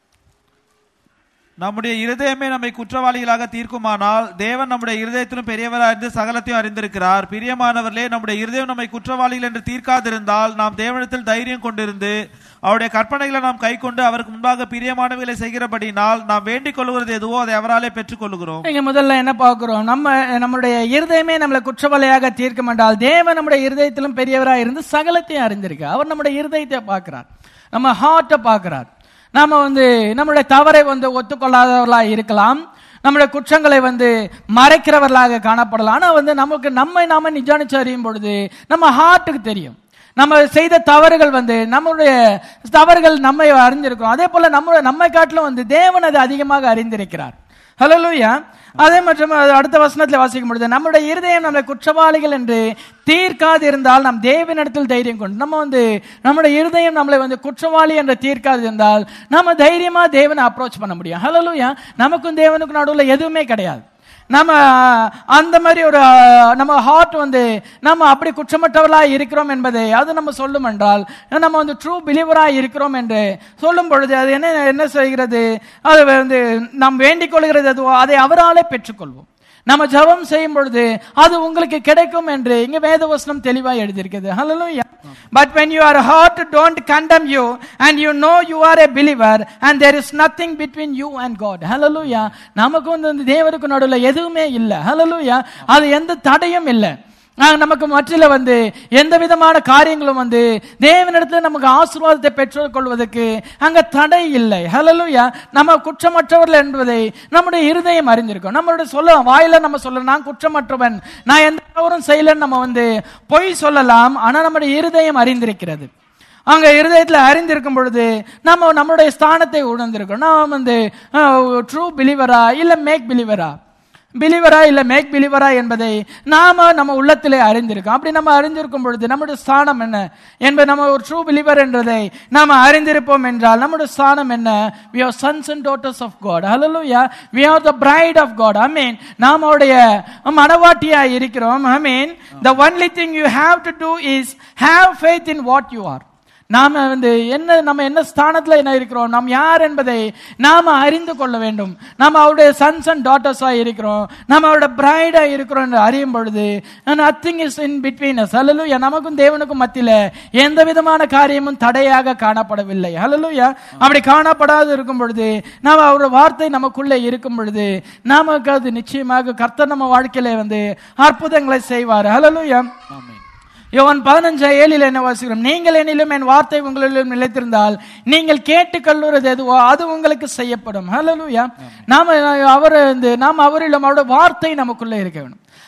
S2: நம்முடைய இருதயமே நம்மை குற்றவாளிகளாக தீர்க்குமானால் தேவன் நம்முடைய இருதயத்திலும் பெரியவராக இருந்து சகலத்தையும் அறிந்திருக்கிறார் பிரியமானவர்களே நம்முடைய இருதயம் நம்மை குற்றவாளிகள் என்று தீர்க்காதிருந்தால் நாம் தேவனிடத்தில் தைரியம் கொண்டிருந்து அவருடைய கற்பனைகளை நாம் கை கொண்டு அவருக்கு முன்பாக பிரியமானவைகளை செய்கிறபடினால் நாம் வேண்டிக் கொள்கிறது எதுவோ அதை அவராலே பெற்றுக் கொள்கிறோம்
S3: இங்க முதல்ல என்ன பார்க்கிறோம் நம்ம நம்முடைய இருதயமே நம்மளை குற்றவாளியாக தீர்க்க மாட்டால் தேவன் நம்முடைய இருதயத்திலும் பெரியவராக இருந்து சகலத்தையும் அறிந்திருக்கு அவர் நம்முடைய இருதயத்தை பார்க்கிறார் நம்ம ஹார்ட்டை பார்க்கிறார் நாம வந்து நம்மளுடைய தவறை வந்து ஒத்துக்கொள்ளாதவர்களா இருக்கலாம் நம்முடைய குற்றங்களை வந்து மறைக்கிறவர்களாக காணப்படலாம் ஆனா வந்து நமக்கு நம்மை நாம நிஜானிச்சு அறியும் பொழுது நம்ம ஹார்ட்டுக்கு தெரியும் நம்ம செய்த தவறுகள் வந்து நம்மளுடைய தவறுகள் நம்மை அறிந்திருக்கிறோம் அதே போல நம்மளுடைய நம்மை காட்டிலும் வந்து தேவன் அதை அதிகமாக அறிந்திருக்கிறார் ஹலோலூயா அதே மற்றும் அது அடுத்த வசனத்தில் வாசிக்கும் பொழுது நம்முடைய இருதயம் நம்மளை குற்றவாளிகள் என்று தீர்க்காது இருந்தால் நாம் தேவனிடத்தில் தைரியம் கொண்டு நம்ம வந்து நம்முடைய இருதயம் நம்மளை வந்து குற்றவாளி என்று தீர்க்காது இருந்தால் நம்ம தைரியமா தேவனை அப்ரோச் பண்ண முடியும் ஹலோலூயா நமக்கும் தேவனுக்கும் நடுவில் எதுவுமே கிடையாது நம்ம அந்த மாதிரி ஒரு நம்ம ஹார்ட் வந்து நம்ம அப்படி குற்றமற்றவர்களா இருக்கிறோம் என்பதை அது நம்ம சொல்லும் என்றால் நம்ம வந்து ட்ரூ பிலீவரா இருக்கிறோம் என்று சொல்லும் பொழுது அது என்ன என்ன செய்கிறது அது வந்து நாம் வேண்டிக் கொள்கிறது அதுவோ அதை அவராலே பெற்றுக்கொள்வோம் நம்ம ஜெபம் செய்யும் பொழுது அது உங்களுக்கு கிடைக்கும் என்று இங்க வேதவசனம் தெளிவா எழுதியிருக்கிறது ஹalleluya but when your heart don't condemn you and you know you are a believer and there is nothing between you and god hallelujah நமக்கு வந்து இந்த தேவனுக்கு நடுவுல எதுவுமே இல்ல hallelujah அது எந்த தடையும் இல்லை நாங்க நமக்கு மற்றில வந்து எந்த விதமான காரியங்களும் வந்து தேவனிடத்துல நமக்கு ஆசீர்வாதத்தை பெற்றுக் கொள்வதற்கு அங்க தடை இல்லை ஹalleluya நம்ம குற்றமற்றவர்கள் என்பதை நம்முடைய இருதயம் அறிந்திருக்கும் நம்மளுடைய சொல்ல வாயில நம்ம சொல்லலாம் நான் குற்றமற்றவன் நான் எந்த தவறும் செய்யலன்னு நம்ம வந்து பொய் சொல்லலாம் ஆனா நம்முடைய இருதயம் அறிந்திருக்கிறது அங்க இருதயத்துல அறிந்திருக்கும் பொழுது நம்ம நம்மளுடைய ஸ்தானத்தை உணர்ந்திருக்கோம் நாம் வந்து ட்ரூ பிலீவரா இல்ல மேக் பிலீவரா பிலிவரா இல்ல மேக் பிலிவரா என்பதை நாம நம்ம உள்ளத்திலே அறிந்திருக்கோம் அப்படி நம்ம அறிந்திருக்கும் பொழுது நம்முடைய ஸ்தானம் என்ன என்பது நம்ம ஒரு ட்ரூ பிலிவர் என்றதை நாம அறிந்திருப்போம் என்றால் நம்முடைய ஸ்தானம் என்ன we are sons and daughters of god hallelujah we are the bride of god i mean நாம் அவருடைய மனவாட்டியா இருக்கிறோம் i mean the only thing you have to do is have faith in what you are நாம வந்து என்ன நம்ம என்ன ஸ்தானத்துல என்ன இருக்கிறோம் நாம் யார் என்பதை நாம அறிந்து கொள்ள வேண்டும் நாம அவருடைய சன்ஸ் அண்ட் டாட்டர்ஸா இருக்கிறோம் நம்ம அவருடைய பிரைடா இருக்கிறோம் என்று அறியும் பொழுது nothing is in between us hallelujah நமக்கும் தேவனுக்கும் மத்தியில எந்த விதமான காரியமும் தடையாக காணப்படவில்லை ஹalleluya அப்படி காணப்படாது இருக்கும் பொழுது நாம அவருடைய வார்த்தை நமக்குள்ளே இருக்கும் பொழுது நமக்கு அது நிச்சயமாக கர்த்தர் நம்ம வாழ்க்கையில வந்து அற்புதங்களை செய்வார் ஹalleluya ஆமென் யோவான் பதினஞ்சு ஏழில் என்ன வாசிக்கிறோம் நீங்கள் என்னிலும் என் வார்த்தை உங்களிலும் நிலைத்திருந்தால் நீங்கள் கேட்டு கல்லுறது எதுவோ அது உங்களுக்கு செய்யப்படும் ஹalleluya நாம அவர் வந்து நாம் அவரிலும் அவருடைய வார்த்தை நமக்குள்ள இருக்க வேண்டும்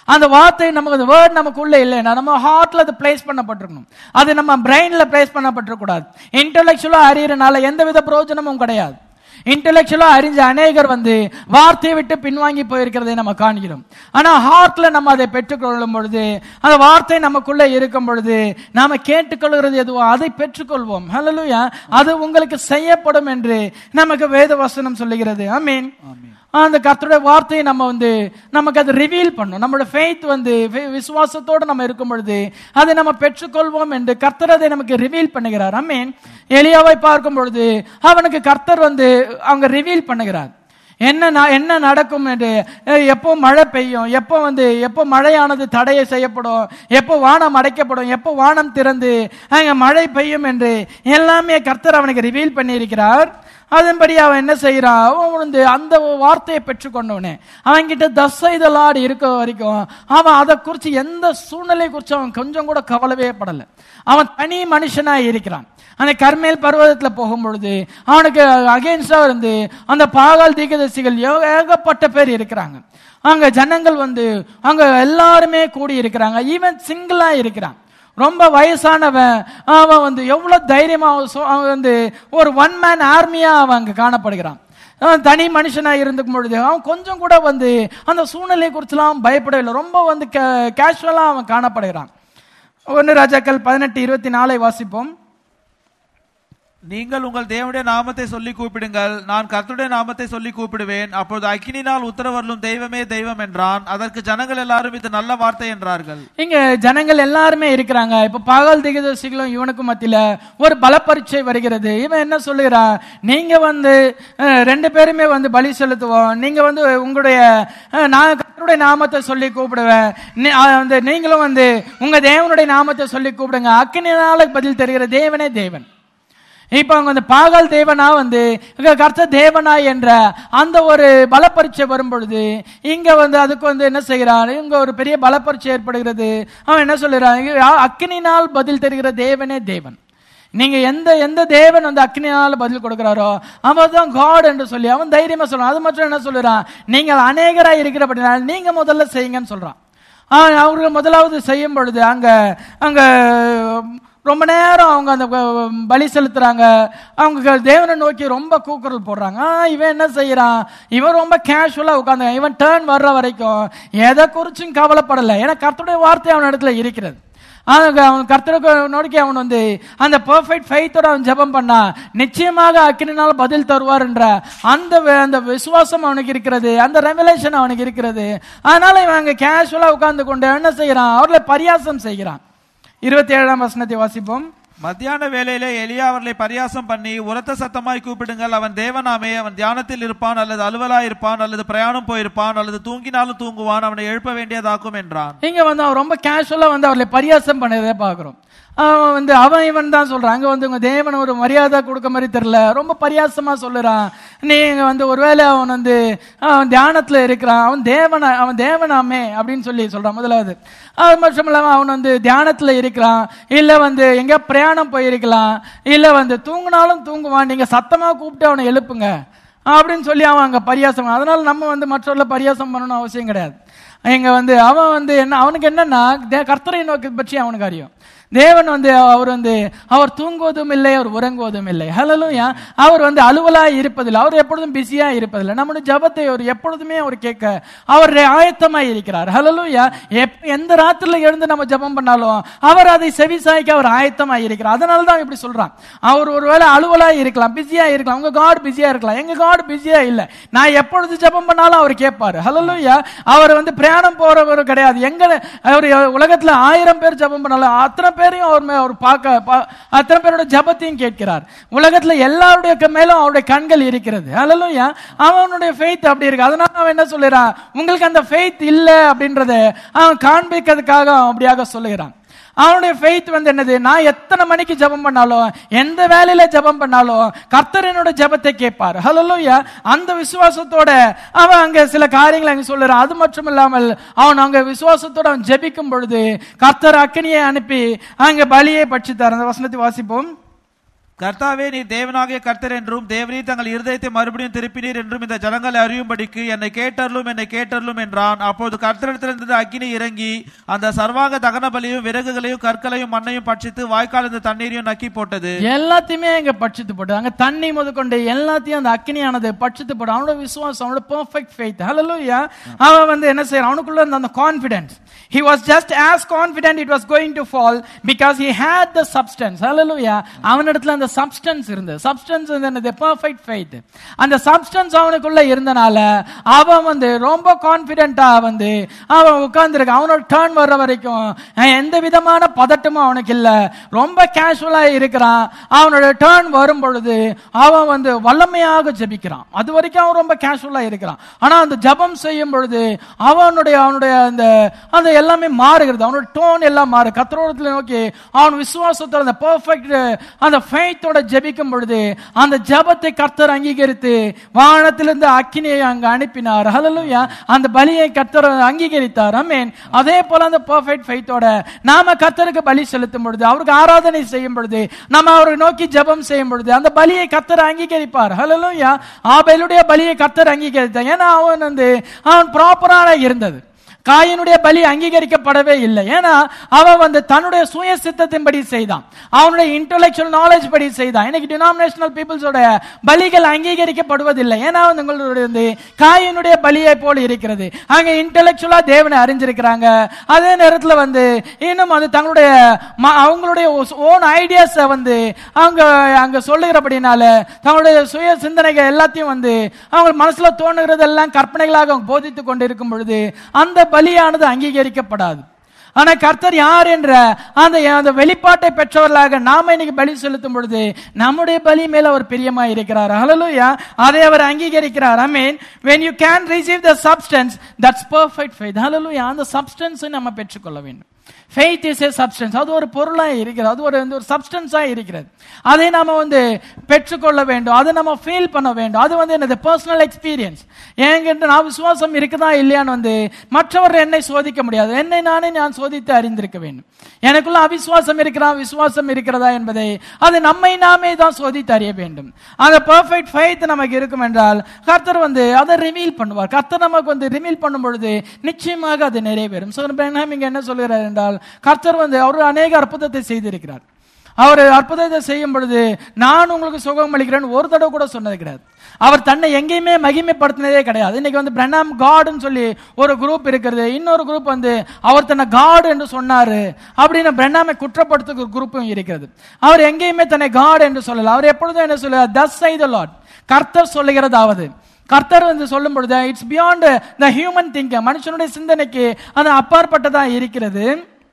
S3: அந்த வார்த்தை நமக்கு அந்த வேர்ட் நமக்குள்ள இல்லைன்னா நம்ம ஹார்ட்ல அது பிளேஸ் பண்ணப்பட்டிருக்கணும் அது நம்ம பிரெயின்ல பிளேஸ் பண்ணப்பட்டிருக்கூடாது இன்டெலெக்சுவலா அறியறனால எந்த வித பிரயோஜனமும் கிடையாது இன்டெலெக்சுவலா அறிஞ்ச அநேகர் வந்து வார்த்தையை விட்டு பின்வாங்கி போயிருக்கிறதை நம்ம காண்கிறோம் ஆனா ஹார்ட்ல நம்ம அதை பெற்றுக்கொள்ளும் பொழுது அந்த வார்த்தை நமக்குள்ள இருக்கும் பொழுது நாம கேட்டுக்கொள்கிறது எதுவோ அதை பெற்றுக்கொள்வோம் ஹalleluya அது உங்களுக்கு செய்யப்படும் என்று நமக்கு வேத வசனம் சொல்லுகிறது ஆமீன் அந்த கர்த்தருடைய வார்த்தையை நம்ம வந்து நமக்கு அது ரிவீல் பண்ணும் நம்மளோட ஃபெய்த் வந்து வி- விசுவாசத்தோடு நம்ம இருக்கும் பொழுது அதை நம்ம பெற்றுக்கொள்வோம் என்று கர்த்தர் அதை நமக்கு ரிவீல் பண்ணுகிறார் ஐ மீன் எலியாவை பார்க்கும் பொழுது அவனுக்கு கர்த்தர் வந்து அவங்க ரிவீல் பண்ணுகிறார் என்ன ந- என்ன நடக்கும் என்று அஹ், எப்போ மழை பெய்யும் எப்போ வந்து எப்போ மழையானது தடையை செய்யப்படும் எப்போ வானம் அடைக்கப்படும் எப்போ வானம் திறந்து அங்க மழை பெய்யும் என்று எல்லாமே கர்த்தர் அவனுக்கு ரிவீல் பண்ணியிருக்கிறார் அதன்படி அவன் என்ன செய்யறான் அவன் வந்து அந்த வார்த்தையை பெற்றுக்கொண்டவனே அவன் கிட்ட தசைதலாடு இருக்க வரைக்கும் அவன் அதை குறித்து எந்த சூழ்நிலை குறித்து அவன் கொஞ்சம் கூட கவலவே படல அவன் தனி மனுஷனா இருக்கிறான் அந்த கர்மேல் பர்வதத்துல போகும் பொழுது அவனுக்கு அகேன்ஸ்டா இருந்து அந்த பாகால் தீகதரிசிகள் ஏக- ஏகப்பட்ட பேர் இருக்கிறாங்க அங்க ஜனங்கள் வந்து அங்க எல்லாருமே கூடி இருக்கிறாங்க ஈவன் சிங்கிளா இருக்கிறான் ரொம்ப வயசானவன் அவன் வந்து எவ்வளவு தைரியமா அவன் சொ- அவன் வந்து ஒரு ஒன் மேன் ஆர்மியா அவன் அங்க காணப்படுகிறான் அவன் தனி மனுஷனா இருந்துக்கும் பொழுது அவன் கொஞ்சம் கூட வந்து அந்த சூழ்நிலை குறிச்செல்லாம் பயப்படவில்லை ரொம்ப வந்து கேஷுவலா அவன் காணப்படுகிறான் ஒன்னு ராஜாக்கள் பதினெட்டு இருபத்தி நாலை வாசிப்போம்
S2: நீங்கள் உங்கள் தேவனுடைய நாமத்தை சொல்லி கூப்பிடுங்கள் நான் கர்த்தருடைய நாமத்தை சொல்லி கூப்பிடுவேன் அப்பொழுது அக்கினினால் உத்தரவருளும் தெய்வமே தெய்வம் என்றான் அதற்கு ஜனங்கள் எல்லாரும் இது நல்ல வார்த்தை என்றார்கள்
S3: இங்க ஜனங்கள் எல்லாருமே இருக்கிறாங்க இப்ப பாகால் திகதர்சிகளும் இவனுக்கும் மத்தியில ஒரு பலப்பரீட்சை வருகிறது இவன் என்ன சொல்லுகிறான் நீங்க வந்து அஹ், ரெண்டு பேருமே வந்து பலி செலுத்துவோம் நீங்க வந்து உங்களுடைய அஹ், நான் கர்த்தருடைய நாமத்தை சொல்லி கூப்பிடுவேன் நீ- அஹ், வந்து நீங்களும் வந்து உங்க தேவனுடைய நாமத்தை சொல்லி கூப்பிடுங்க அக்கினினால பதில் தருகிற தேவனே தேவன் இப்ப அவங்க அந்த பாகால் தேவனா வந்து இங்க கர்த்த தேவனா என்ற அந்த ஒரு பலப்பரீட்சை வரும் பொழுது இங்க வந்து அதுக்கு வந்து என்ன செய்கிறான் இங்க ஒரு பெரிய பலப்பரீட்சை ஏற்படுகிறது அவன் என்ன சொல்லுறான் இங்க அக்கினினால் பதில் தருகிற தேவனே தேவன் நீங்க எந்த எந்த தேவன் வந்து அக்னியால பதில் கொடுக்கிறாரோ அவன் தான் காட் என்று சொல்லி அவன் தைரியமா சொல்றான் அது மட்டும் என்ன சொல்லுறான் நீங்கள் அநேகரா இருக்கிறபடினால் நீங்க முதல்ல செய்யுங்கன்னு சொல்றான் ஆஹ் அவர்கள் முதலாவது செய்யும் பொழுது அங்க அங்க ரொம்ப நேரம் அவங்க அந்த ப- பலி செலுத்துறாங்க அவங்க தேவனை நோக்கி ரொம்ப கூக்குரல் போடுறாங்க ஆனா இவன் என்ன செய்யறான் இவன் ரொம்ப கேஷுவலா உட்காந்து இவன் டேர்ன் வர்ற வரைக்கும் எதை குறிச்சும் கவலைப்படலை ஏன்னா கர்த்தருடைய வார்த்தை அவன் இடத்துல இருக்கிறது அவங்க அவன் கர்த்தருக்கு நோக்கி அவன் வந்து அந்த பெர்ஃபெக்ட் ஃபைத்தோட அவன் ஜெபம் பண்ணா நிச்சயமாக அக்கினால் பதில் தருவார் என்ற அந்த வே- அந்த விசுவாசம் அவனுக்கு இருக்கிறது அந்த ரெவலேஷன் அவனுக்கு இருக்கிறது அதனால இவன் அங்க கேஷுவலா உட்கார்ந்து கொண்டு என்ன செய்யறான் அவர்களை பரியாசம் செய்கிறான் இருபத்தி ஏழாம் வசனத்தை வாசிப்போம்
S2: மத்தியான வேளையிலே எலியா அவர்களை பரியாசம் பண்ணி உரத்த சத்தமாய் கூப்பிடுங்கள் அவன் தேவனாமே அவன் தியானத்தில் இருப்பான் அல்லது அலுவலாய் இருப்பான் அல்லது பிரயாணம் போயிருப்பான் அல்லது தூங்கினாலும் தூங்குவான் அவனை எழுப்ப வேண்டியதாக்கும் என்றான்
S3: இங்க வந்து அவன் ரொம்ப கேஷுவலா வந்து அவர்களை பரியாசம் பண்ணதை பாக்குறோம் அவன் வந்து அவன் இவன் தான் சொல்றான் அங்க வந்து உங்க தேவன் ஒரு மரியாதை கொடுக்க மாதிரி தெரியல ரொம்ப பரியாசமா சொல்லுறான் நீங்க வந்து ஒருவேளை அவன் வந்து அவன் தியானத்துல இருக்கிறான் அவன் தேவன அவன் தேவனாமே அப்படின்னு சொல்லி சொல்றான் முதலாவது அது மட்டும் இல்லாம அவன் வந்து தியானத்துல இருக்கிறான் இல்ல வந்து எங்க பிரயாணம் போயிருக்கலாம் இல்ல வந்து தூங்கினாலும் தூங்குவான் நீங்க சத்தமா கூப்பிட்டு அவனை எழுப்புங்க அப்படின்னு சொல்லி அவன் அங்க பரியாசம் அதனால நம்ம வந்து மற்றவர்களை பரியாசம் பண்ணணும் அவசியம் கிடையாது இங்க வந்து அவன் வந்து என்ன அவனுக்கு என்னன்னா தே- கர்த்தரை நோக்கி பற்றி அவனுக்கு அறியும் தேவன் வந்து அவர் வந்து அவர் தூங்குவதும் இல்லை அவர் உறங்குவதும் இல்லை ஹலலூயா அவர் வந்து அலுவலா இருப்பதில்லை அவர் எப்பொழுதும் பிஸியா இருப்பதில்லை நம்முடைய ஜபத்தை அவர் எப்பொழுதுமே அவர் கேட்க அவர் ஆயத்தமாய் இருக்கிறார் ஹலலூயா எப் எந்த ராத்திரில எழுந்து நம்ம ஜெபம் பண்ணாலும் அவர் அதை செவிசாய்க்க அவர் ஆயத்தமாய் இருக்கிறார் அதனால தான் இப்படி சொல்றான் அவர் ஒருவேளை அலுவலா இருக்கலாம் பிஸியா இருக்கலாம் உங்க காட் பிஸியா இருக்கலாம் எங்க காட் பிஸியா இல்ல நான் எப்பொழுது ஜெபம் பண்ணாலும் அவர் கேட்பாரு ஹலலூயா அவர் வந்து பிரயாணம் போறவர் கிடையாது எங்க அவர் உலகத்துல ஆயிரம் பேர் ஜெபம் பண்ணாலும் அத்தனை பேரையும் அவர் மே- அவர் பார்க்க பா- அத்தனை பேரோட ஜெபத்தையும் கேட்கிறார் உலகத்துல எல்லாருடைய க- மேலும் அவருடைய கண்கள் இருக்கிறது ஹalleluya அவனுடைய ஃபெய்த் அப்படி இருக்கு அதனால அவன் என்ன சொல்லுறான் உங்களுக்கு அந்த ஃபெய்த் இல்ல அப்படின்றத அவன் காண்பிக்கிறதுக்காக அவன் அப்படியாக சொல்லுகிறான் அவனுடைய ஃபெய்த் வந்து என்னது நான் எத்தனை மணிக்கு ஜெபம் பண்ணாலும் எந்த வேலையில ஜெபம் பண்ணாலும் கர்த்தர் என்னோட ஜெபத்தை கேட்பார் ஹalleluya அந்த விசுவாசத்தோட அவன் அங்க சில காரியங்களை அங்க சொல்லுறான் அது மட்டும் இல்லாமல் அவன் அங்க விசுவாசத்தோட அவன் ஜெபிக்கும் பொழுது கர்த்தர் அக்கினியை அனுப்பி அங்க பலியை பட்சித்தார் அந்த வசனத்தை வாசிப்போம்
S2: கர்த்தாவே நீர் தேவனாகிய கர்த்தர் என்றும் தேவனீர் தங்கள் இருதயத்தை மறுபடியும் திருப்பினீர் என்றும் இந்த ஜனங்களை அறியும்படிக்கு என்னை கேட்டருளும் என்னை கேட்டருளும் என்றான் அப்போது கர்த்தரிடத்திலிருந்து அக்கினி இறங்கி அந்த சர்வாங்க தகன பலியும் விறகுகளையும் கற்களையும் மண்ணையும் பட்சித்து வாய்க்கால் இந்த தண்ணீரையும் நக்கி போட்டது
S3: எல்லாத்தையுமே அங்க பட்சித்து போட்டு அங்க தண்ணி முதற்கொண்டு எல்லாத்தையும் அந்த அக்கினியானது பட்சித்து போட்டு அவனோட விசுவாசம் அவனோட பெர்ஃபெக்ட் ஃபெய்த் ஹalleluya அவன் வந்து என்ன செய்யறான் அவனுக்குள்ள இருந்த அந்த confidence he was just as confident it was going to fall because he had the substance hallelujah அவனிடத்துல அந்த substance இருந்தது substance என்னது perfect faith அந்த substance அவனுக்குள்ள இருந்தனால அவன் வந்து ரொம்ப கான்ஃபிடென்ட்டா வந்து அவன் உட்கார்ந்துருக்கான் அவனோட டர்ன் வர்ற வரைக்கும் அஹ், எந்த விதமான பதட்டமும் அவனுக்கு இல்ல ரொம்ப கேஷுவலா இருக்கிறான் அவனோட டர்ன் வரும் பொழுது அவன் வந்து வல்லமையாக ஜெபிக்கிறான் அது வரைக்கும் அவன் ரொம்ப கேஷுவலா இருக்கிறான் ஆனா அந்த ஜெபம் செய்யும் பொழுது அவனுடைய அவனுடைய அந்த அந்த எல்லாமே மாறுகிறது அவனோட டோன் எல்லாம் மாறு கத்தரோடத்துல நோக்கி அவன் விசுவாசத்தோட அந்த பெர்ஃபெக்ட் அந்த ஃபெய்த்தோட ஜெபிக்கும் பொழுது அந்த ஜெபத்தை கர்த்தர் அங்கீகரித்து வானத்திலிருந்து அக்கினியை அங்க அனுப்பினார் ஹalleluya அந்த பலியை கர்த்தர் அங்கீகரித்தார் ஆமென் அதே போல அந்த பெர்ஃபெக்ட் ஃபெய்த்தோட நாம கர்த்தருக்கு பலி செலுத்தும் பொழுது அவருக்கு ஆராதனை செய்யும் பொழுது நம்ம அவரை நோக்கி ஜெபம் செய்யும் பொழுது அந்த பலியை கர்த்தர் அங்கீகரிப்பார் ஹalleluya ஆபேலுடைய பலியை கர்த்தர் அங்கீகரித்தார் ஏன்னா அவன் வந்து அவன் ப்ராப்பரான இருந்தது காயினுடைய பலி அங்கீகரிக்கப்படவே இல்லை ஏன்னா அவன் வந்து தன்னுடைய சுய சித்தத்தின்படி செய்தான் அவனுடைய இன்டெலெக்சுவல் நாலேஜ் படி செய்தான் இன்னைக்கு டினாமினேஷனல் பீப்புள்ஸோட பலிகள் அங்கீகரிக்கப்படுவதில்லை ஏன்னா வந்து உங்களுடைய வந்து காயினுடைய பலியை போல இருக்கிறது அங்க இன்டெலெக்சுவலா தேவனை அறிஞ்சிருக்கிறாங்க அதே நேரத்துல வந்து இன்னும் அது தங்களுடைய ம- அவங்களுடைய ஓன் ஐடியாஸ வந்து அவங்க அங்க சொல்லுகிறபடினால தங்களுடைய சுய சிந்தனைகள் எல்லாத்தையும் வந்து அவங்க மனசுல தோணுகிறதெல்லாம் கற்பனைகளாக அவங்க போதித்துக் கொண்டிருக்கும் பொழுது அந்த பலியானது அங்கீகரிக்கப்படாது ஆனா கர்த்தர் யார் என்ற அந்த அந்த வெளிப்பாட்டை பெற்றவர்களாக நாம இன்னைக்கு பலி செலுத்தும் பொழுது நம்முடைய பலி மேல அவர் பிரியமா இருக்கிறார் ஹalleluya அதை அவர் அங்கீகரிக்கிறார் ஐ மீன் when you can receive the substance that's perfect faith hallelujah அந்த substance நம்ம பெற்றுக்கொள்ள வேண்டும் ஃபெய்த் இஸ் ஏ சப்ஸ்டன்ஸ் அது ஒரு பொருளாக இருக்கிறது அது ஒரு வந்து ஒரு சப்ஸ்டன்ஸாக இருக்கிறது அதை நாம வந்து பெற்றுக்கொள்ள வேண்டும் அதை நம்ம ஃபீல் பண்ண வேண்டும் அது வந்து என்னது பர்சனல் எக்ஸ்பீரியன்ஸ் ஏங்கிட்ட நான் விசுவாசம் இருக்குதா இல்லையான்னு வந்து மற்றவர் என்னை சோதிக்க முடியாது என்னை நானே நான் சோதித்து அறிந்திருக்க வேண்டும் எனக்குள்ள அவிசுவாசம் இருக்கிறா விசுவாசம் இருக்கிறதா என்பதை அது நம்மை நாமே தான் சோதித்து அறிய வேண்டும் அந்த பெர்ஃபெக்ட் ஃபெய்த் நமக்கு இருக்கும் என்றால் கர்த்தர் வந்து அதை ரிவீல் பண்ணுவார் கர்த்தர் நமக்கு வந்து ரிவீல் பண்ணும் பொழுது நிச்சயமாக அது நிறைவேறும் சோ பிரஹாம் இங்க என்ன சொல்கிறார் என்றால் கர்த்தர் வந்து அவர் அநேக அற்புதத்தை செய்திருக்கிறார் அவர் அற்புதத்தை செய்யும் பொழுது நான் உங்களுக்கு சுகம் அளிக்கிறேன் ஒரு தடவை கூட சொன்னது கிடையாது அவர் தன்னை எங்கேயுமே மகிமைப்படுத்தினதே கிடையாது இன்னைக்கு வந்து பிரணாம் காடுன்னு சொல்லி ஒரு குரூப் இருக்கிறது இன்னொரு குரூப் வந்து அவர் தன்னை காடு என்று சொன்னாரு அப்படின்னு பிரணாமை குற்றப்படுத்துகிற குரூப்பும் இருக்கிறது அவர் எங்கேயுமே தன்னை காட் என்று சொல்லல அவர் எப்பொழுதும் என்ன சொல்லுவார் தஸ் சை த லார்ட் கர்த்தர் சொல்லுகிறதாவது கர்த்தர் வந்து சொல்லும் பொழுது it's beyond the human think மனுஷனுடைய சிந்தனைக்கு அது அப்பாற்பட்டதா இருக்கிறது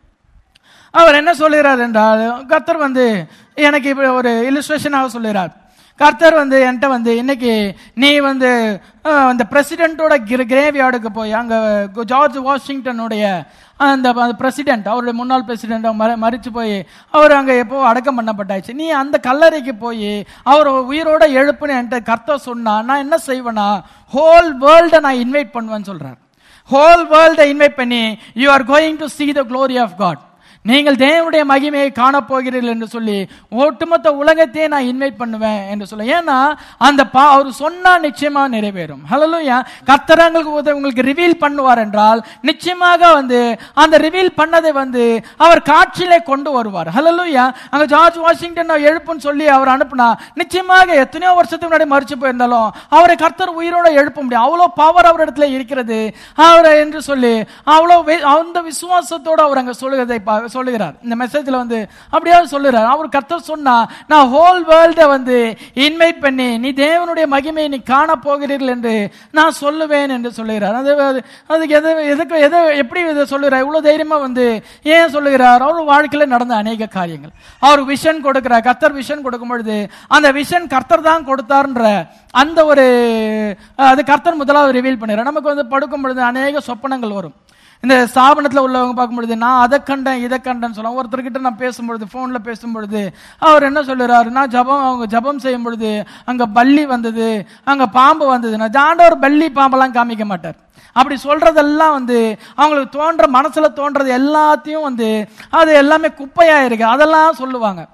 S3: அவர் என்ன சொல்லுகிறார் என்றால் கர்த்தர் வந்து எனக்கு இப்படி ஒரு இல்லுஸ்ட்ரேஷனாக சொல்லுகிறார் கர்த்தர் வந்து என்கிட்ட வந்து இன்னைக்கு நீ வந்து அஹ், அந்த பிரசிடென்ட்டோட கிரேவியார்டுக்கு போய் அங்க ஜார்ஜ் வாஷிங்டனுடைய அந்த பிரசிடென்ட் அவருடைய முன்னாள் பிரசிடென்ட் மறிச்சு போய் அவர் அங்க எப்போ அடக்கம் பண்ணப்பட்டாச்சு நீ அந்த கல்லறைக்கு போய் அவர் உயிரோட எழுப்புன்னு என்கிட்ட கர்த்தர் சொன்னா நான் என்ன செய்வேனா ஹோல் வேர்ல்டை நான் இன்வைட் பண்ணுவேன்னு சொல்றார் ஹோல் வேர்ல்டை இன்வைட் பண்ணி you are going to see the glory of God நீங்கள் தேவனுடைய மகிமையை காணப் போகிறீர்கள் என்று சொல்லி ஒட்டுமொத்த உலகத்தையே நான் இன்வைட் பண்ணுவேன் என்று சொல்ல ஏன்னா அந்த பா அவர் சொன்னா நிச்சயமா நிறைவேறும் ஹலலுயா கத்தரங்களுக்கு உத- உங்களுக்கு ரிவீல் பண்ணுவார் என்றால் நிச்சயமாக வந்து அந்த ரிவீல் பண்ணதை வந்து அவர் காட்சியிலே கொண்டு வருவார் ஹலலுயா அங்க ஜார்ஜ் வாஷிங்டன் எழுப்புன்னு சொல்லி அவர் அனுப்புனா நிச்சயமாக எத்தனையோ வருஷத்துக்கு முன்னாடி மறிச்சு போயிருந்தாலும் அவரை கர்த்தர் உயிரோட எழுப்ப முடியும் அவ்வளோ பவர் அவரிடத்துல இருக்கிறது அவர் என்று சொல்லி அவ்வளோ வே- அந்த விசுவாசத்தோட அவர் அங்க சொல்லுகிறதை பா- சொல்லுகிறார் இந்த மெசேஜ்ல வந்து அப்படியாவது சொல்லுகிறார் அவர் கர்த்தர் சொன்னா நான் ஹோல் வேர்ல்ட வந்து இன்வைட் பண்ணி நீ தேவனுடைய மகிமையை நீ காண போகிறீர்கள் என்று நான் சொல்லுவேன் என்று சொல்லுகிறார் அது அது- அதுக்கு எது எதுக்கு எதை எப்படி இதை சொல்லுகிறார் இவ்வளவு தைரியமா வந்து ஏன் சொல்லுகிறார் அவர் வாழ்க்கையில நடந்த அநேக காரியங்கள் அவர் விஷன் கொடுக்கிறார் கர்த்தர் விஷன் கொடுக்கும் பொழுது அந்த விஷன் கர்த்தர் தான் கொடுத்தார்ன்ற அந்த ஒரு அஹ், அது கர்த்தர் முதலாவது ரிவீல் பண்ணுறார் நமக்கு வந்து படுக்கும் பொழுது அநேக சொப்பனங்கள் வரும் இந்த ஸ்தாபனத்தில் உள்ளவங்க பார்க்கும்பொழுது நான் அதை கண்டேன் இதை கண்டேன்னு சொல்லுவாங்க ஒருத்தர்கிட்ட நான் பேசும்பொழுது ஃபோனில் பேசும்பொழுது அவர் என்ன சொல்லுறாரு நான் ஜபம் அவங்க ஜபம் செய்யும் பொழுது அங்கே பல்லி வந்தது அங்கே பாம்பு வந்தது நான் ஜாண்டவர் பல்லி பாம்பெல்லாம் காமிக்க மாட்டார் அப்படி சொல்றதெல்லாம் வந்து அவங்களுக்கு தோன்ற மனசுல தோன்றது எல்லாத்தையும் வந்து அது எல்லாமே குப்பையா இருக்கு அதெல்லாம் சொல்லுவாங்க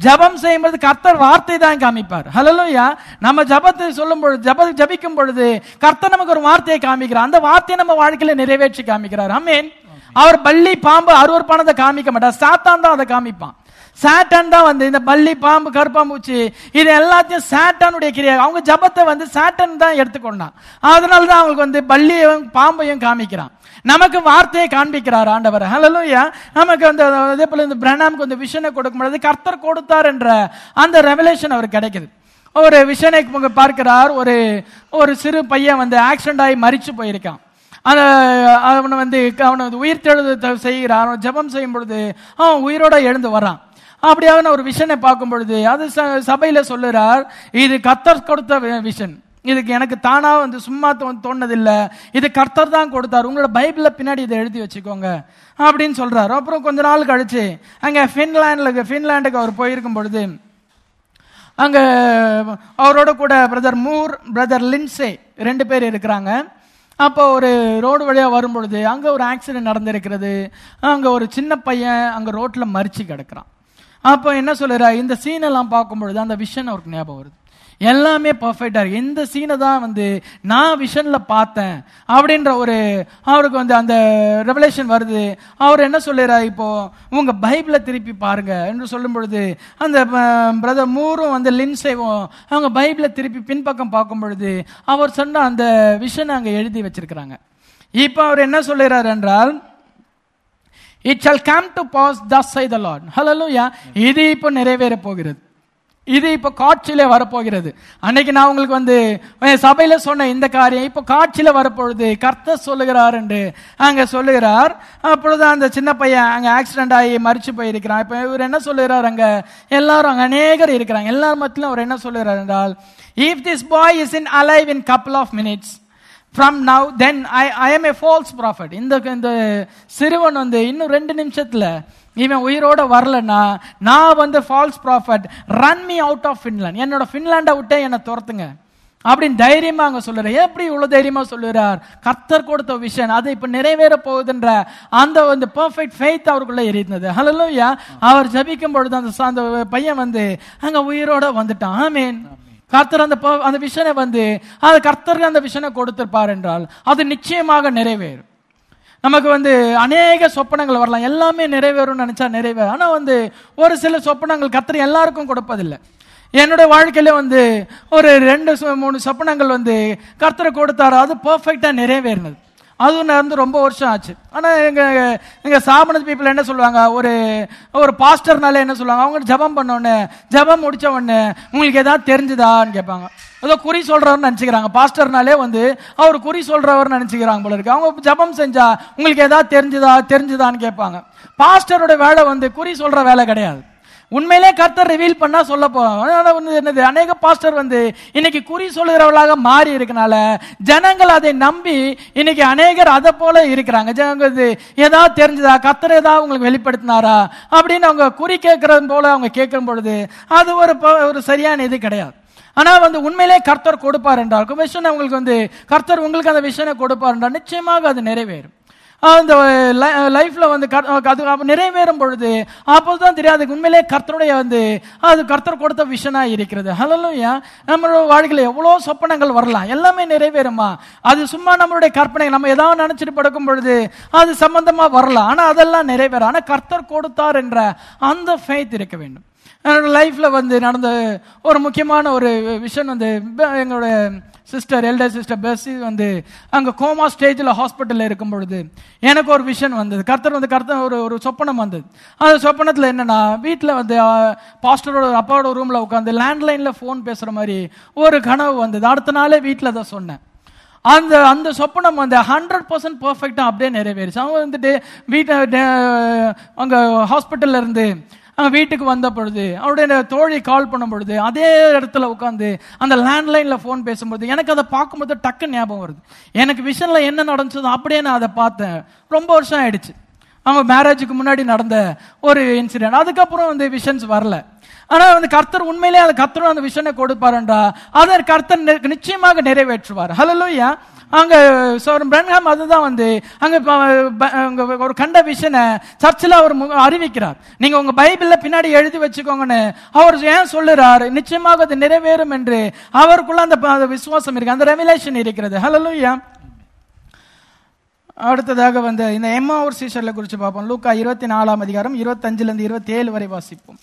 S3: ஜெபம் செய்யும்போது கர்த்தர் வார்த்தை தான் காமிப்பார் ஹalleluya நம்ம ஜெபத்தை சொல்லும் பொழுது ஜெப ஜெபிக்கும் பொழுது கர்த்தர் நமக்கு ஒரு வார்த்தையை காமிக்கிறார் அந்த வார்த்தையை நம்ம வாழ்க்கையில நிறைவேற்றி காமிக்கிறார் ஆமென் அவர் பள்ளி பாம்பு அருவருப்பானதை காமிக்க மாட்டார் சாத்தான் தான் அதை காமிப்பான் சாட்டான் தான் வந்து இந்த பள்ளி பாம்பு கருப்பாம்பூச்சி இது எல்லாத்தையும் சாட்டானுடைய கிரியா அவங்க ஜபத்தை வந்து சாட்டன் தான் எடுத்துக்கொண்டான் அதனால தான் அவங்களுக்கு வந்து பள்ளியையும் பாம்பையும் காமிக்கிறான் நமக்கு வார்த்தையை காண்பிக்கிறார் ஆண்டவர் ஹalleluya நமக்கு வந்து அதே போல இந்த பிரணாமுக்கு வந்து விஷனை கொடுக்கும் பொழுது கர்த்தர் கொடுத்தார் என்ற அந்த ரெவலேஷன் அவர் கிடைக்குது ஒரு விஷனை இங்க பார்க்கிறார் ஒரு ஒரு சிறு பையன் வந்து ஆக்சிடென்ட் ஆகி மரிச்சு போயிருக்கான் அந்த அவனை வந்து அவனை வந்து உயிர் தெழுத செய்கிறான் அவன் ஜெபம் செய்யும் பொழுது அவன் உயிரோட எழுந்து வரான் அப்படியாக ஒரு விஷனை பார்க்கும் பொழுது அது ச- சபையில சொல்லுறார் இது கத்தர் கொடுத்த வி- விஷன் இதுக்கு எனக்கு தானா வந்து சும்மா தோ- தோணுனதில்லை இது கர்த்தர் தான் கொடுத்தார் உங்களோட பைபிள்ல பின்னாடி இதை எழுதி வச்சுக்கோங்க அப்படின்னு சொல்றாரு அப்புறம் கொஞ்ச நாள் கழிச்சு அங்க ஃபின்லாண்ட்ல ஃபின்லாண்டுக்கு அவர் போயிருக்கும் பொழுது அங்க அவரோட கூட பிரதர் மூர் பிரதர் லின்சே ரெண்டு பேர் இருக்கிறாங்க அப்போ ஒரு ரோடு வழியா வரும்பொழுது அங்க ஒரு ஆக்சிடென்ட் நடந்திருக்கிறது அங்க ஒரு சின்ன பையன் அங்க ரோட்ல மறிச்சு கிடக்குறான் அப்போ என்ன சொல்லுறா இந்த சீனெல்லாம் பார்க்கும் பொழுது அந்த விஷன் அவருக்கு ஞாபகம் வருது எல்லாமே பர்ஃபெக்டா இருக்கு இந்த சீனை தான் வந்து நான் விஷன்ல பார்த்தேன் அப்படின்ற ஒரு அவருக்கு வந்து அந்த ரெவலேஷன் வருது அவர் என்ன சொல்லுறாரு இப்போ உங்க பைபிளை திருப்பி பாருங்க என்று சொல்லும் பொழுது அந்த பிரதர் மூரும் வந்து லின்சேவும் அவங்க பைபிளை திருப்பி பின்பக்கம் பார்க்கும் பொழுது அவர் சொன்ன அந்த விஷனை அங்க எழுதி வச்சிருக்கிறாங்க இப்போ அவர் என்ன சொல்லுறாரு என்றால் it shall come to pass thus say the lord hallelujah இது இப்போ நிறைவேற போகிறது இது இப்போ காட்சியில வரப்போகிறது அன்னைக்கு நான் உங்களுக்கு வந்து அஹ், சபையில சொன்ன இந்த காரியம் இப்போ காட்சியில வரப்பொழுது கர்த்தர் சொல்லுகிறார் என்று அங்க சொல்லுகிறார் அப்பொழுது அந்த சின்ன பையன் அங்க ஆக்சிடென்ட் ஆகி மறிச்சு போயிருக்கிறான் இப்போ இவர் என்ன சொல்லுகிறார் அங்க எல்லாரும் அங்க அநேகர் இருக்கிறாங்க எல்லார் மத்தியிலும் அவர் என்ன சொல்லுகிறார் என்றால் if this boy is in alive in couple of minutes from now then I I am a false prophet இந்த இந்த சிறுவன் வந்து இன்னும் ரெண்டு நிமிஷத்துல இவன் உயிரோட வரலன்னா நான் வந்து false prophet run me out of Finland என்னோட ஃபின்லாண்டை விட்டே என்னை துரத்துங்க அப்படின்னு தைரியமா அங்க சொல்லுறாரு எப்படி இவ்வளவு தைரியமா சொல்லுறார் கர்த்தர் கொடுத்த விஷயம் அது இப்ப நிறைவேற போகுதுன்ற அந்த வந்து பெர்ஃபெக்ட் ஃபெய்த் அவருக்குள்ள இருந்தது ஹalleluya அவர் ஜெபிக்கும் பொழுது அந்த ச- அந்த பையன் வந்து அங்க உயிரோட வந்துட்டான் ஆமென் கர்த்தர் அந்த ப- அந்த விஷனை வந்து அது கர்த்தருக்கு அந்த விஷனை கொடுத்திருப்பார் என்றால் அது நிச்சயமாக நிறைவேறும் நமக்கு வந்து அநேக சொப்பனங்கள் வரலாம் எல்லாமே நிறைவேறும்னு நினைச்சா நிறைவேறும் ஆனா வந்து ஒரு சில சொப்பனங்கள் கர்த்தர் எல்லாருக்கும் கொடுப்பதில்லை என்னோட வாழ்க்கையில வந்து ஒரு ரெண்டு சொ- மூணு சொப்பனங்கள் வந்து கர்த்தரை கொடுத்தாரு அது பெர்ஃபெக்டா நிறைவேறினது அதுவும் நடந்து ரொம்ப வருஷம் ஆச்சு ஆனா எங்க எங்க சாமன பீப்புள் என்ன சொல்லுவாங்க ஒரு ஒரு பாஸ்டர்னால என்ன சொல்லுவாங்க அவங்க ஜெபம் பண்ண உடனே ஜெபம் முடிச்ச உடனே உங்களுக்கு ஏதாவது தெரிஞ்சுதான்னு கேட்பாங்க ஏதோ குறி சொல்றவர்னு நினைச்சுக்கிறாங்க பாஸ்டர்னாலே வந்து அவர் குறி சொல்றவர்னு நினைச்சுக்கிறாங்க போல இருக்கு அவங்க ஜெபம் செஞ்சா உங்களுக்கு ஏதாவது தெரிஞ்சுதா தெரிஞ்சுதான்னு கேட்பாங்க பாஸ்டரோட வேலை வந்து குறி சொல்ற வேலை கிடையாது உண்மையிலே கர்த்தர் ரிவீல் பண்ணா சொல்ல போவாங்க ஆனா வந்து என்னது அநேக பாஸ்டர் வந்து இன்னைக்கு குறி சொல்லுகிறவர்களாக மாறி இருக்கனால ஜனங்கள் அதை நம்பி இன்னைக்கு அநேகர் அதை போல இருக்கிறாங்க ஜனங்க இது ஏதாவது தெரிஞ்சதா கர்த்தர் ஏதாவது உங்களுக்கு வெளிப்படுத்தினாரா அப்படின்னு அவங்க குறி கேட்கறது போல அவங்க கேட்கும் பொழுது அது ஒரு ப- ஒரு சரியான இது கிடையாது ஆனா வந்து உண்மையிலே கர்த்தர் கொடுப்பார் என்றால் விஷயம் உங்களுக்கு வந்து கர்த்தர் உங்களுக்கு அந்த விஷயம் கொடுப்பார் என்றால் நிச்சயமாக அது நிறைவேறும் அந்த லைஃப்ல வந்து கர்- அது அப்ப நிறைவேறும் பொழுது அப்போதுதான் தெரியாது உண்மையிலே கர்த்தருடைய வந்து அது கர்த்தர் கொடுத்த விஷனா இருக்கிறது ஹலோயா நம்மளோட வாழ்க்கையில எவ்வளவு சொப்பனங்கள் வரலாம் எல்லாமே நிறைவேறுமா அது சும்மா நம்மளுடைய கற்பனை நம்ம ஏதாவது நினைச்சிட்டு படுக்கும் பொழுது அது சம்பந்தமா வரலாம் ஆனா அதெல்லாம் நிறைவேறும் ஆனா கர்த்தர் கொடுத்தார் என்ற அந்த ஃபெய்த் இருக்க வேண்டும் என்னோட லைஃப்ல வந்து நடந்த ஒரு முக்கியமான ஒரு விஷயம் வந்து ப- எங்களோட சிஸ்டர் எல்டர் சிஸ்டர் பெஸ்ஸி வந்து அங்க கோமா ஸ்டேஜில் ஹாஸ்பிட்டலில் இருக்கும் பொழுது எனக்கு ஒரு விஷன் வந்தது கர்த்தர் வந்து கர்த்தர் ஒரு ஒரு சொப்பனம் வந்தது அந்த சொப்பனத்தில் என்னன்னா வீட்டில் வந்து பாஸ்டரோட அப்பாவோட ரூமில் உட்காந்து லேண்ட்லைனில் ஃபோன் பேசுகிற மாதிரி ஒரு கனவு வந்தது அடுத்த நாளே வீட்டில் தான் சொன்னேன் அந்த அந்த சொப்பனம் வந்து ஹண்ட்ரட் பர்சன்ட் பர்ஃபெக்டாக அப்படியே நிறைவேறிச்சு அவங்க வந்துட்டு வீட்டை அங்கே ஹாஸ்பிட்டல்ல இருந்து அங்க வீட்டுக்கு வந்த பொழுது அவருடைய தோழி கால் பண்ணும் பொழுது அதே இடத்துல உட்காந்து அந்த லேண்ட்லைன்ல ஃபோன் பேசும்போது எனக்கு அதை பார்க்கும்போது டக்கு ஞாபகம் வருது எனக்கு விஷன்ல என்ன நடந்துச்சதோ அப்படியே நான் அதை பார்த்தேன் ரொம்ப வருஷம் ஆயிடுச்சு அவங்க மேரேஜுக்கு முன்னாடி நடந்த ஒரு இன்சிடென்ட் அதுக்கப்புறம் வந்து விஷன்ஸ் வரல ஆனா வந்து கர்த்தர் உண்மையிலே அந்த கர்த்தரும் அந்த விஷனை கொடுப்பாருன்றா அதை கர்த்தர் நி- நிச்சயமாக நிறைவேற்றுவார் ஹalleluya அங்க சோர் பிரன்ஹாம் அதுதான் வந்து அங்க ப- ப- அங்க ஒரு கண்ட விஷனை சர்ச்சில் அவர் மு- அறிவிக்கிறார் நீங்க உங்க பைபிள்ல பின்னாடி எழுதி வச்சுக்கோங்கன்னு அவர் ஏன் சொல்லுறார் நிச்சயமாக அது நிறைவேறும் என்று அவருக்குள்ள அந்த ப- அந்த விசுவாசம் இருக்கு அந்த ரெவலேஷன் இருக்கிறது ஹalleluya அடுத்ததாக வந்து இந்த எம்மா ஒரு சீஷர்ல குறித்து பார்ப்போம் லூக்கா இருபத்தி நாலாம் அதிகாரம் இருபத்தஞ்சுல இருந்து இருபத்தி ஏழு வரை வாசிப்போம்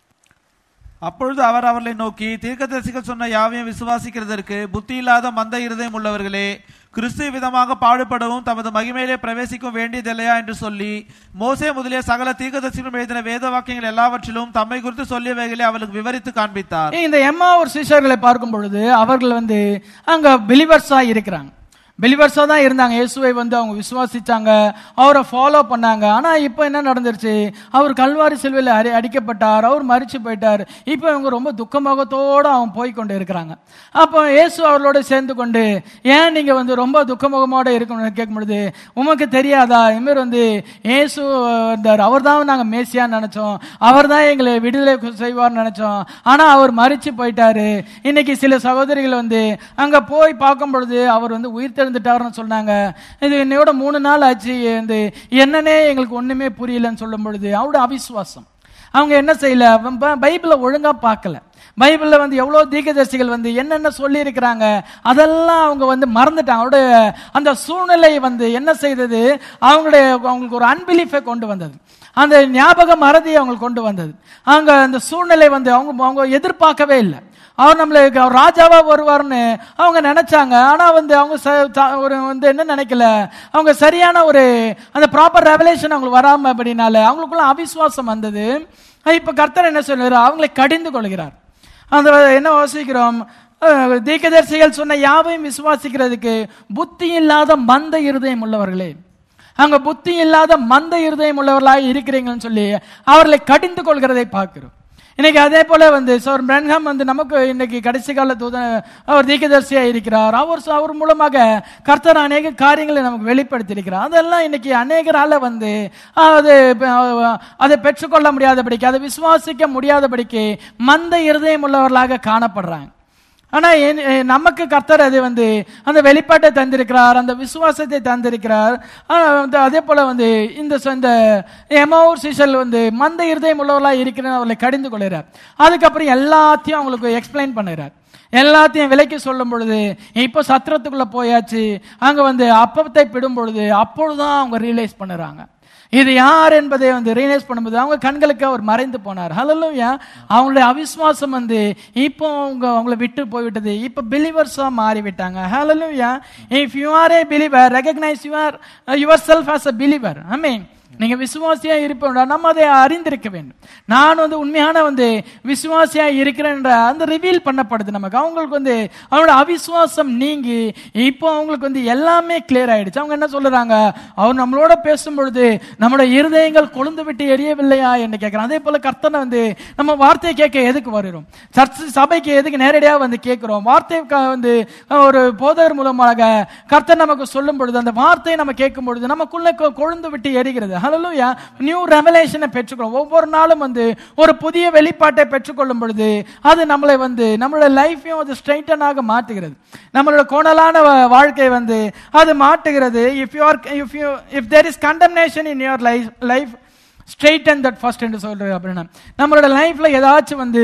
S2: அப்பொழுது அவர் அவர்களை நோக்கி தீர்க்கதரிசிகள் சொன்ன யாவையும் விசுவாசிக்கிறதற்கு புத்தி இல்லாத மந்த இருதயம் உள்ளவர்களே கிறிஸ்து விதமாக பாடுபடவும் தமது மகிமையிலே பிரவேசிக்கும் வேண்டியதில்லையா என்று சொல்லி மோசே முதலிய சகல தீர்க்கதரிசிகளும் எழுதின வேத வாக்கியங்கள் எல்லாவற்றிலும் தம்மை குறித்து சொல்லியவைகளை அவர்களுக்கு விவரித்து காண்பித்தார்
S3: இந்த எம்மா ஒரு சீஷர்களை பார்க்கும் பொழுது அவர்கள் வந்து அங்க பிலிவர்ஸா இருக்கிறாங்க பிலிவர்ஸா தான் இருந்தாங்க இயேசுவை வந்து அவங்க விசுவாசிச்சாங்க அவரை ஃபாலோ பண்ணாங்க ஆனா இப்போ என்ன நடந்துருச்சு அவர் கல்வாரி சிலுவையில் அடி அடிக்கப்பட்டார் அவர் மறிச்சு போயிட்டார் இப்போ இவங்க ரொம்ப துக்கமுகத்தோட அவங்க போய் கொண்டு இருக்கிறாங்க அப்போ இயேசு அவர்களோட சேர்ந்து கொண்டு ஏன் நீங்க வந்து ரொம்ப துக்கமுகமோட இருக்கணும்னு கேட்கும் பொழுது உமக்கு தெரியாதா இனிமேல் வந்து இயேசு இருந்தார் அவர் தான் நாங்க மேசியான்னு நினைச்சோம் அவர் தான் எங்களை விடுதலை செய்வார்னு நினைச்சோம் ஆனா அவர் மறிச்சு போயிட்டாரு இன்னைக்கு சில சகோதரிகள் வந்து அங்க போய் பார்க்கும் பொழுது அவர் வந்து உயிர் தெழுந்துட்டாருன்னு சொன்னாங்க இது என்னையோட மூணு நாள் ஆச்சு வந்து என்னன்னே எங்களுக்கு ஒண்ணுமே புரியலன்னு சொல்லும் பொழுது அவரோட அவிசுவாசம் அவங்க என்ன செய்யல ப- பைபிளை ஒழுங்கா பார்க்கல பைபிள்ல வந்து எவ்வளவு தீர்க்கதரிசிகள் வந்து என்னென்ன சொல்லி இருக்கிறாங்க அதெல்லாம் அவங்க வந்து மறந்துட்டாங்க அவருடைய அந்த சூழ்நிலை வந்து என்ன செய்தது அவங்களுடைய அவங்களுக்கு ஒரு அன்பிலீஃபை கொண்டு வந்தது அந்த ஞாபக மறதியை அவங்களுக்கு கொண்டு வந்தது அங்க அந்த சூழ்நிலை வந்து அவங்க அவங்க எதிர்பார்க்கவே இல்லை அவர் நம்மளுக்கு அவர் ராஜாவா வருவார்னு அவங்க நினைச்சாங்க ஆனா வந்து அவங்க ச- த- ஒரு வந்து என்ன நினைக்கல அவங்க சரியான ஒரு அந்த ப்ராப்பர் ரெவலேஷன் அவங்களுக்கு வராம அப்படினால அவங்களுக்குள்ள அவிசுவாசம் வந்தது இப்ப கர்த்தர் என்ன சொல்றாரு அவங்களை கடிந்து கொள்கிறார் அந்த என்ன வாசிக்கிறோம் அஹ், தீர்க்கதரிசிகள் சொன்ன யாவையும் விசுவாசிக்கிறதுக்கு புத்தி இல்லாத மந்த இருதயம் உள்ளவர்களே அங்க புத்தி இல்லாத மந்த இருதயம் உள்ளவர்களாக இருக்கிறீங்கன்னு சொல்லி அவர்களை கடிந்து கொள்கிறதை பார்க்கிறோம் இன்னைக்கு அதே போல வந்து சோர் பிரன்ஹாம் வந்து நமக்கு இன்னைக்கு கடைசி கால தூத அவர் தீர்க்கதரிசியா இருக்கிறார் அவர் சொ- அவர் மூலமாக கர்த்தர் அநேக காரியங்களை நமக்கு வெளிப்படுத்தியிருக்கிறார் அதெல்லாம் இன்னைக்கு அநேகரால வந்து அது ப- அதை பெற்றுக்கொள்ள முடியாதபடிக்கு அதை விசுவாசிக்க முடியாதபடிக்கு மந்த இருதயம் உள்ளவர்களாக காணப்படுறாங்க ஆனா என்- எ- நமக்கு கர்த்தர் அது வந்து அந்த வெளிப்பாட்டை தந்திருக்கிறார் அந்த விசுவாசத்தை தந்திருக்கிறார் ஆனா வந்து அதே போல வந்து இந்த சொ- இந்த எமாவூர் சீசல் வந்து மந்த இருதயம் உள்ளவர்களா இருக்கிறேன்னு அவர்களை கடிந்து கொள்கிறார் அதுக்கப்புறம் எல்லாத்தையும் அவங்களுக்கு எக்ஸ்பிளைன் பண்ணுகிறார் எல்லாத்தையும் விலைக்கு சொல்லும் பொழுது இப்போ சத்திரத்துக்குள்ள போயாச்சு அங்க வந்து அப்பத்தை பிடும் பொழுது அப்பொழுதுதான் அவங்க ரியலைஸ் பண்ணுறாங்க இது யார் என்பதை வந்து ரியலைஸ் பண்ணும்போது அவங்க கண்களுக்கு அவர் மறைந்து போனார் ஹalleluya அவங்களுடைய அவிசுவாசம் வந்து இப்போ அவங்க அவங்கள விட்டு போய்விட்டது இப்போ பிலீவர்ஸா மாறி விட்டாங்க ஹalleluya if you are a believer recognize you are uh, yourself as a believer i mean நீங்க விசுவாசியா இருப்போம்டா நம்ம அதை அறிந்திருக்க வேண்டும் நான் வந்து உண்மையான வந்து விசுவாசியா இருக்கிறேன்ற அந்த ரிவீல் பண்ணப்படுது நமக்கு அவங்களுக்கு வந்து அவங்களோட அவிசுவாசம் நீங்கி இப்போ அவங்களுக்கு வந்து எல்லாமே கிளியர் ஆயிடுச்சு அவங்க என்ன சொல்றாங்க அவர் நம்மளோட பேசும் பொழுது நம்மளோட இருதயங்கள் கொழுந்து விட்டு எரியவில்லையா என்று கேட்கிறோம் அதே போல கர்த்தனை வந்து நம்ம வார்த்தையை கேட்க எதுக்கு வருகிறோம் சர்ச் சபைக்கு எதுக்கு நேரடியா வந்து கேட்கிறோம் வார்த்தை க- வந்து ஒரு போதகர் மூலமாக கர்த்தர் நமக்கு சொல்லும் பொழுது அந்த வார்த்தையை நம்ம கேட்கும் பொழுது நமக்குள்ள கொ- கொழுந்து விட்டு எரிகிறது ஹalleluya நியூ ரெவலேஷனை பெற்றுக்கிறோம் ஒவ்வொரு நாளும் வந்து ஒரு புதிய வெளிப்பாட்டை பெற்றுக்கொள்ளும் பொழுது அது நம்மளை வந்து நம்மளோட லைஃபையும் அது ஸ்ட்ரைட்டனாக மாற்றுகிறது நம்மளோட கோணலான வா- வாழ்க்கை வந்து அது மாட்டுகிறது if you are if you if there is condemnation in your life life straight and that first என்று சொல்றது அப்படின்னா நம்மளோட லைஃப்ல ஏதாச்சும் வந்து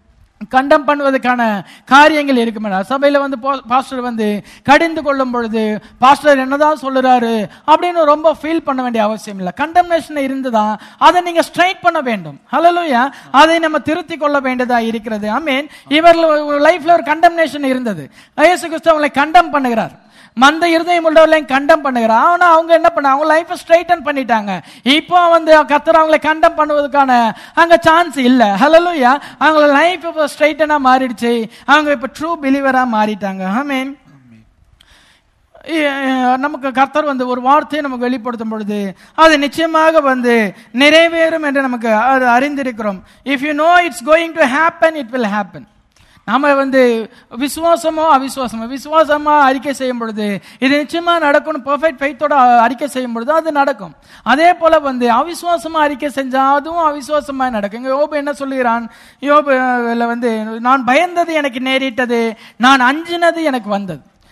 S3: கண்டம் பண்ணுவதற்கான காரியங்கள் இருக்குமே சபையில வந்து பா- பாஸ்டர் வந்து கடிந்து கொள்ளும் பொழுது பாஸ்டர் என்னதான் சொல்லுறாரு அப்படின்னு ரொம்ப ஃபீல் பண்ண வேண்டிய அவசியம் இல்லை கண்டம்னேஷன் இருந்துதான் அதை நீங்க ஸ்ட்ரைட் பண்ண வேண்டும் ஹalleluya அதை நம்ம திருத்தி கொள்ள வேண்டியதா இருக்கிறது ஐ மீன் இவர் லைஃப்ல ஒரு கண்டம்னேஷன் இருந்தது இயேசு கிறிஸ்து அவங்களை கண்டம் பண்ணுகிறார் மந்த இருதயம் உள்ளவர்களையும் கண்டம் பண்ணுகிறார் ஆனா அவங்க என்ன பண்ண அவங்க லைஃப் ஸ்ட்ரைட்டன் பண்ணிட்டாங்க இப்போ வந்து கத்தர் அவங்களை கண்டம் பண்ணுவதற்கான அங்க சான்ஸ் இல்ல ஹalleluya அவங்க லைஃப் இப்போ ஸ்ட்ரைட்டனா மாறிடுச்சு அவங்க இப்ப ட்ரூ பிலீவரா மாறிட்டாங்க ஐ மீன் நமக்கு கர்த்தர் வந்து ஒரு வார்த்தையை நமக்கு வெளிப்படுத்தும் பொழுது அது நிச்சயமாக வந்து நிறைவேறும் என்று நமக்கு அது அறிந்திருக்கிறோம் if you know it's going to happen it will happen நாம வந்து விசுவாசமோ அவிசுவாசமோ விசுவாசமா அறிக்கை செய்யும் பொழுது இது நிச்சயமா நடக்கணும் பெர்ஃபெக்ட் ஃபைத்தோட அறிக்கை செய்யும் பொழுது அது நடக்கும் அதே போல வந்து அவிசுவாசமா அறிக்கை செஞ்சா அதுவும் அவிசுவாசமா நடக்கும் இங்க யோபு என்ன சொல்லுகிறான் யோபுல வந்து நான் பயந்தது எனக்கு நேரிட்டது நான் அஞ்சினது எனக்கு வந்தது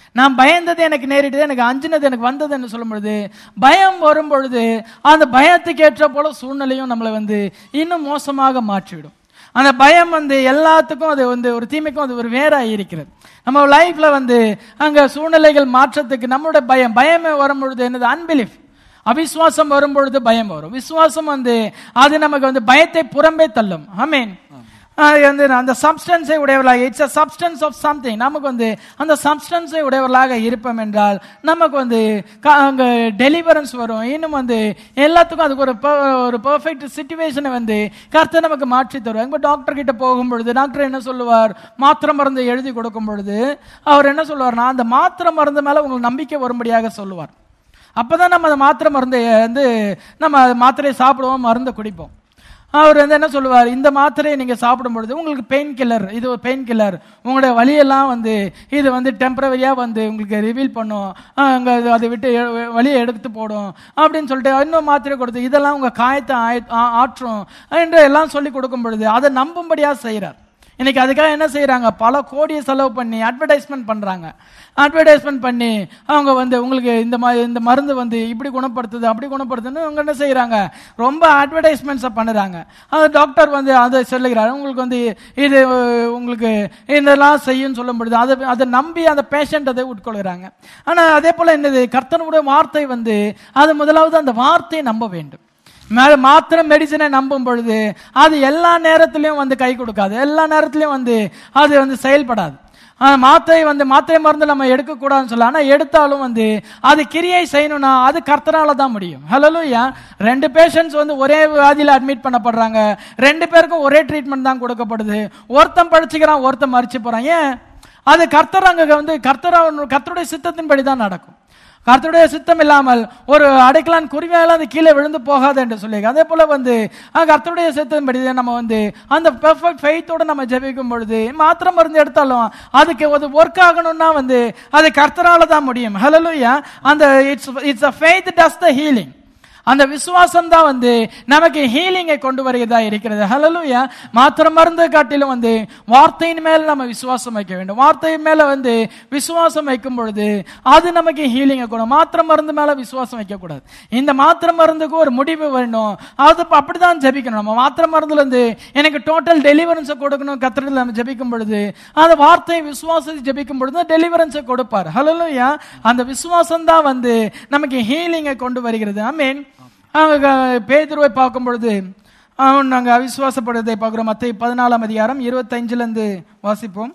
S3: நான் பயந்தது எனக்கு நேரிட்டது எனக்கு அஞ்சினது எனக்கு வந்தது என்று சொல்லும் பொழுது பயம் வரும் பொழுது அந்த பயத்துக்கு ஏற்ற போல சூழ்நிலையும் நம்மளை வந்து இன்னும் மோசமாக மாற்றிவிடும் அந்த பயம் வந்து எல்லாத்துக்கும் அது வந்து ஒரு தீமைக்கும் அது ஒரு வேறாக இருக்கிறது நம்ம லைஃப்ல வந்து அங்க சூழ்நிலைகள் மாற்றத்துக்கு நம்மளோட பயம் பயமே வரும் பொழுது என்னது அன்பிலிஃப் அவிசுவாசம் வரும் பொழுது பயம் வரும் விசுவாசம் வந்து அது நமக்கு வந்து பயத்தை புறம்பே தள்ளும் ஆமீன் வந்து அந்த சப்ஸ்டன்ஸை உடையவர்களாக it's a substance of something நமக்கு வந்து அந்த சப்ஸ்டன்ஸை உடையவர்களாக இருப்போம் என்றால் நமக்கு வந்து க- அங்க டெலிவரன்ஸ் வரும் இன்னும் வந்து எல்லாத்துக்கும் அதுக்கு ஒரு per- ஒரு பெர்ஃபெக்ட் சுச்சுவேஷனை வந்து கர்த்தர் நமக்கு மாற்றி தருவார் இப்போ டாக்டர் கிட்ட போகும் பொழுது டாக்டர் என்ன சொல்லுவார் மாத்திரை மருந்து எழுதி கொடுக்கும் பொழுது அவர் என்ன சொல்லுவார்னா அந்த மாத்திரை மருந்து மேல உங்களுக்கு நம்பிக்கை வரும்படியாக சொல்லுவார் அப்பதான் நம்ம அந்த மாத்திரை மருந்தை வந்து நம்ம அது மாத்திரையை சாப்பிடுவோம் மருந்தை குடிப்போம் அவர் வந்து என்ன சொல்லுவார் இந்த மாத்திரையை நீங்க சாப்பிடும் பொழுது உங்களுக்கு பெயின் கில்லர் இது ஒரு பெயின் கில்லர் உங்களுடைய வலியெல்லாம் வந்து இது வந்து டெம்பரவரியா வந்து உங்களுக்கு ரிவீல் பண்ணும் ஆஹ் அங்க அது- அதை விட்டு எ- வலியை எடுத்து போடும் அப்படின்னு சொல்லிட்டு இன்னும் மாத்திரை கொடுத்து இதெல்லாம் உங்க காயத்தை ஆய- ஆ- ஆற்றும் என்று எல்லாம் சொல்லி கொடுக்கும் பொழுது அதை நம்பும்படியா செய்றார் இன்னைக்கு அதுக்காக என்ன செய்றாங்க பல கோடியை செலவு பண்ணி அட்வர்டைஸ்மெண்ட் பண்றாங்க அட்வர்டைஸ்மெண்ட் பண்ணி அவங்க வந்து உங்களுக்கு இந்த மாதிரி இந்த மருந்து வந்து இப்படி குணப்படுத்துது அப்படி குணப்படுத்துன்னு அவங்க என்ன செய்றாங்க ரொம்ப அட்வர்டைஸ்மெண்ட்ஸை பண்ணுறாங்க அந்த டாக்டர் வந்து அதை சொல்லுகிறார் உங்களுக்கு வந்து இது அஹ், உங்களுக்கு இதெல்லாம் செய்யும்னு சொல்லும் பொழுது அதை அதை நம்பி அந்த பேஷண்ட் அதை உட்கொள்கிறாங்க ஆனால் அதே போல என்னது கர்த்தனுடைய வார்த்தை வந்து அது முதலாவது அந்த வார்த்தையை நம்ப வேண்டும் மே- மாத்திரம் மெடிசனை நம்பும் பொழுது அது எல்லா நேரத்திலையும் வந்து கை கொடுக்காது எல்லா நேரத்திலையும் வந்து அது வந்து செயல்படாது ஆனா, மாத்திரை வந்து மாத்திரை மருந்து நம்ம எடுக்கக்கூடாதுன்னு சொல்ல ஆனா எடுத்தாலும் வந்து அது கிரியை செய்யணும்னா அது கர்த்தரால தான் முடியும் ஹலோயா ரெண்டு பேஷண்ட்ஸ் வந்து ஒரே வியாதியில அட்மிட் பண்ணப்படுறாங்க ரெண்டு பேருக்கும் ஒரே ட்ரீட்மெண்ட் தான் கொடுக்கப்படுது ஒருத்தன் படிச்சுக்கிறான் ஒருத்தன் மறிச்சு போறான் ஏன் அது கர்த்தர் அங்க வந்து கர்த்தர் அவன் கர்த்தருடைய சித்தத்தின்படி தான் நடக்கும் கர்த்தருடைய சித்தம் இல்லாமல் ஒரு அடைக்கலான் குருவியால அது கீழே விழுந்து போகாது என்று சொல்லி அதே போல வந்து அஹ், கர்த்தருடைய சித்தத்தின்படி நம்ம வந்து அந்த பெர்ஃபெக்ட் ஃபெய்த்தோட நம்ம ஜெபிக்கும் பொழுது மாத்திரம் மருந்து எடுத்தாலும் அதுக்கு ஒரு ஒர்க் ஆகணும்னா வந்து அது கர்த்தரால தான் முடியும் ஹalleluya அந்த it's it's a faith does the healing அந்த விசுவாசம் தான் வந்து நமக்கு ஹீலிங்கை கொண்டு வருகிறதா இருக்கிறது ஹalleluya மாத்திரம் மருந்து காட்டிலும் வந்து வார்த்தையின் மேல நம்ம விசுவாசம் வைக்க வேண்டும் வார்த்தையின் மேல வந்து விசுவாசம் வைக்கும் பொழுது அது நமக்கு ஹீலிங்கை கொடும் மாத்திரம் மருந்து மேல விசுவாசம் வைக்க கூடாது இந்த மாத்திரம் மருந்துக்கு ஒரு முடிவு வேணும் அது இப்ப அப்படிதான் ஜெபிக்கணும் நம்ம மாத்திரம் மருந்துல இருந்து எனக்கு டோட்டல் டெலிவரன்ஸை கொடுக்கணும் கத்திரத்தில் நம்ம ஜெபிக்கும் பொழுது அந்த வார்த்தையை விசுவாசத்தை ஜெபிக்கும் பொழுது டெலிவரன்ஸை கொடுப்பார் ஹalleluya அந்த விசுவாசம் தான் வந்து நமக்கு ஹீலிங்கை கொண்டு வருகிறது ஐ மீன் அவங்க பேதுருவை பார்க்கும் பொழுது அவன் நாங்கள் அவிசுவாசப்படுவதை பார்க்குறோம் மற்ற பதினாலாம் அதிகாரம் இருபத்தஞ்சுல இருந்து வாசிப்போம்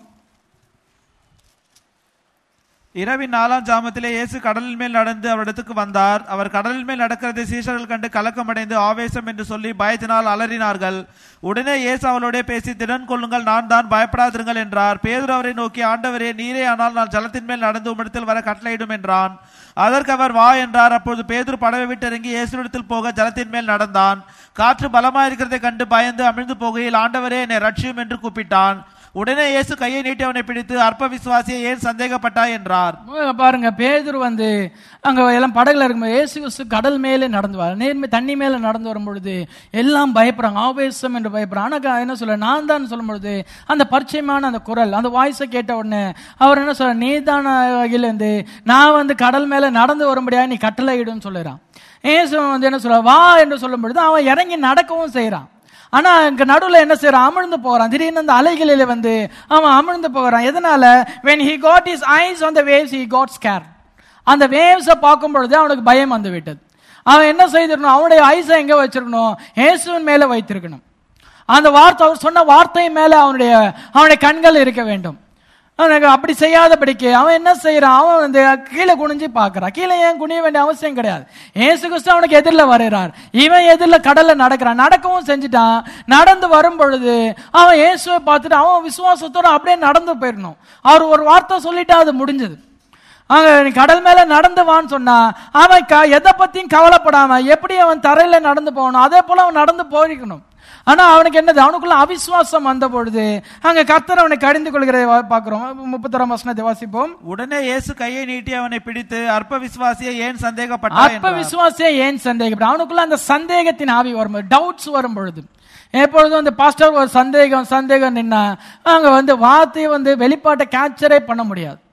S2: இரவின் நாலாம் ஜாமத்திலே இயேசு கடலின் மேல் நடந்து அவரிடத்துக்கு வந்தார் அவர் கடலின் மேல் நடக்கிறதை சீஷர்கள் கண்டு கலக்கமடைந்து ஆவேசம் என்று சொல்லி பயத்தினால் அலறினார்கள் உடனே இயேசு அவளோட பேசி திடன் கொள்ளுங்கள் நான் தான் பயப்படாதிருங்கள் என்றார் பேதுரு அவரை நோக்கி ஆண்டவரே நீரே ஆனால் நான் ஜலத்தின் மேல் நடந்து உம்மிடத்தில் வர கட்டளையிடும் என்றான் அதற்கு அவர் வா என்றார் அப்பொழுது பேதுரு படவை விட்டு இறங்கி இயேசுவிடத்தில் போக ஜலத்தின் மேல் நடந்தான் காற்று பலமாயிருக்கிறதை கண்டு பயந்து அமிழ்ந்து போகையில் ஆண்டவரே என்னை ரட்சியும் என்று கூப்பிட்டான் உடனே இயேசு கையை நீட்டி அவனை பிடித்து அற்ப விசுவாசியை ஏன் சந்தேகப்பட்டாய் என்றார்
S3: இங்க பாருங்க பேதுரு வந்து அங்க எல்லாம் படகுல இருக்கும்போது இயேசு கிறிஸ்து கடல் மேலே நடந்து வர நேர்மை தண்ணி மேல நடந்து வரும் பொழுது எல்லாம் பயப்படுறாங்க ஆவேசம் என்று பயப்படுறாங்க ஆனா க- என்ன சொல்ல நான் தான் சொல்லும் பொழுது அந்த பரிச்சயமான அந்த குரல் அந்த வாய்ஸை கேட்ட உடனே அவர் என்ன சொல்ற நீதான இருந்து நான் வந்து கடல் மேல நடந்து வரும்படியா நீ கட்டளையிடுன்னு சொல்லுறான் இயேசு வந்து என்ன சொல்ற வா என்று சொல்லும் பொழுது அவன் இறங்கி நடக்கவும் செய்றான் ஆனா இங்க நடுவுல என்ன செய்யறான் அமிழ்ந்து போறான் திடீர்னு அந்த அலைகளில வந்து அவன் அமிழ்ந்து போகிறான் எதனால when he got his eyes on the waves he got scared அந்த வேவ்ஸை பார்க்கும் பொழுது அவனுக்கு பயம் வந்து விட்டது அவன் என்ன செய்திருக்கணும் அவனுடைய ஐஸை எங்க வச்சிருக்கணும் இயேசுவின் மேல வைத்திருக்கணும் அந்த வார்த்தை அவர் சொன்ன வார்த்தை மேல அவனுடைய அவனுடைய கண்கள் இருக்க வேண்டும் அவனுக்கு அப்படி செய்யாதபடிக்கு அவன் என்ன செய்யறான் அவன் வந்து கீழே குனிஞ்சு பார்க்கறான் கீழே ஏன் குனிய வேண்டிய அவசியம் கிடையாது ஏசு கிறிஸ்து அவனுக்கு எதிரில் வருகிறார் இவன் எதிரில் கடல்ல நடக்கிறான் நடக்கவும் செஞ்சுட்டான் நடந்து வரும் பொழுது அவன் இயேசுவை பார்த்துட்டு அவன் விசுவாசத்தோட அப்படியே நடந்து போயிடணும் அவர் ஒரு வார்த்தை சொல்லிட்டு அது முடிஞ்சது அங்க நீ கடல் மேல நடந்து வான்னு சொன்னா அவன் க- எதை பத்தியும் கவலைப்படாம எப்படி அவன் தரையில நடந்து போகணும் அதே போல அவன் நடந்து போயிருக்கணும் ஆனா அவனுக்கு என்னது அவனுக்குள்ள அவிசுவாசம் வந்த பொழுது அங்க கர்த்தர் அவனை கடிந்து கொள்கிறதை வா- பார்க்கிறோம் முப்பத்தொராம் வசனத்தை வாசிப்போம்
S2: உடனே இயேசு கையை நீட்டி அவனை பிடித்து அற்ப விசுவாசியை ஏன் சந்தேகப்பட்டாய்
S3: அற்ப
S2: என்றார்.
S3: விசுவாசியை ஏன் சந்தேகப்பட அவனுக்குள்ள அந்த சந்தேகத்தின் ஆவி வரும்போது டவுட்ஸ் வரும் பொழுது எப்பொழுதும் அந்த பாஸ்டர் ஒரு சந்தேகம் சந்தேகம் நின்னா அங்க வந்து வார்த்தையை வந்து வெளிப்பாட்டை கேப்சரே பண்ண முடியாது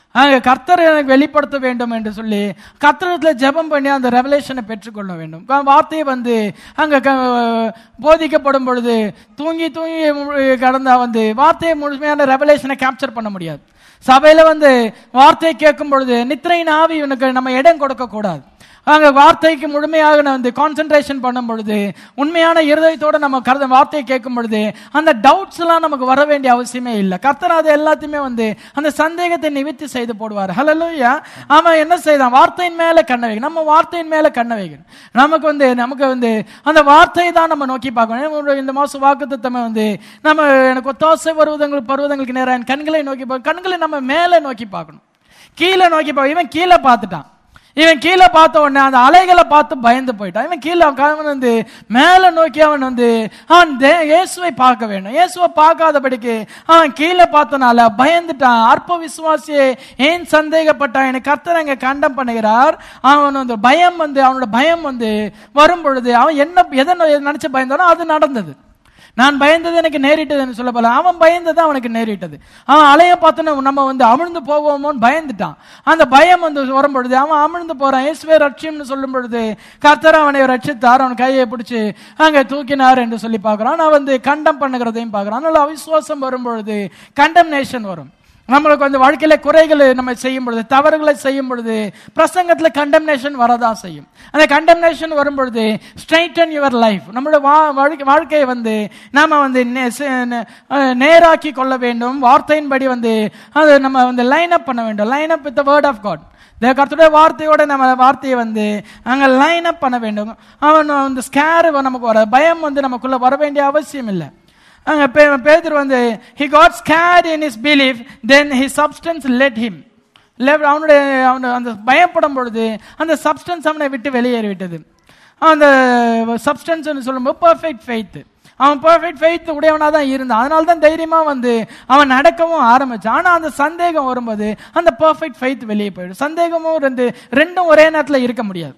S3: அங்க கர்த்தர் எனக்கு வெளிப்படுத்த வேண்டும் என்று சொல்லி கர்த்தரத்துல ஜெபம் பண்ணி அந்த ரெவலேஷனை பெற்றுக்கொள்ள வேண்டும் க- வார்த்தையை வந்து அங்க க- போதிக்கப்படும் பொழுது தூங்கி தூங்கி மு- கடந்தா வந்து வார்த்தையை முழுமையான ரெவலேஷனை கேப்சர் பண்ண முடியாது சபையில வந்து வார்த்தையை கேட்கும் பொழுது நித்திரையின் ஆவி இவனுக்கு நம்ம இடம் கொடுக்க கூடாது அங்க வார்த்தைக்கு முழுமையாக நான் வந்து கான்சென்ட்ரேஷன் பண்ணும் பொழுது உண்மையான இருதயத்தோட நம்ம கருத வார்த்தையை கேட்கும் பொழுது அந்த டவுட்ஸ் எல்லாம் நமக்கு வர வேண்டிய அவசியமே இல்லை கர்த்தர் அது எல்லாத்தையுமே வந்து அந்த சந்தேகத்தை நிவர்த்தி செய்து போடுவார் ஹலலூயா அவன் என்ன செய்தான் வார்த்தையின் மேல கண்ண வைக்கணும் நம்ம வார்த்தையின் மேல கண்ண வைக்கணும் நமக்கு வந்து நமக்கு வந்து அந்த வார்த்தையை தான் நம்ம நோக்கி பார்க்கணும் ஒரு இந்த மாசம் வாக்குத்தத்தமை வந்து நம்ம எனக்கு ஒத்தாசை பருவதங்களுக்கு பருவதங்களுக்கு நேரம் என் கண்களை நோக்கி பார்க்க கண்களை நம்ம மேலே நோக்கி பார்க்கணும் கீழே நோக்கி பார்க்க இவன் கீழே பார்த்துட்டான் இவன் கீழே பார்த்த உடனே அந்த அலைகளை பார்த்து பயந்து போயிட்டான் இவன் கீழே அவன் வந்து மேலே நோக்கி அவன் வந்து அவன் தே- இயேசுவை பார்க்க வேண்டும் இயேசுவை பார்க்காதபடிக்கு அவன் கீழே பார்த்தனால பயந்துட்டான் அற்ப விசுவாசியே ஏன் சந்தேகப்பட்டான் எனக்கு கர்த்தர் அங்க கண்டம் பண்ணுகிறார் அவன் வந்து பயம் வந்து அவனோட பயம் வந்து வரும் பொழுது அவன் என்ன எதை நினைச்சு பயந்தானோ அது நடந்தது நான் பயந்தது எனக்கு நேரிட்டதுன்னு சொல்ல போல அவன் பயந்தது அவனுக்கு நேரிட்டது அவன் அலைய பார்த்தோன்னு நம்ம வந்து அமிழ்ந்து போவோமோன்னு பயந்துட்டான் அந்த பயம் வந்து வரும் பொழுது அவன் அமிழ்ந்து போறான் இயேசுவே ரட்சியம்னு சொல்லும் பொழுது கர்த்தர் அவனை ரட்சித்தார் அவன் கையை பிடிச்சு அங்க தூக்கினார் என்று சொல்லி பார்க்கறான் நான் வந்து கண்டம் பண்ணுகிறதையும் பார்க்கறான் அதனால அவிசுவாசம் வரும் பொழுது கண்டம்னேஷன் வரும் நம்மளுக்கு வந்து வாழ்க்கையில குறைகளை நம்ம செய்யும் பொழுது தவறுகளை செய்யும் பொழுது பிரசங்கத்துல கண்டம்னேஷன் வரதான் செய்யும் அந்த கண்டம்னேஷன் வரும் பொழுது ஸ்ட்ரைட்டன் யுவர் லைஃப் நம்மளோட வா- வாழ்க்கை- வாழ்க்கையை வந்து நாம வந்து நே- சே- நே- அஹ் நேராக்கி கொள்ள வேண்டும் வார்த்தையின்படி வந்து அது நம்ம வந்து லைன் அப் பண்ண வேண்டும் line up with word of God கர்த்தருடைய வார்த்தையோட நம்ம வார்த்தையை வந்து அங்க லைன் அப் பண்ண வேண்டும் அவன் வந்து ஸ்கேர் நமக்கு வர பயம் வந்து நமக்குள்ள வர வேண்டிய அவசியம் இல்லை அங்க பே- பேதுரு வந்து he got scared in his belief then his substance led him left அவனுடைய அவன அந்த பயப்படும் பொழுது அந்த சப்ஸ்டன்ஸ் அவனை விட்டு வெளியேறி விட்டது அந்த சப்ஸ்டன்ஸ் சொல்லும்போது பர்ஃபெக்ட் ஃபெய்த் அவன் பர்ஃபெக்ட் ஃபெய்த் உடையவனா தான் இருந்தான் அதனால தான் தைரியமா வந்து அவன் நடக்கவும் ஆரம்பிச்சான் ஆனா அந்த சந்தேகம் வரும்போது அந்த பர்ஃபெக்ட் ஃபெய்த் வெளியே போயிடும் சந்தேகமும் ரெண்டு ரெண்டும் ஒரே நேரத்துல இருக்க முடியாது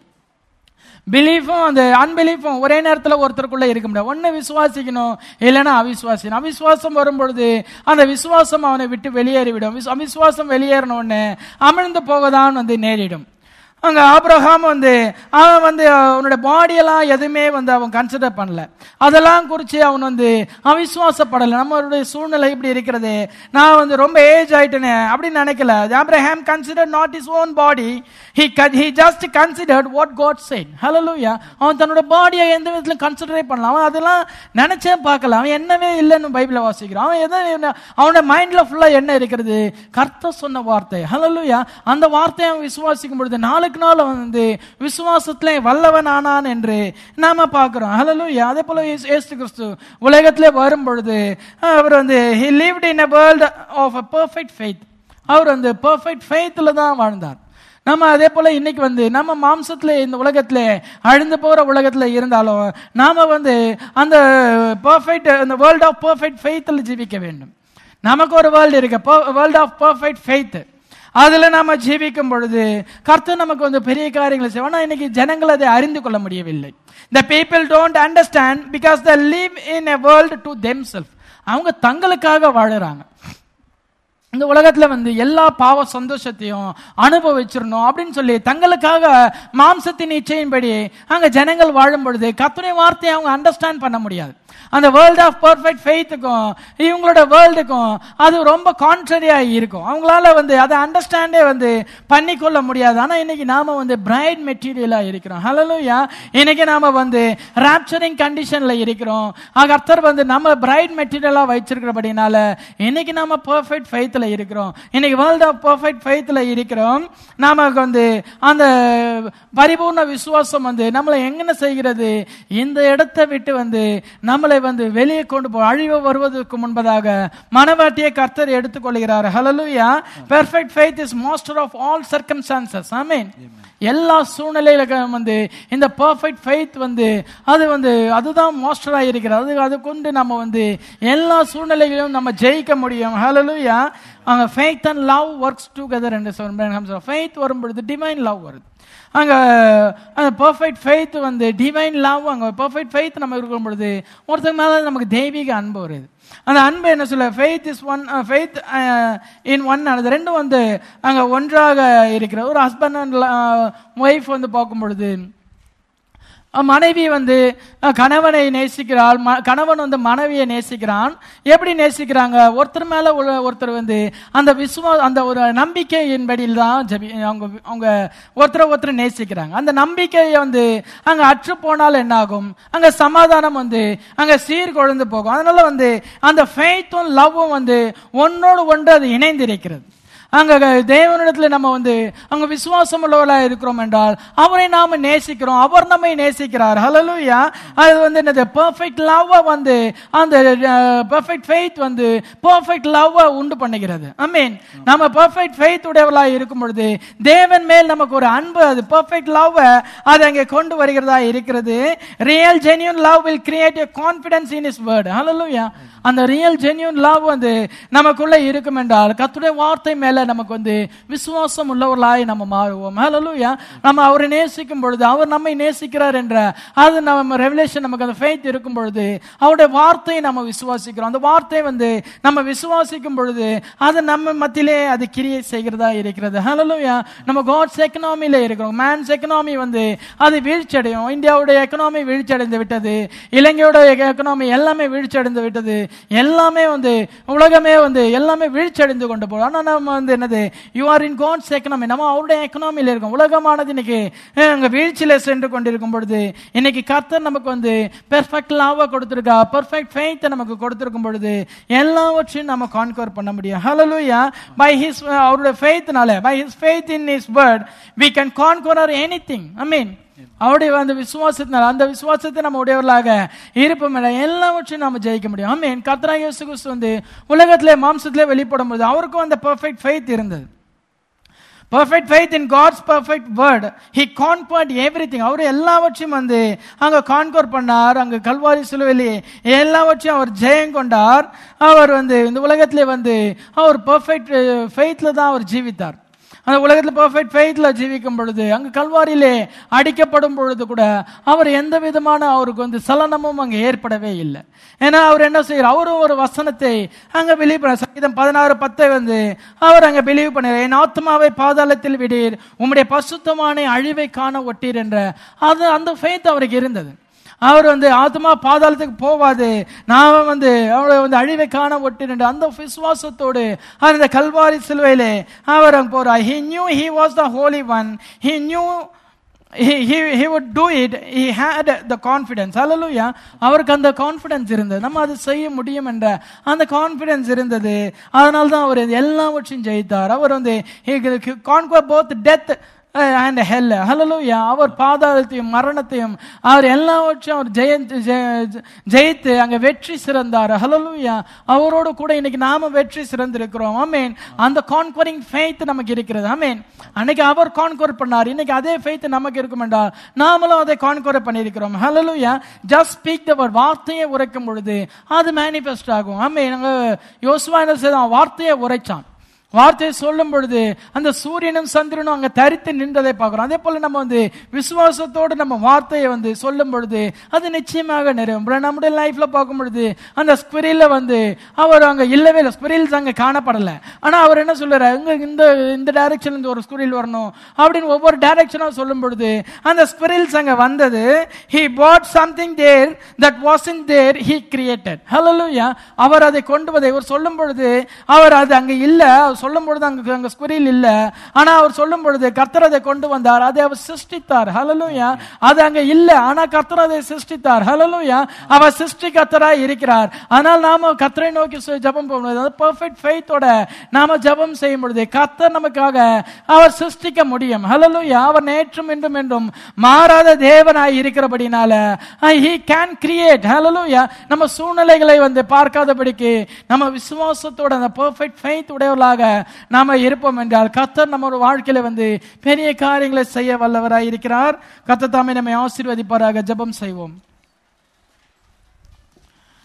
S3: பிலீஃபும் அந்த அன்பிலீஃபும் ஒரே நேரத்தில் ஒருத்தருக்குள்ள இருக்க முடியாது ஒன்று விசுவாசிக்கணும் இல்லைன்னா அவிசுவாசிக்கணும் அவிசுவாசம் வரும் பொழுது அந்த விசுவாசம் அவனை விட்டு வெளியேறிவிடும் விசு- அவிசுவாசம் வெளியேறின உடனே அமிழ்ந்து போகதான் வந்து நேரிடும் அங்க ஆபிரகாம் வந்து அவன் வந்து அவனோட பாடியெல்லாம் எதுவுமே வந்து அவன் கன்சிடர் பண்ணல அதெல்லாம் குறித்து அவன் வந்து அவிசுவாசப்படலை நம்மளுடைய சூழ்நிலை இப்படி இருக்கிறது நான் வந்து ரொம்ப ஏஜ் ஆயிட்டேனே அப்படின்னு நினைக்கல Abraham consider not his own body he he just considered what God said hallelujah அவன் தன்னோட பாடியை எந்த விதத்திலும் கன்சிடரே பண்ணலாம் அவன் அதெல்லாம் நினைச்சே பார்க்கல அவன் என்னவே இல்லைன்னு பைபிளை வாசிக்கிறான் அவன் எதை என்ன- அவனோட மைண்ட்ல ஃபுல்லா என்ன இருக்கிறது கர்த்தர் சொன்ன வார்த்தை ஹalleluya அந்த வார்த்தையை அவன் விசுவாசிக்கும் பொழுது நாளுக்கு நாள் அவன் வந்து விசுவாசத்திலே வல்லவன் ஆனான் என்று நாம பார்க்கிறோம் ஹalleluya அதே போல இயேசு இயேசு கிறிஸ்து உலகத்திலே வரும் பொழுது அவர் வந்து he lived in a world of a perfect faith அவர் வந்து பெர்ஃபெக்ட் ஃபெய்த்தில் தான் வாழ்ந்தார் நம்ம அதே போல இன்னைக்கு வந்து நம்ம மாம்சத்துல இந்த உலகத்துல அழிந்து போற உலகத்துல இருந்தாலும் நாம வந்து அந்த பெர்ஃபெக்ட் அந்த வேர்ல்ட் ஆஃப் பெர்ஃபெக்ட் ஃபெய்த்தில் ஜீவிக்க வேண்டும் நமக்கு ஒரு வேர்ல்டு இருக்கு வேர்ல்ட் ஆஃப் பெர்ஃபெக்ட் ஃபெய்த் அதுல நாம ஜீவிக்கும் பொழுது கர்த்தர் நமக்கு வந்து பெரிய காரியங்களை செய்வோம் ஆனா இன்னைக்கு ஜனங்கள் அதை அறிந்து கொள்ள முடியவில்லை the people don't understand because they live in a world to themselves அவங்க தங்களுக்காக வாழுறாங்க இந்த உலகத்துல வந்து எல்லா பாவ சந்தோஷத்தையும் அனுபவிச்சிடணும் அப்படின்னு சொல்லி தங்களுக்காக மாம்சத்தின் இச்சையின்படி அங்க ஜனங்கள் வாழும் பொழுது கத்துனை வார்த்தையை அவங்க அண்டர்ஸ்டாண்ட் பண்ண முடியாது அந்த வேர்ல்ட் ஆஃப் பர்ஃபெக்ட் ஃபெய்த்துக்கும் இவங்களோட வேர்ல்டுக்கும் அது ரொம்ப கான்ட்ரரியா இருக்கும் அவங்களால வந்து அதை அண்டர்ஸ்டாண்டே வந்து பண்ணிக்கொள்ள முடியாது ஆனா இன்னைக்கு நாம வந்து பிரைட் மெட்டீரியலா இருக்கிறோம் ஹலலூயா இன்னைக்கு நாம வந்து ராப்சரிங் கண்டிஷன்ல இருக்கிறோம் ஆக அர்த்தர் வந்து நம்ம பிரைட் மெட்டீரியலா வச்சிருக்கிறபடினால இன்னைக்கு நாம பர்ஃபெக்ட் ஃபெய்த்ல இருக்கிறோம் இன்னைக்கு வேர்ல்ட் ஆஃப் பர்ஃபெக்ட் ஃபெய்த்ல இருக்கிறோம் நாம வந்து அந்த பரிபூர்ண விசுவாசம் வந்து நம்மளை எங்கன செய்கிறது இந்த இடத்தை விட்டு வந்து நம்மளை வந்து வெளியே கொண்டு போ அழிவு வருவதற்கு முன்பதாக மனவாட்டியை கர்த்தர் எடுத்துக்கொள்கிறார் hallelujah perfect faith is master of all circumstances amen எல்லா சூழ்நிலையில வந்து இந்த பெர்ஃபெக்ட் ஃபெய்த் வந்து அது வந்து அதுதான் மாஸ்டரா இருக்கிறது அது அது கொண்டு நம்ம வந்து எல்லா சூழ்நிலைகளிலும் நம்ம ஜெயிக்க முடியும் ஹalleluya அங்க faith and love works together என்று சொல்றேன் ஃபெய்த் வரும் பொழுது டிவைன் லவ் வருது அங்க அந்த பர்ஃபெக்ட் ஃபெய்த் வந்து டிவைன் லவ் அங்க பர்ஃபெக்ட் ஃபெய்த் நம்ம இருக்கும் பொழுது ஒருத்தர் மேல நமக்கு தெய்வீக அன்பு வருது அந்த அன்பு என்ன சொல்ல faith is one faith in one அது ரெண்டும் வந்து அங்க ஒன்றாக இருக்கிற ஒரு ஹஸ்பண்ட் அண்ட் ஒய்ஃப் வந்து பார்க்கும் பொழுது அஹ் மனைவி வந்து அஹ் கணவனை நேசிக்கிறாள் ம- கணவன் வந்து மனைவியை நேசிக்கிறான் எப்படி நேசிக்கிறாங்க ஒருத்தர் மேல ஒரு- ஒருத்தர் வந்து அந்த விசுவா அந்த ஒரு நம்பிக்கையின்படியில் தான் ஜெபி அவங்க அவங்க ஒருத்தரை ஒருத்தர் நேசிக்கிறாங்க அந்த நம்பிக்கையை வந்து அங்க அற்று போனால் என்ன ஆகும் அங்க சமாதானம் வந்து அங்க சீர்குலைந்து போகும் அதனால வந்து அந்த ஃபெய்த்தும் லவ்வும் வந்து ஒன்னோடு ஒன்று அது இணைந்திருக்கிறது அங்க தேவனிடத்துல நம்ம வந்து அங்க விசுவாசம் உள்ளவர்களா இருக்கிறோம் என்றால் அவரை நாம நேசிக்கிறோம் அவர் நம்மை நேசிக்கிறார் ஹalleluya அது வந்து என்னது பெர்ஃபெக்ட் லவ் வந்து அந்த பெர்ஃபெக்ட் ஃபெய்த் வந்து பெர்ஃபெக்ட் லவ் உண்டு பண்ணுகிறது ஐ மீன் நம்ம பெர்ஃபெக்ட் ஃபெய்த் உடையவர்களா இருக்கும் பொழுது தேவன் மேல் நமக்கு ஒரு அன்பு அது பெர்ஃபெக்ட் லவ் அது அங்கே கொண்டு வருகிறதா இருக்கிறது real genuine love will create a confidence in his word hallelujah அந்த ரியல் ஜென்யூன் லவ் வந்து நமக்குள்ள இருக்கும் என்றால் கர்த்தருடைய வார்த்தை மேல நமக்கு வந்து விசுவாசம் உள்ளவர்களாய் நம்ம மாறுவோம் ஹalleluya நம்ம அவரை நேசிக்கும் பொழுது அவர் நம்மை நேசிக்கிறார் என்ற அது நம்ம ரெவலேஷன் நமக்கு அந்த ஃபெய்த் இருக்கும் பொழுது அவருடைய வார்த்தையை நம்ம விசுவாசிக்கிறோம் அந்த வார்த்தை வந்து நம்ம விசுவாசிக்கும் பொழுது அது நம்ம மத்தியிலே அது கிரியை செய்கிறதா இருக்கிறது ஹalleluya நம்ம காட்ஸ் எக்கனாமில இருக்கிறோம் மேன்ஸ் எக்கனாமி வந்து அது வீழ்ச்சி அடையும் இந்தியாவுடைய எக்கனாமி வீழ்ச்சி அடைந்து விட்டது இலங்கையோட எக்கனாமி எல்லாமே வீழ்ச்சி அடைந்து விட்டது எல்லாமே வந்து உலகமே வந்து எல்லாமே வீழ்ச்சி அடைந்து கொண்டு போகும் ஆனா நம்ம வந்து என்னது you are in God's economy நம்ம அவருடைய எக்கனாமில இருக்கோம் உலகமானது இன்னைக்கு அஹ், அங்க வீழ்ச்சியில சென்று கொண்டிருக்கும் பொழுது இன்னைக்கு கர்த்தர் நமக்கு வந்து பெர்ஃபெக்ட் லாவா கொடுத்திருக்கா பெர்ஃபெக்ட் ஃபெய்த் நமக்கு கொடுத்திருக்கும் பொழுது எல்லாவற்றையும் நம்ம கான்கவர் பண்ண முடியும் ஹalleluya பை ஹிஸ் அவருடைய ஃபெய்த்னால by his faith in his word we can conquer anything i mean அவருடைய அந்த விசுவாசத்தினால் அந்த விசுவாசத்தை நம்ம உடையவர்களாக இருப்போம் எல்லாவற்றையும் நாம ஜெயிக்க முடியும் ஆமீன் கர்த்தராகிய இயேசு கிறிஸ்து வந்து உலகத்திலே மாம்சத்திலே வெளிப்படும் போது அவருக்கும் அந்த பெர்ஃபெக்ட் ஃபெய்த் இருந்தது perfect faith in God's perfect word he conquered everything அவர் எல்லாவற்றையும் வந்து அங்க கான்கோர் பண்ணார் அங்க கல்வாரி சிலுவையிலே எல்லாவற்றையும் அவர் ஜெயம் கொண்டார் அவர் வந்து இந்த உலகத்திலே வந்து அவர் பர்ஃபெக்ட் ஃபெய்த்ல தான் அவர் ஜீவித்தார் அந்த உலகத்தில் பர்ஃபெக்ட் ஃபெய்த்ல ஜீவிக்கும் பொழுது அங்க கல்வாரியிலே அடிக்கப்படும் பொழுது கூட அவர் எந்த விதமான அவருக்கு வந்து சலனமும் அங்க ஏற்படவே இல்லை ஏன்னா அவர் என்ன செய்யறார் அவரும் ஒரு வசனத்தை அங்க பிலீவ் பண்ண சங்கீதம் பதினாறு பத்தை வந்து அவர் அங்க பிலீவ் பண்ணுறார் என் ஆத்மாவை பாதாளத்தில் விடீர் உம்முடைய பசுத்தமான அழிவை காண ஒட்டீர் என்ற அது அந்த ஃபெய்த் அவருக்கு இருந்தது அவர் வந்து ஆத்மா பாதாளத்துக்கு போவாது நான் வந்து அவளை வந்து அழிவை காண ஒட்டின அந்த விசுவாசத்தோடு அந்த கல்வாரி சிலுவையிலே அவர் அங்க போறார் he knew he was the holy one he knew he, he, he would do it he had the confidence hallelujah அவருக்கு அந்த கான்ஃபிடன்ஸ் இருந்தது நம்ம அது செய்ய முடியும் என்ற அந்த கான்ஃபிடன்ஸ் இருந்தது அதனால தான் அவர் எல்லாவற்றையும் ஜெயித்தார் அவர் வந்து conquer both death and hell hallelujah அவர் பாதாளத்தையும் மரணத்தையும் அவர் எல்லாவற்றையும் அவர் ஜெயந்த் ஜெய- ஜெயித்து அங்க வெற்றி சிறந்தார் ஹலலூயா அவரோடு கூட இன்னைக்கு நாம வெற்றி சிறந்திருக்கிறோம் ஆமேன் அந்த கான்கரிங் ஃபெய்த் நமக்கு இருக்கிறது ஆமேன் அன்னைக்கு அவர் கான்கர் பண்ணார் இன்னைக்கு அதே ஃபெய்த் நமக்கு இருக்கும் என்றால் நாமளும் அதை கான்கர் பண்ணியிருக்கிறோம் ஹலலூயா ஜஸ்ட் ஸ்பீக் தவர் வார்த்தையை உரைக்கும் பொழுது அது மேனிஃபெஸ்ட் ஆகும் ஆமேன் அங்க யோசுவா என்ன செய்தான் வார்த்தையை உரைச்சான் வார்த்தையை சொல்லும் பொழுது அந்த சூரியனும் சந்திரனும் அங்க தரித்து நின்றதை பார்க்கிறோம் அதே போல நம்ம வந்து விசுவாசத்தோடு நம்ம வார்த்தையை வந்து சொல்லும் பொழுது அது நிச்சயமாக நிறைவேறும் அப்புறம் நம்முடைய லைஃப்ல பார்க்கும் பொழுது அந்த ஸ்குரில வந்து அவர் அங்க இல்லவே இல்லை ஸ்குரில்ஸ் அங்க காணப்படல ஆனா அவர் என்ன சொல்றாரு இங்க இந்த இந்த டைரக்ஷன்ல இருந்து ஒரு ஸ்குரில் வரணும் அப்படின்னு ஒவ்வொரு டைரக்ஷனா சொல்லும் பொழுது அந்த ஸ்குரில்ஸ் அங்க வந்தது he bought something there that wasn't there he created hallelujah அவர் அதை கொண்டு வதை இவர் சொல்லும் பொழுது அவர் அது அங்க இல்ல அவர் சொல்லும் பொழுது அங்க அங்க ஸ்குரில் இல்ல ஆனா அவர் சொல்லும் பொழுது கர்த்தர் அதை கொண்டு வந்தார் அதை அவர் சிருஷ்டித்தார் ஹalleluya அது அங்க இல்ல ஆனா கர்த்தர் அதை சிருஷ்டித்தார் ஹalleluya அவர் சிருஷ்டி கர்த்தராய் இருக்கிறார் ஆனால் நாம கர்த்தரை நோக்கி சு- ஜெபம் பண்ணுவது அது பெர்ஃபெக்ட் ஃபெய்த்தோட நாம ஜெபம் செய்யும் பொழுது கர்த்தர் நமக்காக அவர் சிருஷ்டிக்க முடியும் ஹalleluya அவர் நேற்றும் என்றும் என்றும் மாறாத தேவனாய் இருக்கிறபடினால he கேன் கிரியேட் ஹalleluya நம்ம சூழ்நிலைகளை வந்து பார்க்காதபடிக்கு நம்ம விசுவாசத்தோட அந்த பெர்ஃபெக்ட் ஃபெய்த் உடையவர்களாக நாம இருப்போம் என்றால் கர்த்தர் நம்ம வாழ்க்கையில வந்து பெரிய காரியங்களை செய்ய வல்லவராய் இருக்கிறார் கர்த்தர் தாமே நம்மை ஆசீர்வதிப்பாராக ஜெபம் செய்வோம்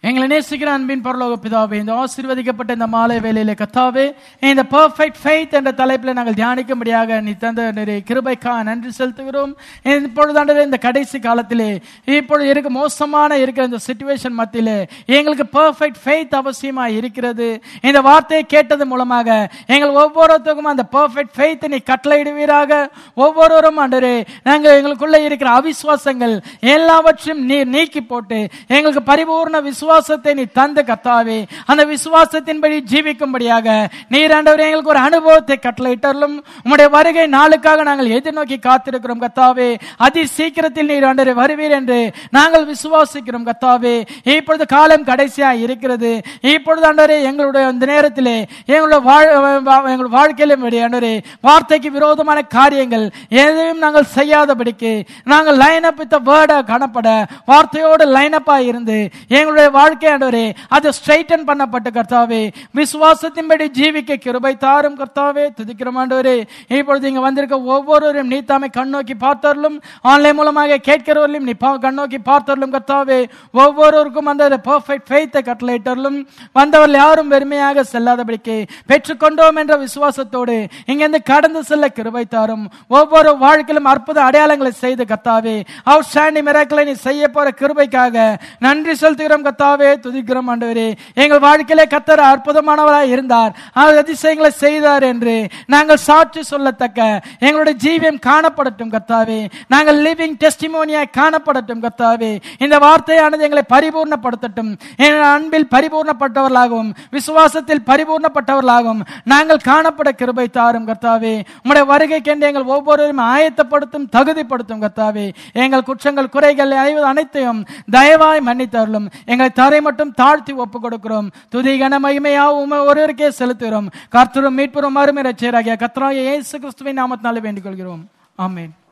S3: எங்களை நேசிக்கிற அன்பின் பரலோக பிதாவே இந்த ஆசீர்வதிக்கப்பட்ட இந்த மாலை வேளையில கத்தாவே இந்த பர்ஃபெக்ட் ஃபெய்த் என்ற தலைப்பில் நாங்கள் தியானிக்கும்படியாக நீ தந்த நிறைய கிருபைக்கா நன்றி செலுத்துகிறோம் இப்பொழுதாண்டே இந்த கடைசி காலத்திலே இப்பொழுது இருக்க மோசமான இருக்கிற இந்த சுச்சுவேஷன் மத்தியிலே எங்களுக்கு பர்ஃபெக்ட் ஃபெய்த் அவசியமா இருக்கிறது இந்த வார்த்தையை கேட்டது மூலமாக எங்கள் ஒவ்வொருத்தருக்கும் அந்த பர்ஃபெக்ட் ஃபெய்த் நீ கட்டளையிடுவீராக ஒவ்வொருவரும் ஆண்டரே நாங்கள் எங்களுக்குள்ள இருக்கிற அவிசுவாசங்கள் எல்லாவற்றையும் நீர் நீக்கி போட்டு எங்களுக்கு பரிபூர்ண விசுவாசத்தை நீ தந்து கத்தாவே அந்த விசுவாசத்தின்படி ஜீவிக்கும்படியாக நீர் ஆண்டவரே எங்களுக்கு ஒரு அனுபவத்தை கட்டளையிட்டாலும் உம்முடைய வருகை நாளுக்காக நாங்கள் எதிர்நோக்கி காத்திருக்கிறோம் கத்தாவே அதி சீக்கிரத்தில் நீர் ஆண்டவரே வருவீர் என்று நாங்கள் விசுவாசிக்கிறோம் கத்தாவே இப்பொழுது காலம் கடைசியா இருக்கிறது இப்பொழுது ஆண்டவரே எங்களுடைய அந்த நேரத்திலே எங்களுடைய வாழ் எங்களுடைய வாழ்க்கையிலும் ஆண்டவரே வார்த்தைக்கு விரோதமான காரியங்கள் எதையும் நாங்கள் செய்யாதபடிக்கு நாங்கள் லைன் அப் வித் வேர்டா காணப்பட வார்த்தையோடு லைன் அப்பா இருந்து எங்களுடைய வாழ்க்கை ஆண்டவரே அது ஸ்ட்ரைட்டன் பண்ணப்பட்ட கர்த்தாவே விசுவாசத்தின்படி ஜீவிக்க கிருபை தாரும் கர்த்தாவே துதிக்கிறோம் ஆண்டவரே இப்பொழுது இங்க வந்திருக்க ஒவ்வொருவரையும் நீ தாமே கண்ணோக்கி பார்த்தரலும் ஆன்லைன் மூலமாக கேட்கிறவர்களையும் நீ பா- கண்ணோக்கி பார்த்தரலும் கர்த்தாவே ஒவ்வொருவருக்கும் அந்த பர்ஃபெக்ட் ஃபெய்த்தை கட்டளையிட்டரலும் வந்தவர்கள் யாரும் வெறுமையாக செல்லாதபடிக்கு பெற்றுக்கொண்டோம் என்ற விசுவாசத்தோடு இங்கிருந்து கடந்து செல்ல கிருபை தாரும் ஒவ்வொரு வாழ்க்கையிலும் அற்புத அடையாளங்களை செய்து கத்தாவே அவுட் ஸ்டாண்டிங் மிராக்களை நீ செய்ய போற கிருபைக்காக நன்றி செலுத்துகிறோம் கத்தாவே துதிக்கிறோம் ஆண்டவரே எங்கள் வாழ்க்கையிலே கத்தர் அற்புதமானவராய் இருந்தார் அவர் அதிசயங்களை செய்தார் என்று நாங்கள் சாட்சி சொல்லத்தக்க எங்களுடைய ஜீவியம் காணப்படட்டும் கத்தாவே நாங்கள் லிவிங் டெஸ்டிமோனியாய் காணப்படட்டும் கத்தாவே இந்த வார்த்தையானது எங்களை பரிபூர்ணப்படுத்தட்டும் எங்கள் அன்பில் பரிபூர்ணப்பட்டவர்களாகவும் விசுவாசத்தில் பரிபூர்ணப்பட்டவர்களாகவும் நாங்கள் காணப்பட கிருபை தாரும் கர்த்தாவே உம்முடைய வருகைக்கென்று எங்கள் ஒவ்வொருவரும் ஆயத்தப்படுத்தும் தகுதிப்படுத்தும் கர்த்தாவே எங்கள் குற்றங்கள் குறைகள் அனைவ- அனைத்தையும் தயவாய் மன்னித்தருளும் எங்களை தரை மட்டும் தாழ்த்தி ஒப்புக் கொடுக்கிறோம் துதி கன மகிமையா உமை ஒருவருக்கே செலுத்துகிறோம் கர்த்தரும் மீட்புறம் அருமை ரட்சராகிய கர்த்தராகிய இயேசு கிறிஸ்துவின் நாமத்தினாலே வேண்டிக் கொள்கிறோம் ஆமென்